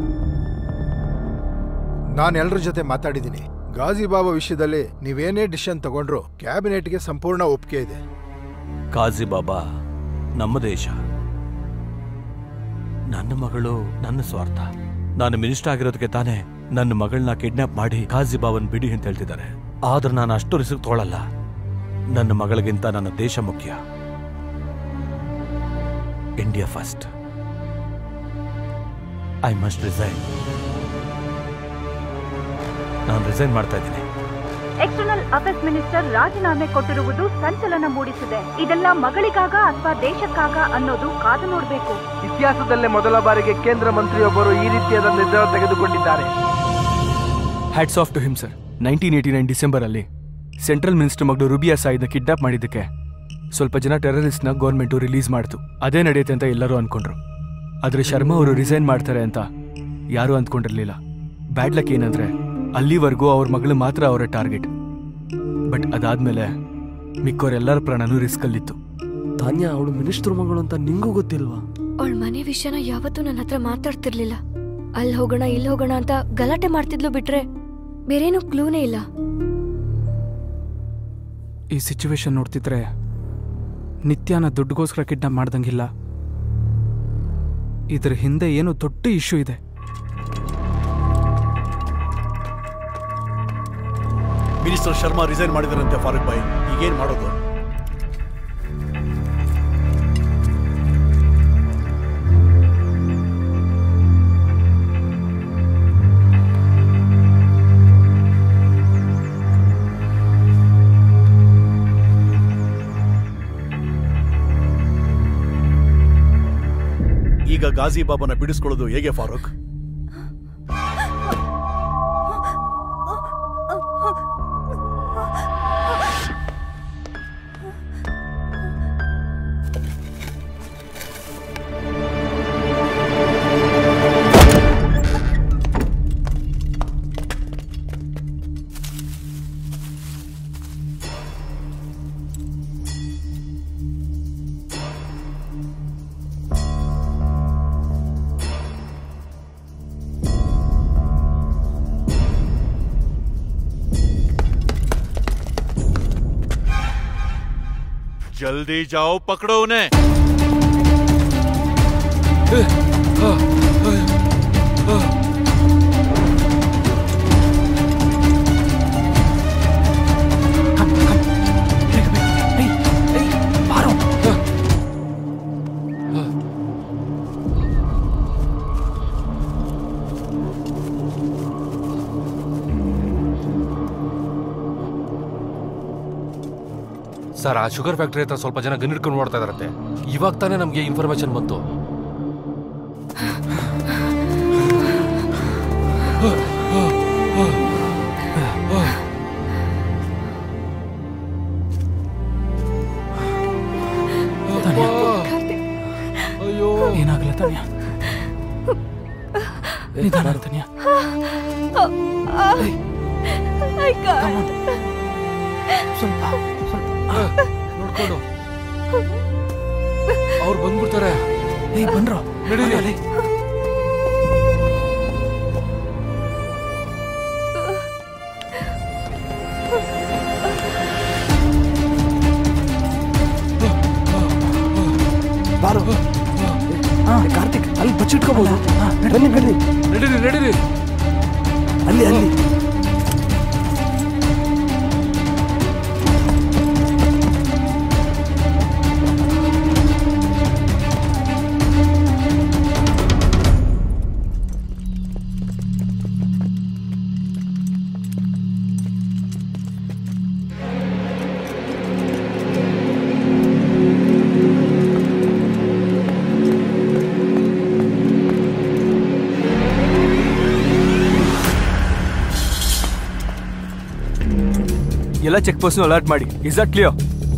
ನಾನು ಎಲ್ಲರ ಜೊತೆ ಮಾತಾಡಿದ್ದೀನಿ ಗಾಜಿ ಬಾಬಾ ವಿಷಯದಲ್ಲಿ ನೀವೇನೇ ಡಿಸಿಷನ್ ತಗೊಂಡ್ರು ಕ್ಯಾಬಿನೆಟ್ಗೆ ಸಂಪೂರ್ಣ ಒಪ್ಪಿಗೆ ಇದೆ ಕಾಜಿ ಬಾಬಾ ನಮ್ಮ ದೇಶ ನನ್ನ ಮಗಳು ನನ್ನ ಸ್ವಾರ್ಥ ನಾನು ಮಿನಿಸ್ಟರ್ ಆಗಿರೋದಕ್ಕೆ ತಾನೇ ನನ್ನ ಮಗಳನ್ನ ಕಿಡ್ನಾಪ್ ಮಾಡಿ ಕಾಜಿ ಬಾಬನ್ ಬಿಡಿ ಅಂತ ಹೇಳ್ತಿದ್ದಾರೆ ಆದ್ರೆ ನಾನು ಅಷ್ಟು ರಿಸ್ಕ್ ತೊಗೊಳಲ್ಲ ನನ್ನ ಮಗಳಿಗಿಂತ ನನ್ನ ದೇಶ ಮುಖ್ಯ India first I must resign ನಾನು ರಿಸೈನ್ ಮಾಡ್ತಾ ಇದ್ದೀನಿ ಎಕ್ಸ್ಟರ್ನಲ್ ಅಫೇರ್ಸ್ ಮಿನಿಸ್ಟರ್ ರಾಜೀನಾಮೆ ಕೊಟ್ಟಿರುವುದು ಸಂಚಲನ ಮೂಡಿಸಿದೆ ಇದೆಲ್ಲ ಮಗಳಿಗಾಗ ಅಥವಾ ದೇಶಕ್ಕಾಗ ಅನ್ನೋದು ಕಾದು ನೋಡಬೇಕು ಇತಿಹಾಸದಲ್ಲೇ ಮೊದಲ ಬಾರಿಗೆ ಕೇಂದ್ರ ಮಂತ್ರಿಯೊಬ್ಬರು ಈ ರೀತಿಯಾದ ನಿರ್ಧಾರ ತೆಗೆದುಕೊಂಡಿದ್ದಾರೆ hats off to him sir nineteen eighty nine ಡಿಸೆಂಬರಲ್ಲಿ ಸೆಂಟ್ರಲ್ ಮಿನಿಸ್ಟರ್ ಮಗಳು ರುಬಿಯಾ ಸಾಯಿದ್ನ ಕಿಡ್ನಾಪ್ ಮಾಡಿದ್ದಕ್ಕೆ ಸ್ವಲ್ಪ ಜನ ಟೆರರಿಸ್ಟ್ನ ಗೌರ್ಮೆಂಟು ರಿಲೀಸ್ ಮಾಡ್ತು ಅದೇ ನಡೆಯುತ್ತೆ ಅಂತ ಎಲ್ಲರೂ ಅನ್ಕೊಂಡ್ರು ಆದರೆ ಶರ್ಮಾ ಅವರು ರಿಸೈನ್ ಮಾಡ್ತಾರೆ ಅಂತ ಯಾರೂ ಅಂದ್ಕೊಂಡಿರ್ಲಿಲ್ಲ ಬ್ಯಾಡ್ ಲಕ್ ಏನಂದ್ರೆ ಅಲ್ಲಿವರೆಗೂ ಅವ್ರ ಮಗಳು ಮಾತ್ರ ಅವರ ಟಾರ್ಗೆಟ್ ಬಟ್ ಅದಾದ್ಮೇಲೆ ಮಿಕ್ಕೋರೆಲ್ಲರ ಪ್ರಾಣನೂ ರಿಸ್ಕಲ್ಲಿತ್ತು ತಾನ್ಯ ಅವಳು ಮಿನಿಸ್ಟರ್ ಮಗಳು ಅಂತ ನಿಂಗೂ ಗೊತ್ತಿಲ್ವಾ ಅವಳ ಮನೆ ವಿಷಯನ ಯಾವತ್ತೂ ನನ್ನ ಹತ್ರ ಮಾತಾಡ್ತಿರ್ಲಿಲ್ಲ ಅಲ್ಲಿ ಹೋಗೋಣ ಇಲ್ಲಿ ಹೋಗೋಣ ಅಂತ ಗಲಾಟೆ ಮಾಡ್ತಿದ್ಲು ಬಿಟ್ರೆ ಬೇರೇನು ಕ್ಲೂನೇ ಇಲ್ಲ ಈ ಸಿಚುವೇಶನ್ ನೋಡ್ತಿದ್ರೆ ನಿತ್ಯನ ದುಡ್ಡುಗೋಸ್ಕರ ಕಿಡ್ನಾಪ್ ಮಾಡ್ದಂಗಿಲ್ಲ ಇದ್ರ ಹಿಂದೆ ಏನೋ ದೊಡ್ಡ ಇಶ್ಯೂ ಇದೆ ಮಿನಿಸ್ಟರ್ ಶರ್ಮಾ ರಿಸೈನ್ ಮಾಡಿದಾರಂತೆ ಫಾರೂಕ್ ಭಾಯ್ ಈಗೇನ್ ಮಾಡೋದು ಈಗ ಗಾಜಿ ಬಾಬಾನ ಬಿಡಿಸ್ಕೊಳ್ಳೋದು ಹೇಗೆ ಫಾರೂಕ್ जल्दी जाओ पकड़ो उन्हें ಸರ್ ಆ ಶುಗರ್ ಫ್ಯಾಕ್ಟ್ರಿ ಹತ್ರ ಸ್ವಲ್ಪ ಜನ ಗನ್ ಹಿಡ್ಕೊಂಡು ನೋಡ್ತಾ ಇದಾರಂತೆ ಇವಾಗ ತಾನೇ ನಮಗೆ ಇನ್ಫಾರ್ಮೇಶನ್ ಬಂತು ಅಯ್ಯೋ ಏನಾಗಲ್ಲ ತನ್ಯ ನಿಧಾನ ತನ್ಯ ಸ್ವಲ್ಪ ನೋಡ್ಕೊಂಡು ಅವ್ರು ಬಂದ್ಬಿಡ್ತಾರೆ ಏಯ್ ಬನ್ರೋ ನಡೀರಿ ಬಾರು ಹಾ, ಕಾರ್ತಿಕ್ ಅಲ್ಲಿ ಬಚ್ಚಿಟ್ಕೋಬಹುದು ಬನ್ನಿ ಬನ್ನಿ ನಡೀರಿ ನಡೀರಿ ಅಲ್ಲಿ ಅಲ್ಲಿ ಎಲ್ಲ ಚೆಕ್ ಪೋಸ್ಟ್ ಅಲರ್ಟ್ ಮಾಡಿ ಇಸ್ ದಟ್ ಕ್ಲಿಯರ್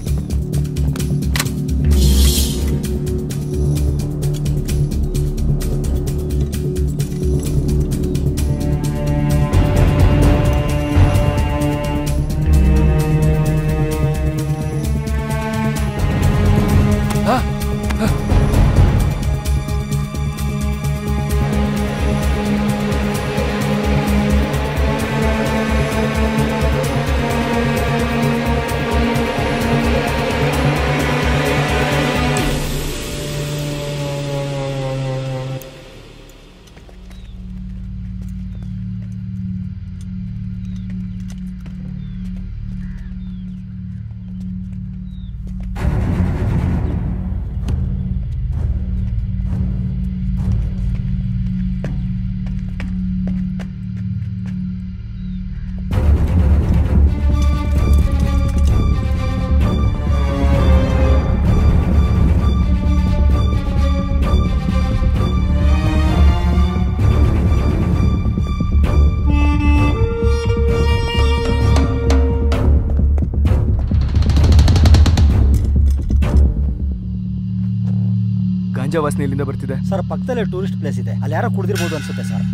ಗಾಂಜಾ ವಾಸನೆ ಇಲ್ಲಿಂದ ಬರ್ತಿದೆ ಸರ್ ಪಕ್ಕದಲ್ಲೇ ಟೂರಿಸ್ಟ್ ಪ್ಲೇಸ್ ಇದೆ ಅಲ್ಲಿ ಯಾರೋ ಕುಡ್ದಿರ್ಬೋದು ಅನ್ಸುತ್ತೆ sir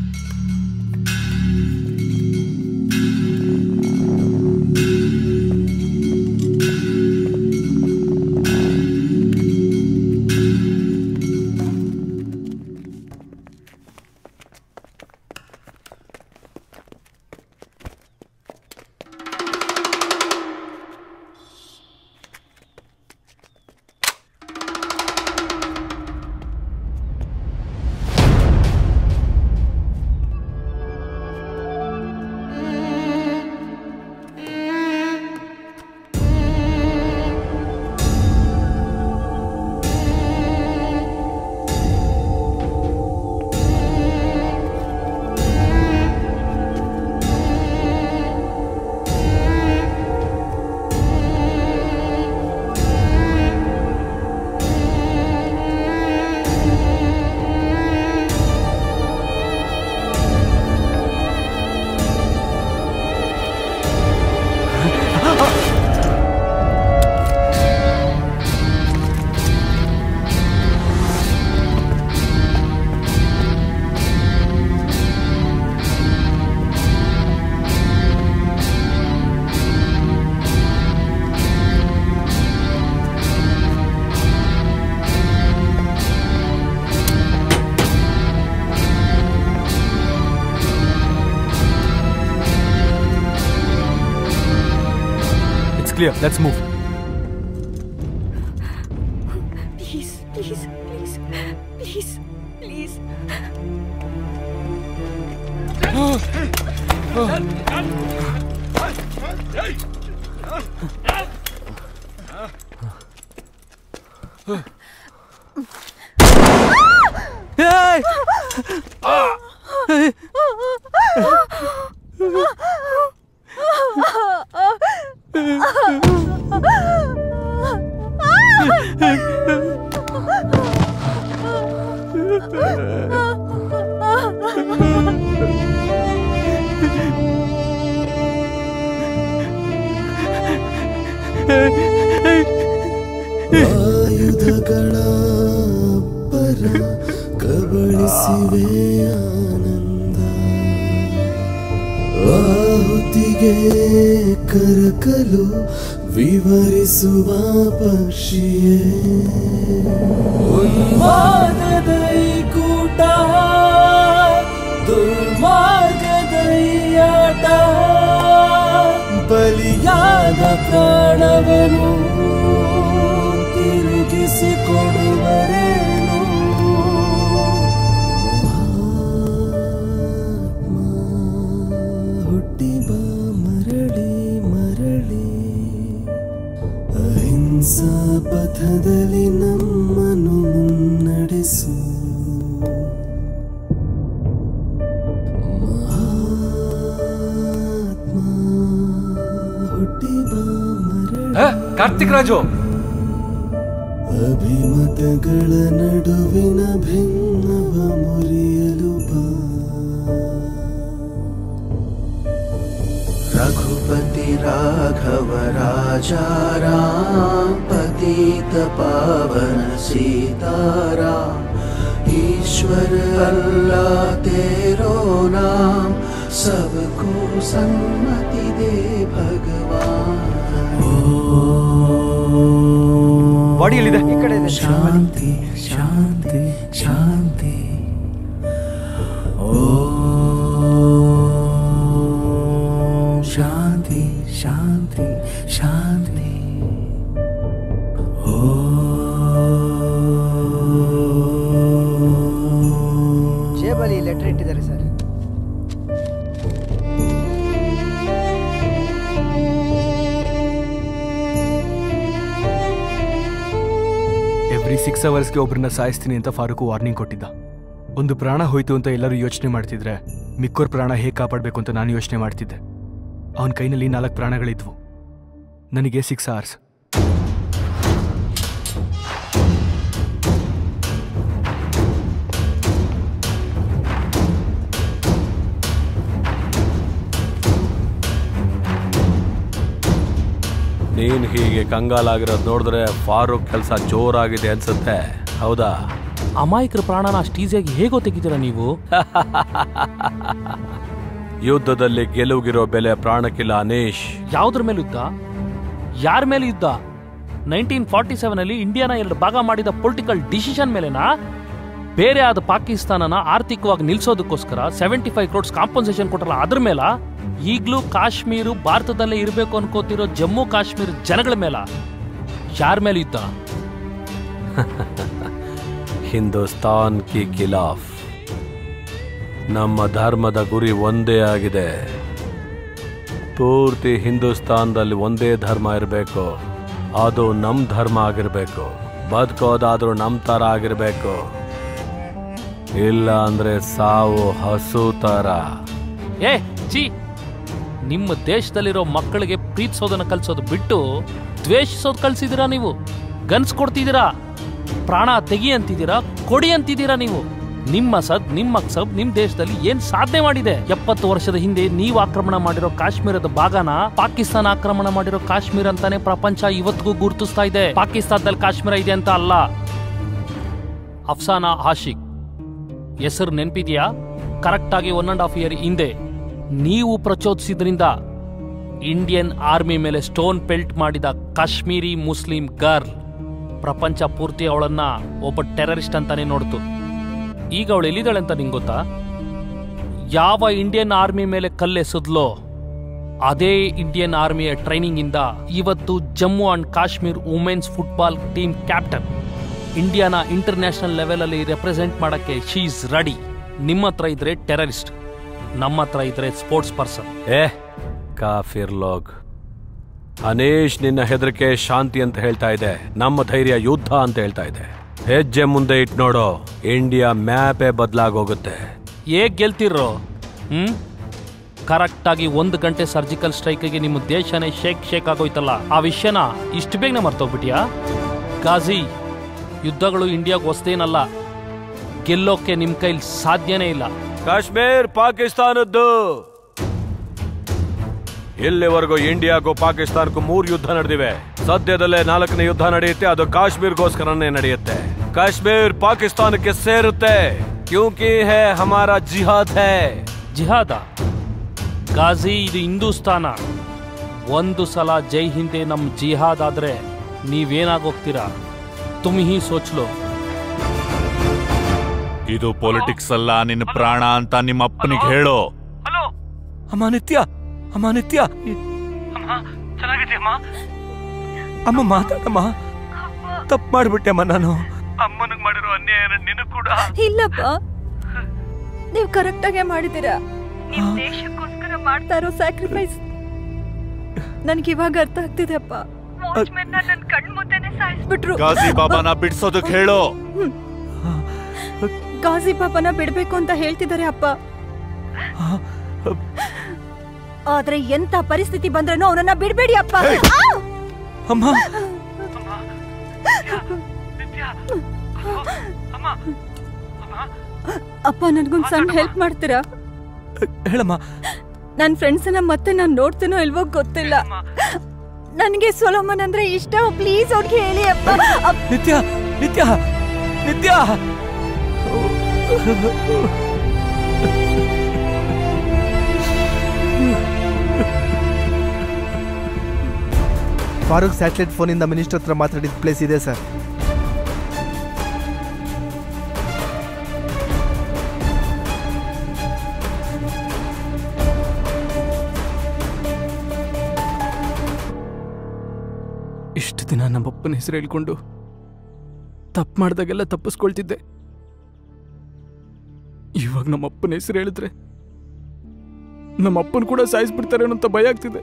it's clear let's move please please please please please ಆಯುಧಗಳ ಪರ ಕಬಳಿಸಿವೆ ಆನಂದ ಆಹುತಿಗೆ ಹೀಗೆ ಕರಕಲು ವಿವರಿಸುವ ಪಕ್ಷಿಯೇ ಉನ್ಮಾದದ ಈ ಕೂಟ ದುರ್ಮಾರ್ಗದ ಈ ಆಟ ಬಲಿಯಾದ ಪ್ರಾಣವನು ತಿರುಗಿಸಿ ಕೊಡುವರೇನು ಹುಟ್ಟಿ ಬಾ ಮರಳಿ ಮರಳಿ ಅಹಿಂಸಾ ಪಥದಲ್ಲಿ ನಮ್ಮನ್ನು ಮುನ್ನಡೆಸು ಮಹಾತ್ಮ ಹುಟ್ಟಿ ಬಾ ಕಾರ್ತಿಕ್ ರಾಜು ಅಭಿಮತಗಳ ನಡುವಿನ ಭಿನ್ನವ ಮುರಿಯಲು ಬಾ रघुपति राघव राजा राम पतित पावन सीताराम ईश्वर अल्लाह तेरो नाम सबको सन्मति दे भगवान ಬಾಡಿ ಎಲ್ಲಿದೆ ಈ ಕಡೆ ಇದೆ ಶಾಂತಿ ಶಾಂತಿ ಶಾಂತಿ ಓಂ ಶಾಂತಿ ಶಾಂತಿ ಶಾಂತಿ ಜೇಬಲ್ಲಿ ಲೆಟರ್ ಇಟ್ಟಿದ್ದಾರೆ ಸರ್ ಎವ್ರಿ ಸಿಕ್ಸ್ ಅವರ್ಸ್ಗೆ ಒಬ್ರನ್ನ ಸಾಯಿಸ್ತೀನಿ ಅಂತ ಫಾರೂಕ್ ವಾರ್ನಿಂಗ್ ಕೊಟ್ಟಿದ್ದ ಒಂದು ಪ್ರಾಣ ಹೋಯ್ತು ಅಂತ ಎಲ್ಲರೂ ಯೋಚನೆ ಮಾಡ್ತಿದ್ರೆ ಮಿಕ್ಕೋರ್ ಪ್ರಾಣ ಹೇಗೆ ಕಾಪಾಡಬೇಕು ಅಂತ ನಾನು ಯೋಚನೆ ಮಾಡ್ತಿದ್ದೆ ಅವನ ಕೈನಲ್ಲಿ ನಾಲ್ಕು ಪ್ರಾಣಗಳಿದ್ವು ನನಗೆ ಸಿಕ್ಸ್ ಅವರ್ಸ್ ನೀನ್ ಹೀಗೆ ಕಂಗಾಲಾಗಿರೋದು ನೋಡಿದ್ರೆ ಫಾರೂಕ್ ಕೆಲಸ ಜೋರಾಗಿದೆ ಅನ್ಸುತ್ತೆ ಹೌದಾ ಅಮಾಯಕರ ಪ್ರಾಣನ ಅಷ್ಟು ಈಸಿಯಾಗಿ ಹೇಗೋ ತೆಗಿತೀರಾ ನೀವು ಯುದ್ಧದಲ್ಲಿ ಗೆಲುವಿಗಿರೋ ಬೆಲೆ ಪ್ರಾಣಕ್ಕಿಲ್ಲ ಅನೀಶ್ ಯಾವ್ದ್ರ ಮೇಲೆ ಯುದ್ಧ ಯಾರ ಮೇಲೆ ಯುದ್ಧ ನೈನ್ಟೀನ್ ಫಾರ್ಟಿ ಸೆವೆನ್ ಅಲ್ಲಿ ಇಂಡಿಯಾನ ಎರಡು ಭಾಗ ಮಾಡಿದ ಪೊಲಿಟಿಕಲ್ ಡಿಸಿಷನ್ ಮೇಲೆನಾ ಬೇರೆ ಆದ ಪಾಕಿಸ್ತಾನನ ಆರ್ಥಿಕವಾಗಿ ನಿಲ್ಸೋದಕ್ಕೋಸ್ಕರ ಸೆವೆಂಟಿ ಫೈವ್ ಕ್ರೋಡ್ಸ್ ಕಾಂಪನ್ಸೇಷನ್ ಕೊಟ್ಟರಲ್ಲ ಅದ್ರ ಮೇಲ ಈಗಲೂ ಕಾಶ್ಮೀರು ಭಾರತದಲ್ಲೇ ಇರಬೇಕು ಅನ್ಕೋತಿರೋ ಜಮ್ಮು ಕಾಶ್ಮೀರ ಜನಗಳ ಮೇಲ ಯಾರ ಮೇಲೆ ಯುದ್ಧ ಹಿಂದೂಸ್ತಾನ್ ಕಿ ಖಿಲಾಫ್ ನಮ್ಮ ಧರ್ಮದ ಗುರಿ ಒಂದೇ ಆಗಿದೆ ಪೂರ್ತಿ ಹಿಂದೂಸ್ತಾನದಲ್ಲಿ ಒಂದೇ ಧರ್ಮ ಇರಬೇಕು ಅದು ನಮ್ಮ ಧರ್ಮ ಆಗಿರಬೇಕು ಬದುಕೋದಾದ್ರೂ ನಮ್ಮ ಥರ ಆಗಿರಬೇಕು ಇಲ್ಲ ಅಂದ್ರೆ ಸಾವು ಹಸು ಥರ ಏ ಚಿ ನಿಮ್ಮ ದೇಶದಲ್ಲಿರೋ ಮಕ್ಕಳಿಗೆ ಪ್ರೀತಿಸೋದನ್ನ ಕಲ್ಸೋದು ಬಿಟ್ಟು ದ್ವೇಷಿಸೋದು ಕಲ್ಸಿದ್ದೀರಾ ನೀವು ಗನ್ಸ್ ಕೊಡ್ತಿದ್ದೀರಾ ಪ್ರಾಣ ತೆಗಿ ಅಂತಿದ್ದೀರಾ ಕೊಡಿ ಅಂತಿದ್ದೀರಾ ನೀವು ನಿಮ್ಮ ಸದ್ ನಿಮ್ಮ ಮಕ್ಸಬ್ ನಿಮ್ ದೇಶದಲ್ಲಿ ಏನ್ ಸಾಧನೆ ಮಾಡಿದೆ ಎಪ್ಪತ್ತು ವರ್ಷದ ಹಿಂದೆ ನೀವು ಆಕ್ರಮಣ ಮಾಡಿರೋ ಕಾಶ್ಮೀರದ ಭಾಗನ ಪಾಕಿಸ್ತಾನ ಆಕ್ರಮಣ ಮಾಡಿರೋ ಕಾಶ್ಮೀರ ಅಂತಾನೆ ಪ್ರಪಂಚ ಇವತ್ತಿಗೂ ಗುರುತಿಸ್ತಾ ಇದೆ ಪಾಕಿಸ್ತಾನದಲ್ಲಿ ಕಾಶ್ಮೀರ ಇದೆ ಅಂತ ಅಲ್ಲ ಅಫ್ಸಾನಾ ಆಶಿಕ್ ಹೆಸರು ನೆನ್ಪಿದ್ಯಾ ಕರೆಕ್ಟ್ ಆಗಿ ಒನ್ ಅಂಡ್ ಹಾಫ್ ಇಯರ್ ಹಿಂದೆ ನೀವು ಪ್ರಚೋದಿಸಿದ್ರಿಂದ ಇಂಡಿಯನ್ ಆರ್ಮಿ ಮೇಲೆ ಸ್ಟೋನ್ ಪೆಲ್ಟ್ ಮಾಡಿದ ಕಾಶ್ಮೀರಿ ಮುಸ್ಲಿಂ ಗರ್ಲ್ ಪ್ರಪಂಚ ಪೂರ್ತಿ ಅವಳನ್ನ ಒಬ್ಬ ಟೆರರಿಸ್ಟ್ ಅಂತಾನೆ ನೋಡ್ತು ಈಗ ಅವಳು ಎಲ್ಲಿದ್ದಾಳೆ ಅಂತ ನಿಂಗೆ ಗೊತ್ತಾ ಯಾವ ಇಂಡಿಯನ್ ಆರ್ಮಿ ಮೇಲೆ ಕಲ್ಲೆಸದ್ಲೋ ಅದೇ ಇಂಡಿಯನ್ ಆರ್ಮಿಯ ಟ್ರೈನಿಂಗ್ ಇಂದ ಇವತ್ತು Jammu and Kashmir women's football team captain ಇಂಡಿಯಾನ ಇಂಟರ್ನ್ಯಾಷನಲ್ ಲೆವೆಲ್ ಅಲ್ಲಿ ರೆಪ್ರೆಸೆಂಟ್ ಮಾಡಕ್ಕೆ ಶೀ ಇಸ್ ರೆಡಿ ನಿಮ್ಮ ಹತ್ರ ಇದ್ರೆ ಟೆರರಿಸ್ಟ್ ನಮ್ಮ ಹತ್ರ ಇದ್ರೆ ಸ್ಪೋರ್ಟ್ಸ್ ಪರ್ಸನ್ ಏ ಕಾಫಿರ್ ಲೋಗ್ ಅನೀಶ್ ನಿನ್ನ ಹೆದರಿಕೆ ಶಾಂತಿ ಅಂತ ಹೇಳ್ತಾ ಇದೆ ನಮ್ಮ ಧೈರ್ಯ ಯುದ್ಧ ಅಂತ ಹೇಳ್ತಾ ಇದೆ ಹೆಜ್ಜೆ ಮುಂದೆ ಇಟ್ ನೋಡು ಇಂಡಿಯಾ ಮ್ಯಾಪೇ ಬದಲಾಗೋಗುತ್ತೆ ಹೇಗ್ ಗೆಲ್ತಿರೋ ಹ್ಮ್ ಕರೆಕ್ಟ್ ಆಗಿ ಒಂದು ಗಂಟೆ ಸರ್ಜಿಕಲ್ ಸ್ಟ್ರೈಕ್ಗೆ ನಿಮ್ಮ ದೇಶನೇ ಶೇಕ್ ಶೇಕ್ ಆಗೋಯ್ತಲ್ಲ ಆ ವಿಷಯನ ಇಷ್ಟು ಬೇಗನೆ ಮರ್ತೋಗ್ಬಿಟ್ಯಾ ಗಾಜಿ ಯುದ್ಧಗಳು ಇಂಡಿಯಾಗೆ ಹೊಸ್ತೇನಲ್ಲ ಗೆಲ್ಲೋಕೆ ನಿಮ್ ಕೈಲಿ ಸಾಧ್ಯನೇ ಇಲ್ಲ ಕಾಶ್ಮೀರ್ ಪಾಕಿಸ್ತಾನದ್ದು ಇಲ್ಲಿವರೆಗೂ ಇಂಡಿಯಾಗೂ ಪಾಕಿಸ್ತಾನಕ್ಕೂ ಮೂರು ಯುದ್ಧ ನಡೆದಿವೆ ಸದ್ಯದಲ್ಲೇ ನಾಲ್ಕನೇ ಯುದ್ಧ ನಡೆಯುತ್ತೆ ಅದು ಕಾಶ್ಮೀರ್ಗೋಸ್ಕರನೇ ನಡೆಯುತ್ತೆ ಕಾಶ್ಮೀರ್ ಪಾಕಿಸ್ತಾನಕ್ಕೆ ಸೇರುತ್ತೆ ಕ್ಯೂಂಕಿ ಹೇ ಹಮಾರಾ ಜಿಹಾದ್ ಹೇ ಜಿಹಾದ ಗಾಜಿ ಇದು ಹಿಂದೂಸ್ತಾನ ಒಂದು ಸಲ ಜೈ ಹಿಂದೆ ನಮ್ ಜಿಹಾದ್ ಆದ್ರೆ ನೀವೇನಾಗೋಗ್ತೀರಾ ತುಮ್ ಹಿ ಸೋಚ್ಲೋ ಇದು ಪೊಲಿಟಿಕ್ಸ್ ಅಲ್ಲ ನಿನ್ನ ಪ್ರಾಣ ಅಂತ ನಿಮ್ಮ ಅಪ್ಪನಿಗೆ ಹೇಳು ಅಮ್ಮ ನಿತ್ಯ ಅಮ್ಮ ನಿತ್ಯ ಚೆನ್ನಾಗಿದೆಯಮ್ಮ ಅಮ್ಮ ಮಾತಾಡಮ್ಮ ತಪ್ಪು ಮಾಡ್ಬಿಟ್ಟೆ ಅಮ್ಮ ನಾನು ಅಮ್ಮನಿಗೆ ಮಾಡಿರೋ ಅನ್ಯಾಯ ನಿನಗೂ ಕೂಡ ಇಲ್ಲಪ್ಪ ನೀವು ಕರೆಕ್ಟಾಗೆ ಮಾಡಿದ್ದೀರಾ ನೀವು ದೇಶಕ್ಕೋಸ್ಕರ ಮಾಡ್ತಾ ಇರೋ ಸ್ಯಾಕ್ರಿಫೈಸ್ ನನ್ಗೆ ಇವಾಗ ಅರ್ಥ ಆಗ್ತಿದೆ ಅಪ್ಪ ವಾಚ್ಮೆನ್ ನನ್ನ ಕಣ್ ಮುಂದೆನೆ ಸಾಯಿಸ್ಬಿಟ್ರು ಗಾಜಿ ಬಾಬಾನ ಬಿಡ್ಸೋದಕ್ ಹೇಳು ಗಾಜಿ ಪಾಪನ ಬಿಡ್ಬೇಕು ಅಂತ ಹೇಳ್ತಿದ್ದಾರೆ ಅಪ್ಪ ಆದ್ರೆ ಎಂತ ಪರಿಸ್ಥಿತಿ ಬಂದ್ರೂ ಅವನನ್ನ ಬಿಡ್ಬೇಡಿ ಅಪ್ಪ ಆ! ಅಮ್ಮ ಅಪ್ಪ ನನ್ಗೊಂದ್ ಸಣ್ಣ ಹೆಲ್ಪ್ ಮಾಡ್ತೀರಾ ಹೇಳಮ್ಮ ನನ್ ಫ್ರೆಂಡ್ಸನ್ನ ಮತ್ತೆ ನಾನ್ ನೋಡ್ತೀನೋ ಇಲ್ವೋ ಗೊತ್ತಿಲ್ಲ ನನ್ಗೆ ಸೊಲೋಮನ್ ಅಂದ್ರೆ ಇಷ್ಟ ಪ್ಲೀಸ್ ಅವ್ರಿಗೆ ಹೇಳಿ ಅಪ್ಪ ಅಪ್ಪ ನಿತ್ಯ ನಿತ್ಯ ನಿತ್ಯ ಫಾರೂಕ್ ಸ್ಯಾಟಲೈಟ್ ಫೋನಿಂದ ಮಿನಿಸ್ಟರ್ ಹತ್ರ ಮಾತಾಡಿದ ಪ್ಲೇಸ್ ಇದೆ ಸರ್ ಇಷ್ಟು ದಿನ ನಮ್ಮಪ್ಪನ ಹೆಸರು ಹೇಳ್ಕೊಂಡು ತಪ್ಪು ಮಾಡ್ದಾಗೆಲ್ಲ ತಪ್ಪಿಸ್ಕೊಳ್ತಿದ್ದೆ ಇವಾಗ ನಮ್ಮಪ್ಪನ ಹೆಸರು ಹೇಳಿದ್ರೆ ನಮ್ಮಪ್ಪನ ಕೂಡ ಸಾಯಿಸ್ಬಿಡ್ತಾರೆ ಅಂತ ಭಯ ಆಗ್ತಿದೆ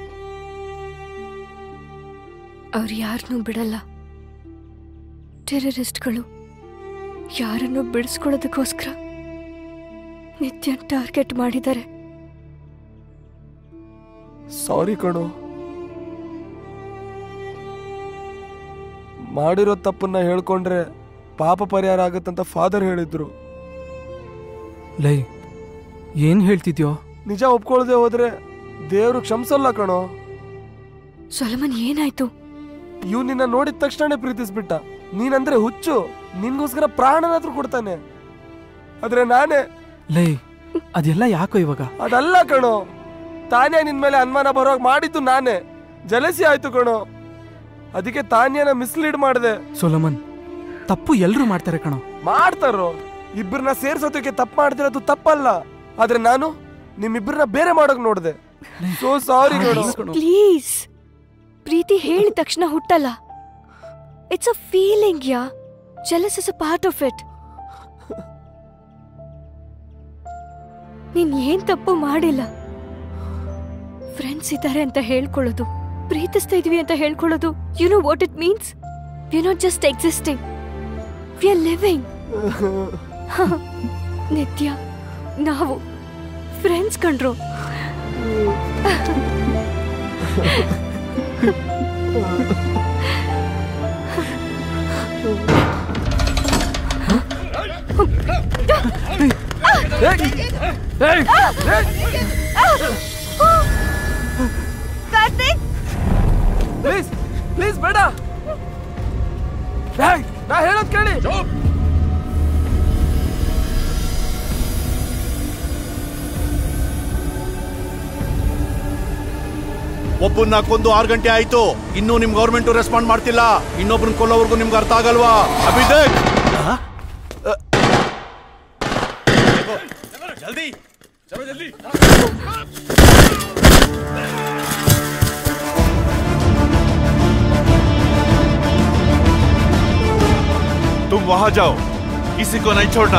ಅವ್ರು ಯಾರನ್ನೂ ಬಿಡಲ್ಲ ಟೆರರಿಸ್ಟ್ಗಳು ಯಾರನ್ನು ಬಿಡಿಸ್ಕೊಳ್ಳೋದಕ್ಕೋಸ್ಕರ ನಿತ್ಯ ಟಾರ್ಗೆಟ್ ಮಾಡಿದ್ದಾರೆ ಸಾರಿ ಕಣೋ ಮಾಡಿರೋ ತಪ್ಪನ್ನ ಹೇಳ್ಕೊಂಡ್ರೆ ಪಾಪ ಪರಿಹಾರ ಆಗತ್ತಂತ ಫಾದರ್ ಹೇಳಿದ್ರು ಲೈ ಏನ್ ಹೇಳ್ತಿದ್ಯೋ ನಿಜ ಒಪ್ಕೊಳ್ದೆ ಹೋದ್ರೆ ದೇವ್ರು ಕ್ಷಮಿಸಲ್ಲ ಕಣೋ ಸೊಲಮನ್ ಏನಾಯ್ತು ಇವ್ ನಿನ್ನ ನೋಡಿದ ತಕ್ಷಣ ಪ್ರೀತಿಸ್ಬಿಟ್ಟ ನೀನಂದ್ರೆ ಹುಚ್ಚು ನಿನ್ಗೋಸ್ಕರ ಪ್ರಾಣನಾದ್ರೂ ಕೊಡ್ತಾನೆ ಆದ್ರೆ ನಾನೇ ಲೈ ಅದೆಲ್ಲ ಯಾಕೋ ಇವಾಗ ಅದಲ್ಲ ಕಣೋ ತಾನೇ ನಿನ್ ಮೇಲೆ ಅನುಮಾನ ಬರೋಗ್ ಮಾಡಿದ್ದು ನಾನೇ ಜಲಸಿ ಆಯ್ತು ಕಣೋ ಅದಕ್ಕೆ ತಾನ್ಯನ ಮಿಸ್ಲೀಡ್ ಮಾಡಿದೆ ಸೊಲಮನ್ ತಪ್ಪು ಎಲ್ರೂ ಮಾಡ್ತಾರೆ ಕಣೋ ಮಾಡ್ತಾರೋ ಇಬ್ಬರನ್ನ ಸೇರ್ಸೋದಕ್ಕೆ ತಪ್ಪು ಮಾಡ್ತಿರೋದು ತಪ್ಪಲ್ಲ ಆದ್ರೆ ನಾನು ನಿಮ್ಮಿಬ್ಬರನ್ನ ಬೇರೆ ಮಾಡೋಕ್ ನೋಡ್ದೆ ಸೋ ಸಾರಿ ಕಣೋ ಪ್ಲೀಸ್ ಪ್ರೀತಿ ಹೇಳಿದ ತಕ್ಷಣ ಹುಟ್ಟಲ್ಲ it's a feeling yeah jealous is a part of it ನೀನ್ ಏನ್ ತಪ್ಪು ಮಾಡಿಲ್ಲ ಫ್ರೆಂಡ್ಸ್ ಇದ್ದಾರೆ ಅಂತ ಹೇಳ್ಕೊಳ್ಳೋದು ಪ್ರೀತಿಸ್ತಾ ಇದೀವಿ ಅಂತ ಹೇಳ್ಕೊಳ್ಳೋದು you know what it means we not just existing we are living Nithya ನಾವು ಫ್ರೆಂಡ್ಸ್ ಕಂಡ್ರು ಕಾರ್ತಿಕ್ ಪ್ಲೀಸ್ ಪ್ಲೀಸ್ ಬೇಡ ಏಯ್, ನಾ ಹೇಳೋದ್ ಕೇಳಿ ಒಬ್ಬನ್ನ ಕೊಂದು ಆರು ಗಂಟೆ ಆಯ್ತು ಇನ್ನೂ ನಿಮ್ ಗೌರ್ಮೆಂಟ್ ರೆಸ್ಪಾಂಡ್ ಮಾಡ್ತಿಲ್ಲ ಇನ್ನೊಬ್ಬನ ಕೊಲ್ಲೋವರೆಗೂ ನಿಮ್ಗೆ ಅರ್ಥ ಆಗಲ್ವಾ ಅಭಿದೇಕ್ ಜಲ್ದಿ ಚಲೋ ಜಲ್ದಿ तुम वहां जाओ किसी को नहीं छोड़ना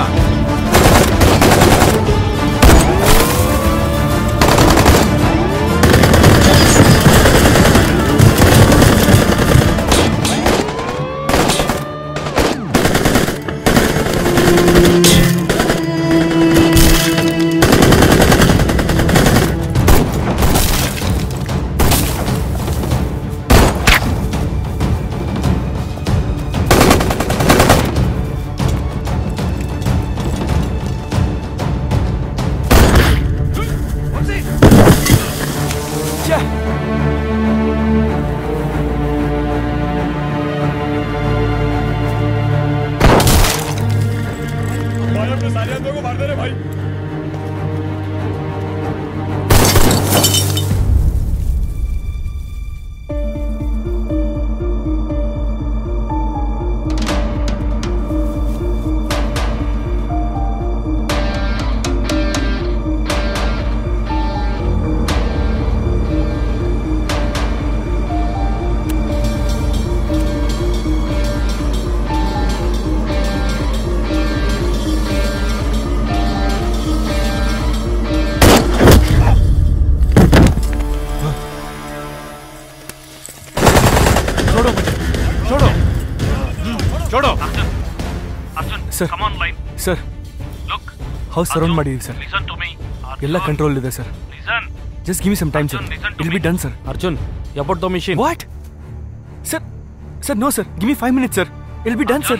छोड़ो मुझे छोड़ो छोड़ो ಸರ್ ಸರ್ ಹೌಸ್ ಸರೌಂಡ್ ಮಾಡಿದೀವಿ ಸರ್ ಎಲ್ಲ ಕಂಟ್ರೋಲ್ ಇದೆ sir just give me some time sir I'll be done sir Arjun about the mission what sir sir no sir give me five minutes sir I'll be done sir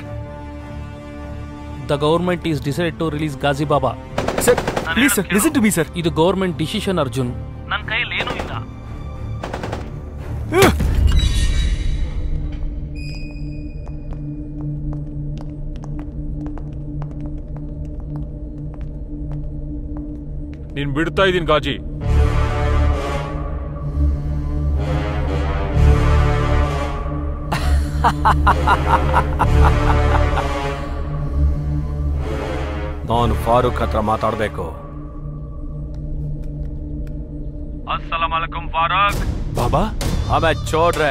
the government is decide to release Ghazi Baba sir please sir listen to me sir ಇದು government decision Arjun ನನ್ನ ಕೈಯಲ್ಲಿ ಏನೂ ಇಲ್ಲ ನೀನ್ ಬಿಡ್ತಾ ಇದೀನಿ ಗಾಜಿ ನಾನು ಫಾರೂಕ್ ಹತ್ರ ಮಾತಾಡಬೇಕು अस्सलाम वालेकुम फारूक ಬಾಬಾ ಆಮೇಲೆ ಚೋಡ್ರೆ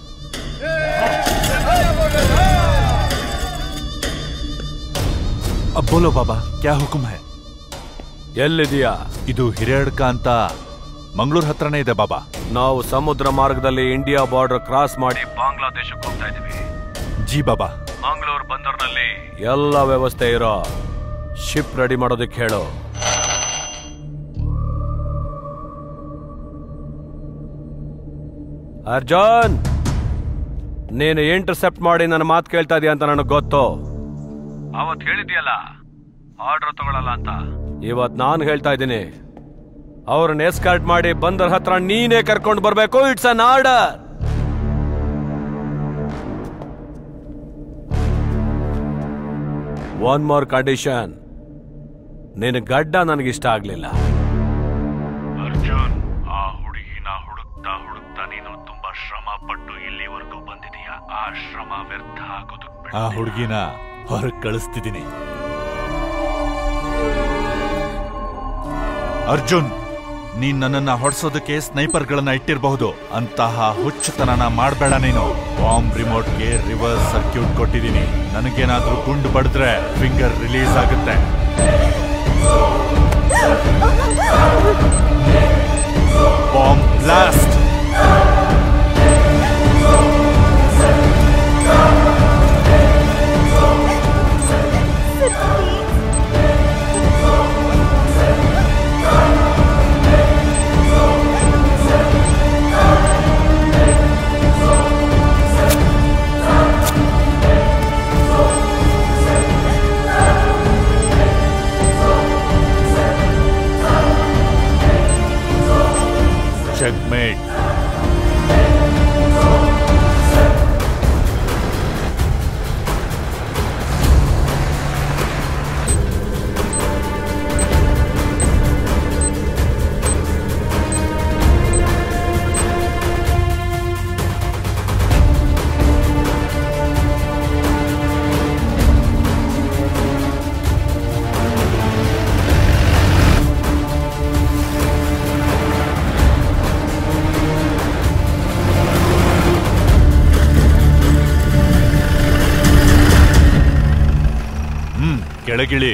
अब बोलो बाबा क्या हुक्म है ಎಲ್ಲಿದೆಯಾ ಇದು ಹಿರೇಡ್ಕ ಅಂತ ಮಂಗಳೂರು ಹತ್ರನೇ ಇದೆ ಬಾಬಾ ನಾವು ಸಮುದ್ರ ಮಾರ್ಗದಲ್ಲಿ ಇಂಡಿಯಾ ಬಾರ್ಡರ್ ಕ್ರಾಸ್ ಮಾಡಿ ಬಾಂಗ್ಲಾದೇಶಕ್ಕೆ ಹೋಗ್ತಾ ಇದೀವಿ ಜಿ ಬಾಬಾ ಮಂಗಳೂರು ಬಂದರ್ನಲ್ಲಿ ಎಲ್ಲ ವ್ಯವಸ್ಥೆ ಇರೋ ಶಿಪ್ ರೆಡಿ ಮಾಡೋದಕ್ಕೆ ಹೇಳು ಅರ್ಜುನ್ ನೀನು ಇಂಟರ್ಸೆಪ್ಟ್ ಮಾಡಿ ನನ್ನ ಮಾತು ಕೇಳ್ತಾ ಇದೀಯ ಅಂತ ನನಗೆ ಗೊತ್ತು ಅವತ್ ಹೇಳಿದ್ಯಲ್ಲ ಆರ್ಡರ್ ತಗೊಳಲ್ಲ ಅಂತ ಇವತ್ ನಾನು ಹೇಳ್ತಾ ಇದ್ದೀನಿ ಅವ್ರನ್ನ ಎಸ್ಕಾರ್ಟ್ ಮಾಡಿ ಬಂದರ್ ಹತ್ರ ನೀನೇ ಕರ್ಕೊಂಡು ಬರ್ಬೇಕು it's an order one more condition ನಿನ್ನ ಗಡ್ಡ ನನಗಿಷ್ಟ ಆಗ್ಲಿಲ್ಲ ಅರ್ಜುನ್ ಆ ಹುಡುಗಿನ ಹುಡುಕ್ತಾ ಹುಡುಕ್ತಾ ನೀನು ತುಂಬಾ ಶ್ರಮ ಪಟ್ಟು ಇಲ್ಲಿವರೆಗೂ ಬಂದಿದೀಯ ಆ ಶ್ರಮ ವ್ಯರ್ಥ ಆಗೋದು ಆ ಹುಡುಗಿನ ಹೊರಗೆ ಕಳಿಸ್ತಿದ್ದೀನಿ ಅರ್ಜುನ್ ನೀನ್ ನನ್ನನ್ನ ಹೊಡ್ಸೋದಕ್ಕೆ ಸ್ನೈಪರ್ಗಳನ್ನ ಇಟ್ಟಿರಬಹುದು ಅಂತಹ ಹುಚ್ಚುತನನ ಮಾಡಬೇಡ ನೀನು ಬಾಂಬ್ ರಿಮೋಟ್ಗೆ ರಿವರ್ಸ್ ಸರ್ಕ್ಯೂಟ್ ಕೊಟ್ಟಿದ್ದೀನಿ ನನಗೇನಾದ್ರೂ ಗುಂಡು ಬಡಿದ್ರೆ ಫಿಂಗರ್ ರಿಲೀಸ್ ಆಗುತ್ತೆ ಬಾಂಬ್ ಬ್ಲಾಸ್ಟ್ Checkmate. ಹ್ಮ್ ಕೆಳಗಿಳಿ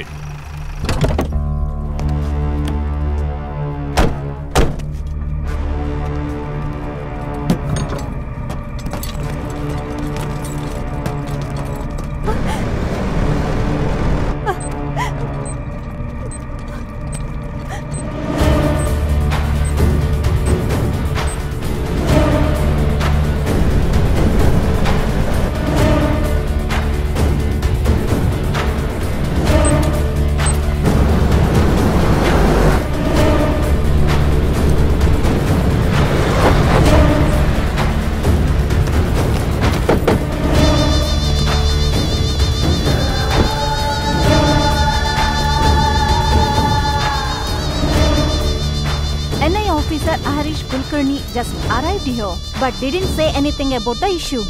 NI officer Harish Kulkarni just arrived here but didn't say anything about the issue.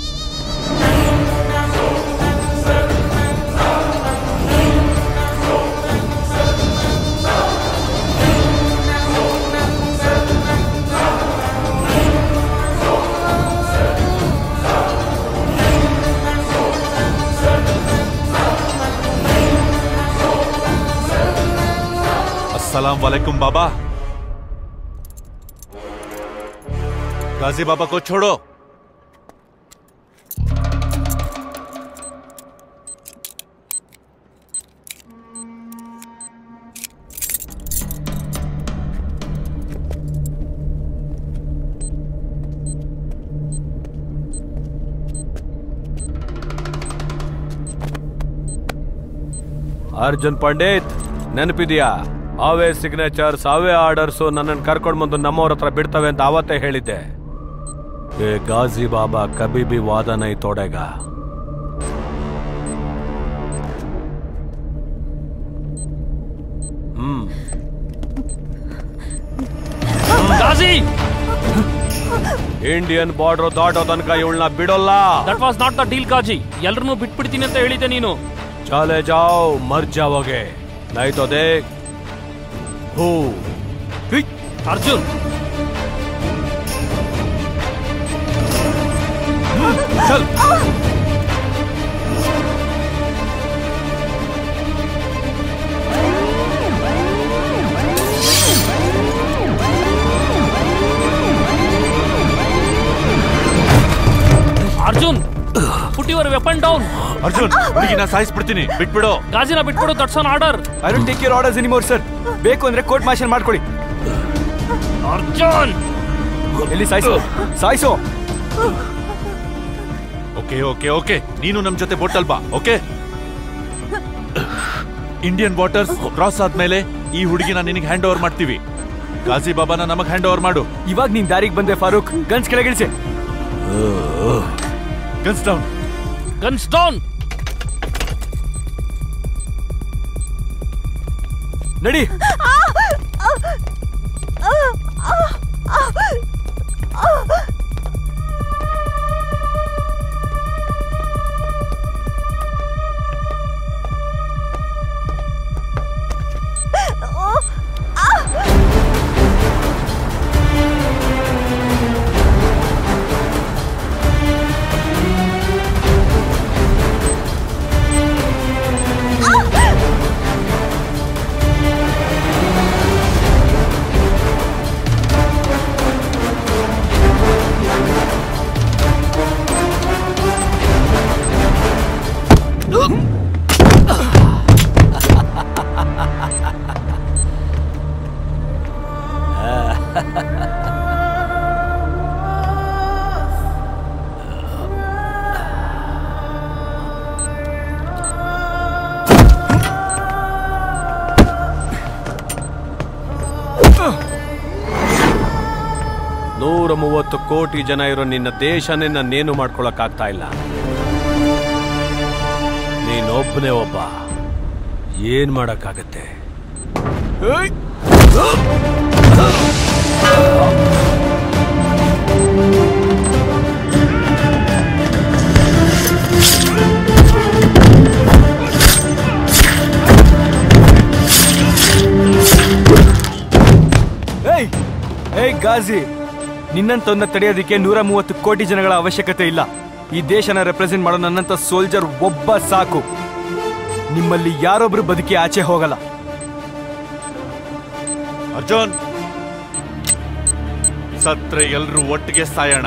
अस्सलाम वालेकुम बाबा गाजी बाबा को छोड़ो ಅರ್ಜುನ್ ಪಂಡಿತ್ ನೆನಪಿದ್ಯಾ ಅವೇ ಸಿಗ್ನೇಚರ್ಸ್ ಅವೇ ಆರ್ಡರ್ಸು ನನ್ನನ್ನು ಕರ್ಕೊಂಡು ಬಂದು ನಮ್ಮವ್ರ ಹತ್ರ ಬಿಡ್ತವೆ ಅಂತ ಅವತ್ತೇ ಹೇಳಿದ್ದೆ ಏ ಗಾಜಿ ಬಾಬಾ ಕಬಿ ಬಿ ವಾದ ನೈ ತೋಡೆಗ ಹ್ಮ್ ಗಾಜಿ ಇಂಡಿಯನ್ ಬಾರ್ಡರ್ ದಾಟೋ ತನಕ ಇವಳನ್ನ ಬಿಡೋಲ್ಲ that was not the deal ಕಾಜಿ ಎಲ್ರನ್ನೂ ಬಿಟ್ಬಿಡ್ತೀನಿ ಅಂತ ಹೇಳಿದ್ದೆ ನೀನು ಚಾಲೆ ಜಾओ ಮರ್ ಜಾವೋಗೆ ನೈ ತೋ ದೇಖ್ ಹೂ ಅರ್ಜುನ್ ಚಲ್ Arjun put your weapon down Arjun ಹುಡುಗಿನ ಸಾಯಿಸ್ಬಿಡ್ತೀನಿ ಬಿಟ್ಬಿಡು ಗಾಜಿನ ಬಿಟ್ಬಿಡು that's an order I don't take your orders anymore sir ಬೇಕು ಅಂದ್ರೆ ಕೋರ್ಟ್ ಮಾರ್ಷಲ್ ಮಾಡ್ಕೊಳ್ಳಿ ಅರ್ಜುನ್ ಎಲ್ಲಿ ಸಾಯಿಸು ಸಾಯಿಸು ಓಕೆ ಓಕೆ ಓಕೆ ನೀನು ನಮ್ ಜೊತೆ ಬೋಟಲ್ ಬಾ ಓಕೆ ಇಂಡಿಯನ್ ವಾಟರ್ಸ್ ಕ್ರಾಸ್ ಆದ್ಮೇಲೆ ಈ ಹುಡುಗಿನ ನಿನಗೆ ಹ್ಯಾಂಡ್ ಓವರ್ ಮಾಡ್ತೀವಿ ಗಾಜಿ ಬಾಬಾನ ನಮಗ್ ಹ್ಯಾಂಡ್ ಓವರ್ ಮಾಡು ಇವಾಗ ನೀನ್ ದಾರಿಗೆ ಬಂದೆ ಫಾರೂಕ್ ಗನ್ಸ್ ಕೆಳಗಿಳಿಸಿ ಗನ್ಸ್ ಡೌನ್ ಗನ್ಸ್ ಡೌನ್ ನಡಿ ನೂರ ಮೂವತ್ತು ಕೋಟಿ ಜನ ಇರೋ ನಿನ್ನ ದೇಶನೇ ನನ್ನೇನು ಮಾಡ್ಕೊಳಕ್ಕಾಗ್ತಾ ಇಲ್ಲ ನೀನೊಬ್ಬನೇ ಒಬ್ಬ ಏನ್ ಮಾಡಕ್ಕಾಗತ್ತೆ ಏಯ್ ಏಯ್ ಗಾಜಿ ನಿನ್ನಂತವನ್ನ ತಡೆಯೋದಕ್ಕೆ ನೂರ ಮೂವತ್ತು ಕೋಟಿ ಜನಗಳ ಅವಶ್ಯಕತೆ ಇಲ್ಲ ಈ ದೇಶನ ರೆಪ್ರೆಸೆಂಟ್ ಮಾಡೋ ನನ್ನಂತ ಸೋಲ್ಜರ್ ಒಬ್ಬ ಸಾಕು ನಿಮ್ಮಲ್ಲಿ ಯಾರೊಬ್ರು ಬದುಕಿ ಆಚೆ ಹೋಗಲ್ಲ ಅರ್ಜುನ್ ಸತ್ರೆ ಎಲ್ರು ಒಟ್ಟಿಗೆ ಸಾಯೋಣ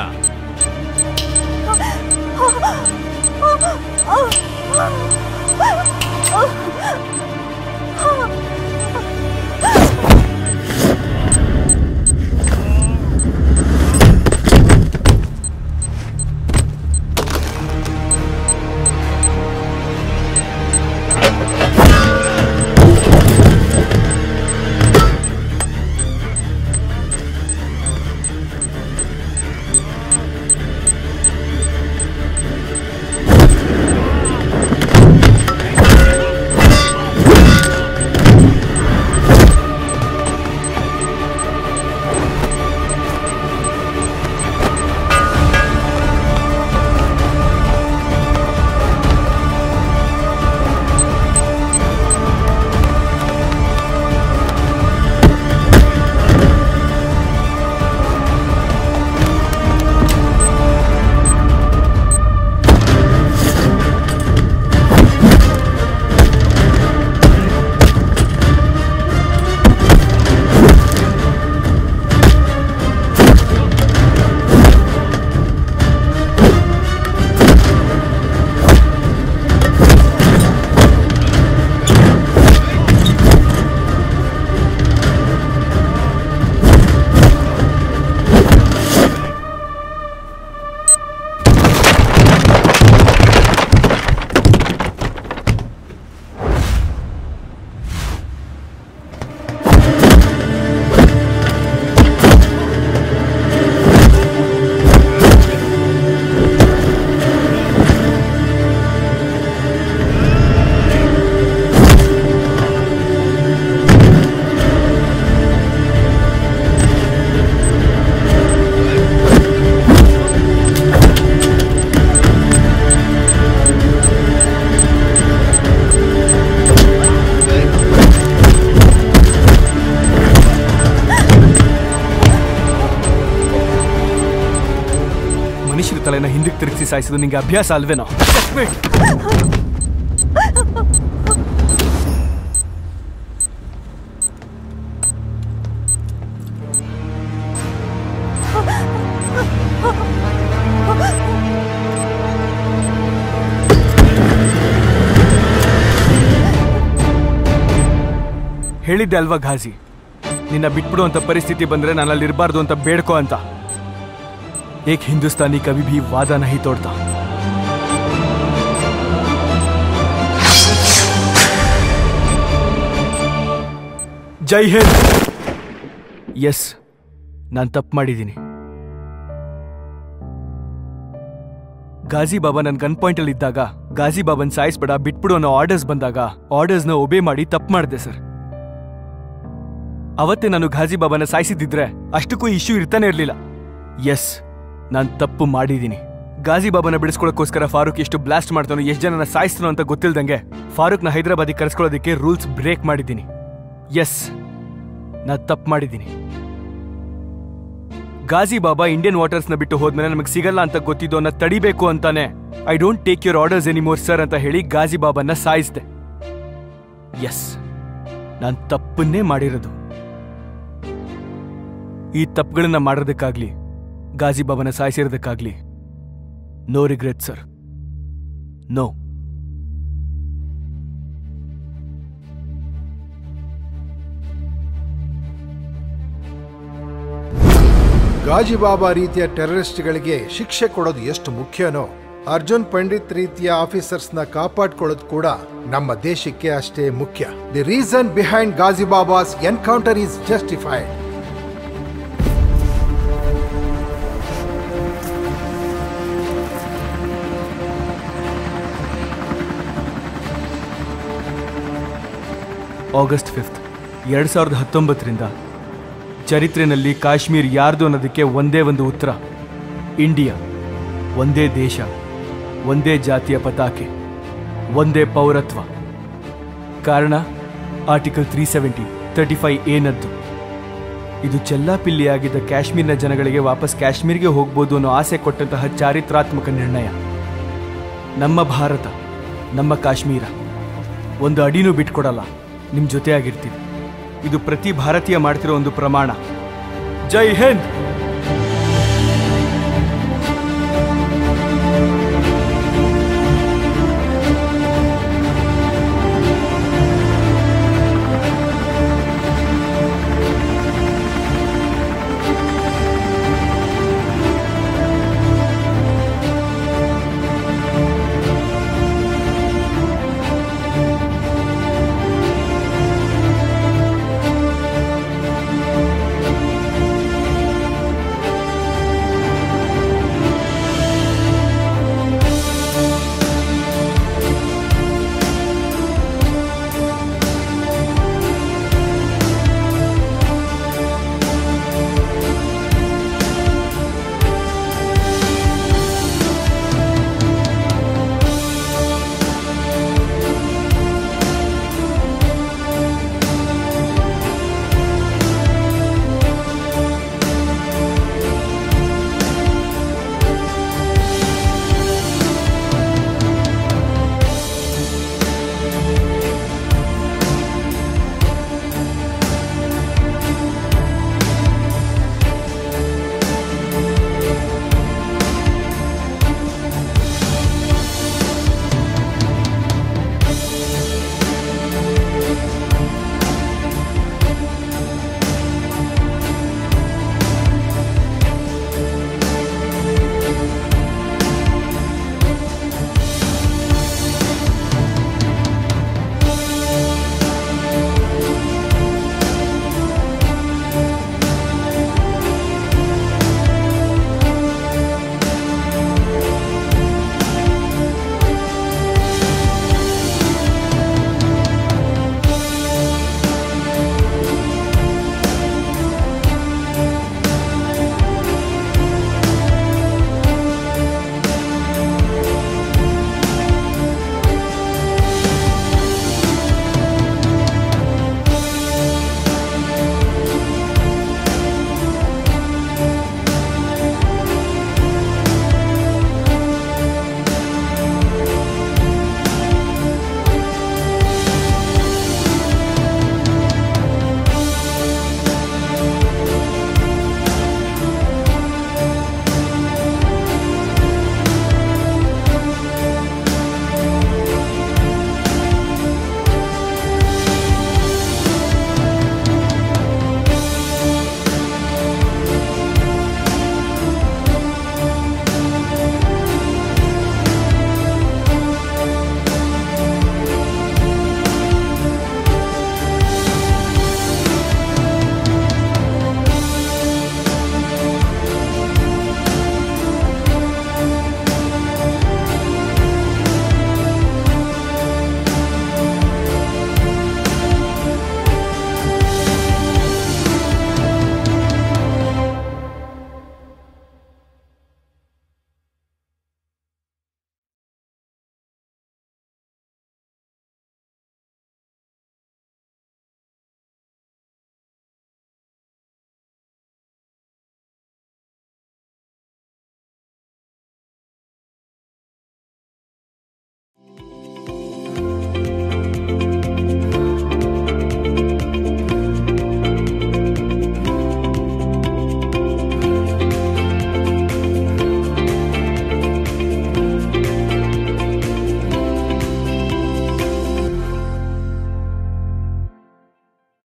ಮನುಷ್ಯರ ತಲೆನ ಹಿಂದಕ್ಕೆ ತಿರುಗಿಸಿ ಸಾಯಿಸೋದು ನಿಂಗೆ ಅಭ್ಯಾಸ ಅಲ್ವೇನೋ ಹೇಳಿದ್ದೆ ಅಲ್ವಾ ಘಾಜಿ ನಿನ್ನ ಬಿಟ್ಬಿಡುವಂತ ಪರಿಸ್ಥಿತಿ ಬಂದ್ರೆ ನಾನು ಅಲ್ಲಿ ಇರಬಾರ್ದು ಅಂತ ಬೇಡ್ಕೋ ಅಂತ ಏಕ್ ಹಿಂದೂಸ್ತಾನಿ ಕವಿ ಭೀ ವಾದ ನಹಿ ತೋಡ್ತಾ ಜೈ ಹಿಂದ್ ಎಸ್ ನಾನು ತಪ್ಪು ಮಾಡಿದ್ದೀನಿ ಗಾಜಿ ಬಾಬಾ ನನ್ನ ಗನ್ ಪಾಯಿಂಟ್ ಅಲ್ಲಿ ಇದ್ದಾಗ ಗಾಜಿ ಬಾಬನ್ ಸಾಯಿಸ್ಬೇಡ ಬಿಟ್ಬಿಡು ಅನ್ನೋ ಆರ್ಡರ್ಸ್ ಬಂದಾಗ ಆರ್ಡರ್ಸ್ನ ಒಬೇ ಮಾಡಿ ತಪ್ಪು ಮಾಡಿದೆ ಸರ್ ಅವತ್ತೇ ನಾನು ಘಾಜಿ ಬಾಬಾನ ಸಾಯಿಸಿದ್ದಿದ್ರೆ ಅಷ್ಟಕ್ಕೂ ಇಶ್ಯೂ ಇರ್ತಾನೆ ಇರಲಿಲ್ಲ ಎಸ್ ನಾನು ತಪ್ಪು ಮಾಡಿದ್ದೀನಿ ಗಾಜಿ ಬಾಬಾನ ಬಿಡಿಸ್ಕೊಳ್ಳೋಕ್ಕೋಸ್ಕರ ಫಾರೂಕ್ ಎಷ್ಟು ಬ್ಲಾಸ್ಟ್ ಮಾಡ್ತಾನೋ ಎಷ್ಟು ಜನನ ಸಾಯಿಸ್ತಾನೋ ಅಂತ ಗೊತ್ತಿಲ್ದಂಗೆ ಫಾರೂಕ್ನ ಹೈದರಾಬಾದಿಗೆ ಕರೆಸ್ಕೊಳ್ಳೋದಕ್ಕೆ ರೂಲ್ಸ್ ಬ್ರೇಕ್ ಮಾಡಿದ್ದೀನಿ ಎಸ್ ನಾ ತಪ್ಪು ಮಾಡಿದ್ದೀನಿ ಗಾಜಿ ಬಾಬಾ ಇಂಡಿಯನ್ ವಾಟರ್ಸ್ನ ಬಿಟ್ಟು ಹೋದ್ಮೇಲೆ ನಮಗೆ ಸಿಗಲ್ಲ ಅಂತ ಗೊತ್ತಿದ್ದು ಅನ್ನೋ ತಡಿಬೇಕು ಅಂತಾನೆ I don't take your orders anymore sir ಅಂತ ಹೇಳಿ ಗಾಜಿ ಬಾಬಾನ ಸಾಯಿಸಿದೆ ಎಸ್ ನಾನು ತಪ್ಪನ್ನೇ ಮಾಡಿರೋದು ಈ ತಪ್ಪುಗಳನ್ನ ಮಾಡೋದಕ್ಕಾಗ್ಲಿ ಗಾಜಿ ಬಾಬಾನ ಸಾಯಿಸಿರೋದಕ್ಕಾಗ್ಲಿ no regret sir no Ghazi Baba ರೀತಿಯ ಟೆರರಿಸ್ಟ್ಗಳಿಗೆ ಶಿಕ್ಷೆ ಕೊಡೋದು ಎಷ್ಟು ಮುಖ್ಯನೋ ಅರ್ಜುನ್ ಪಂಡಿತ್ ರೀತಿಯ ಆಫೀಸರ್ಸ್ನ ಕಾಪಾಡ್ಕೊಳ್ಳೋದು ಕೂಡ ನಮ್ಮ ದೇಶಕ್ಕೆ ಅಷ್ಟೇ ಮುಖ್ಯ the reason behind Ghazi Baba's encounter is justified August fifth ಎರಡು ಸಾವಿರದ ಹತ್ತೊಂಬತ್ತರಿಂದ ಚರಿತ್ರೆಯಲ್ಲಿ ಕಾಶ್ಮೀರ್ ಯಾರ್ದು ಅನ್ನೋದಕ್ಕೆ ಒಂದೇ ಒಂದು ಉತ್ತರ ಇಂಡಿಯಾ ಒಂದೇ ದೇಶ ಒಂದೇ ಜಾತಿಯ ಪತಾಕೆ ಒಂದೇ ಪೌರತ್ವ ಕಾರಣ article three seventy thirty five ಏನದ್ದು ಇದು ಚೆಲ್ಲಾಪಿಲ್ಲಿಯಾಗಿದ್ದ ಕಾಶ್ಮೀರ್ನ ಜನಗಳಿಗೆ ವಾಪಸ್ ಕಾಶ್ಮೀರ್ಗೆ ಹೋಗ್ಬೋದು ಅನ್ನೋ ಆಸೆ ಕೊಟ್ಟಂತಹ ಚಾರಿತ್ರಾತ್ಮಕ ನಿರ್ಣಯ ನಮ್ಮ ಭಾರತ ನಮ್ಮ ಕಾಶ್ಮೀರ ಒಂದು ಅಡಿನೂ ಬಿಟ್ಕೊಡಲ್ಲ ನಿಮ್ಮ ಜೊತೆಯಾಗಿರ್ತೀವಿ ಇದು ಪ್ರತಿ ಭಾರತೀಯ ಮಾಡ್ತಿರೋ ಒಂದು ಪ್ರಮಾಣ ಜೈ ಹಿಂದ್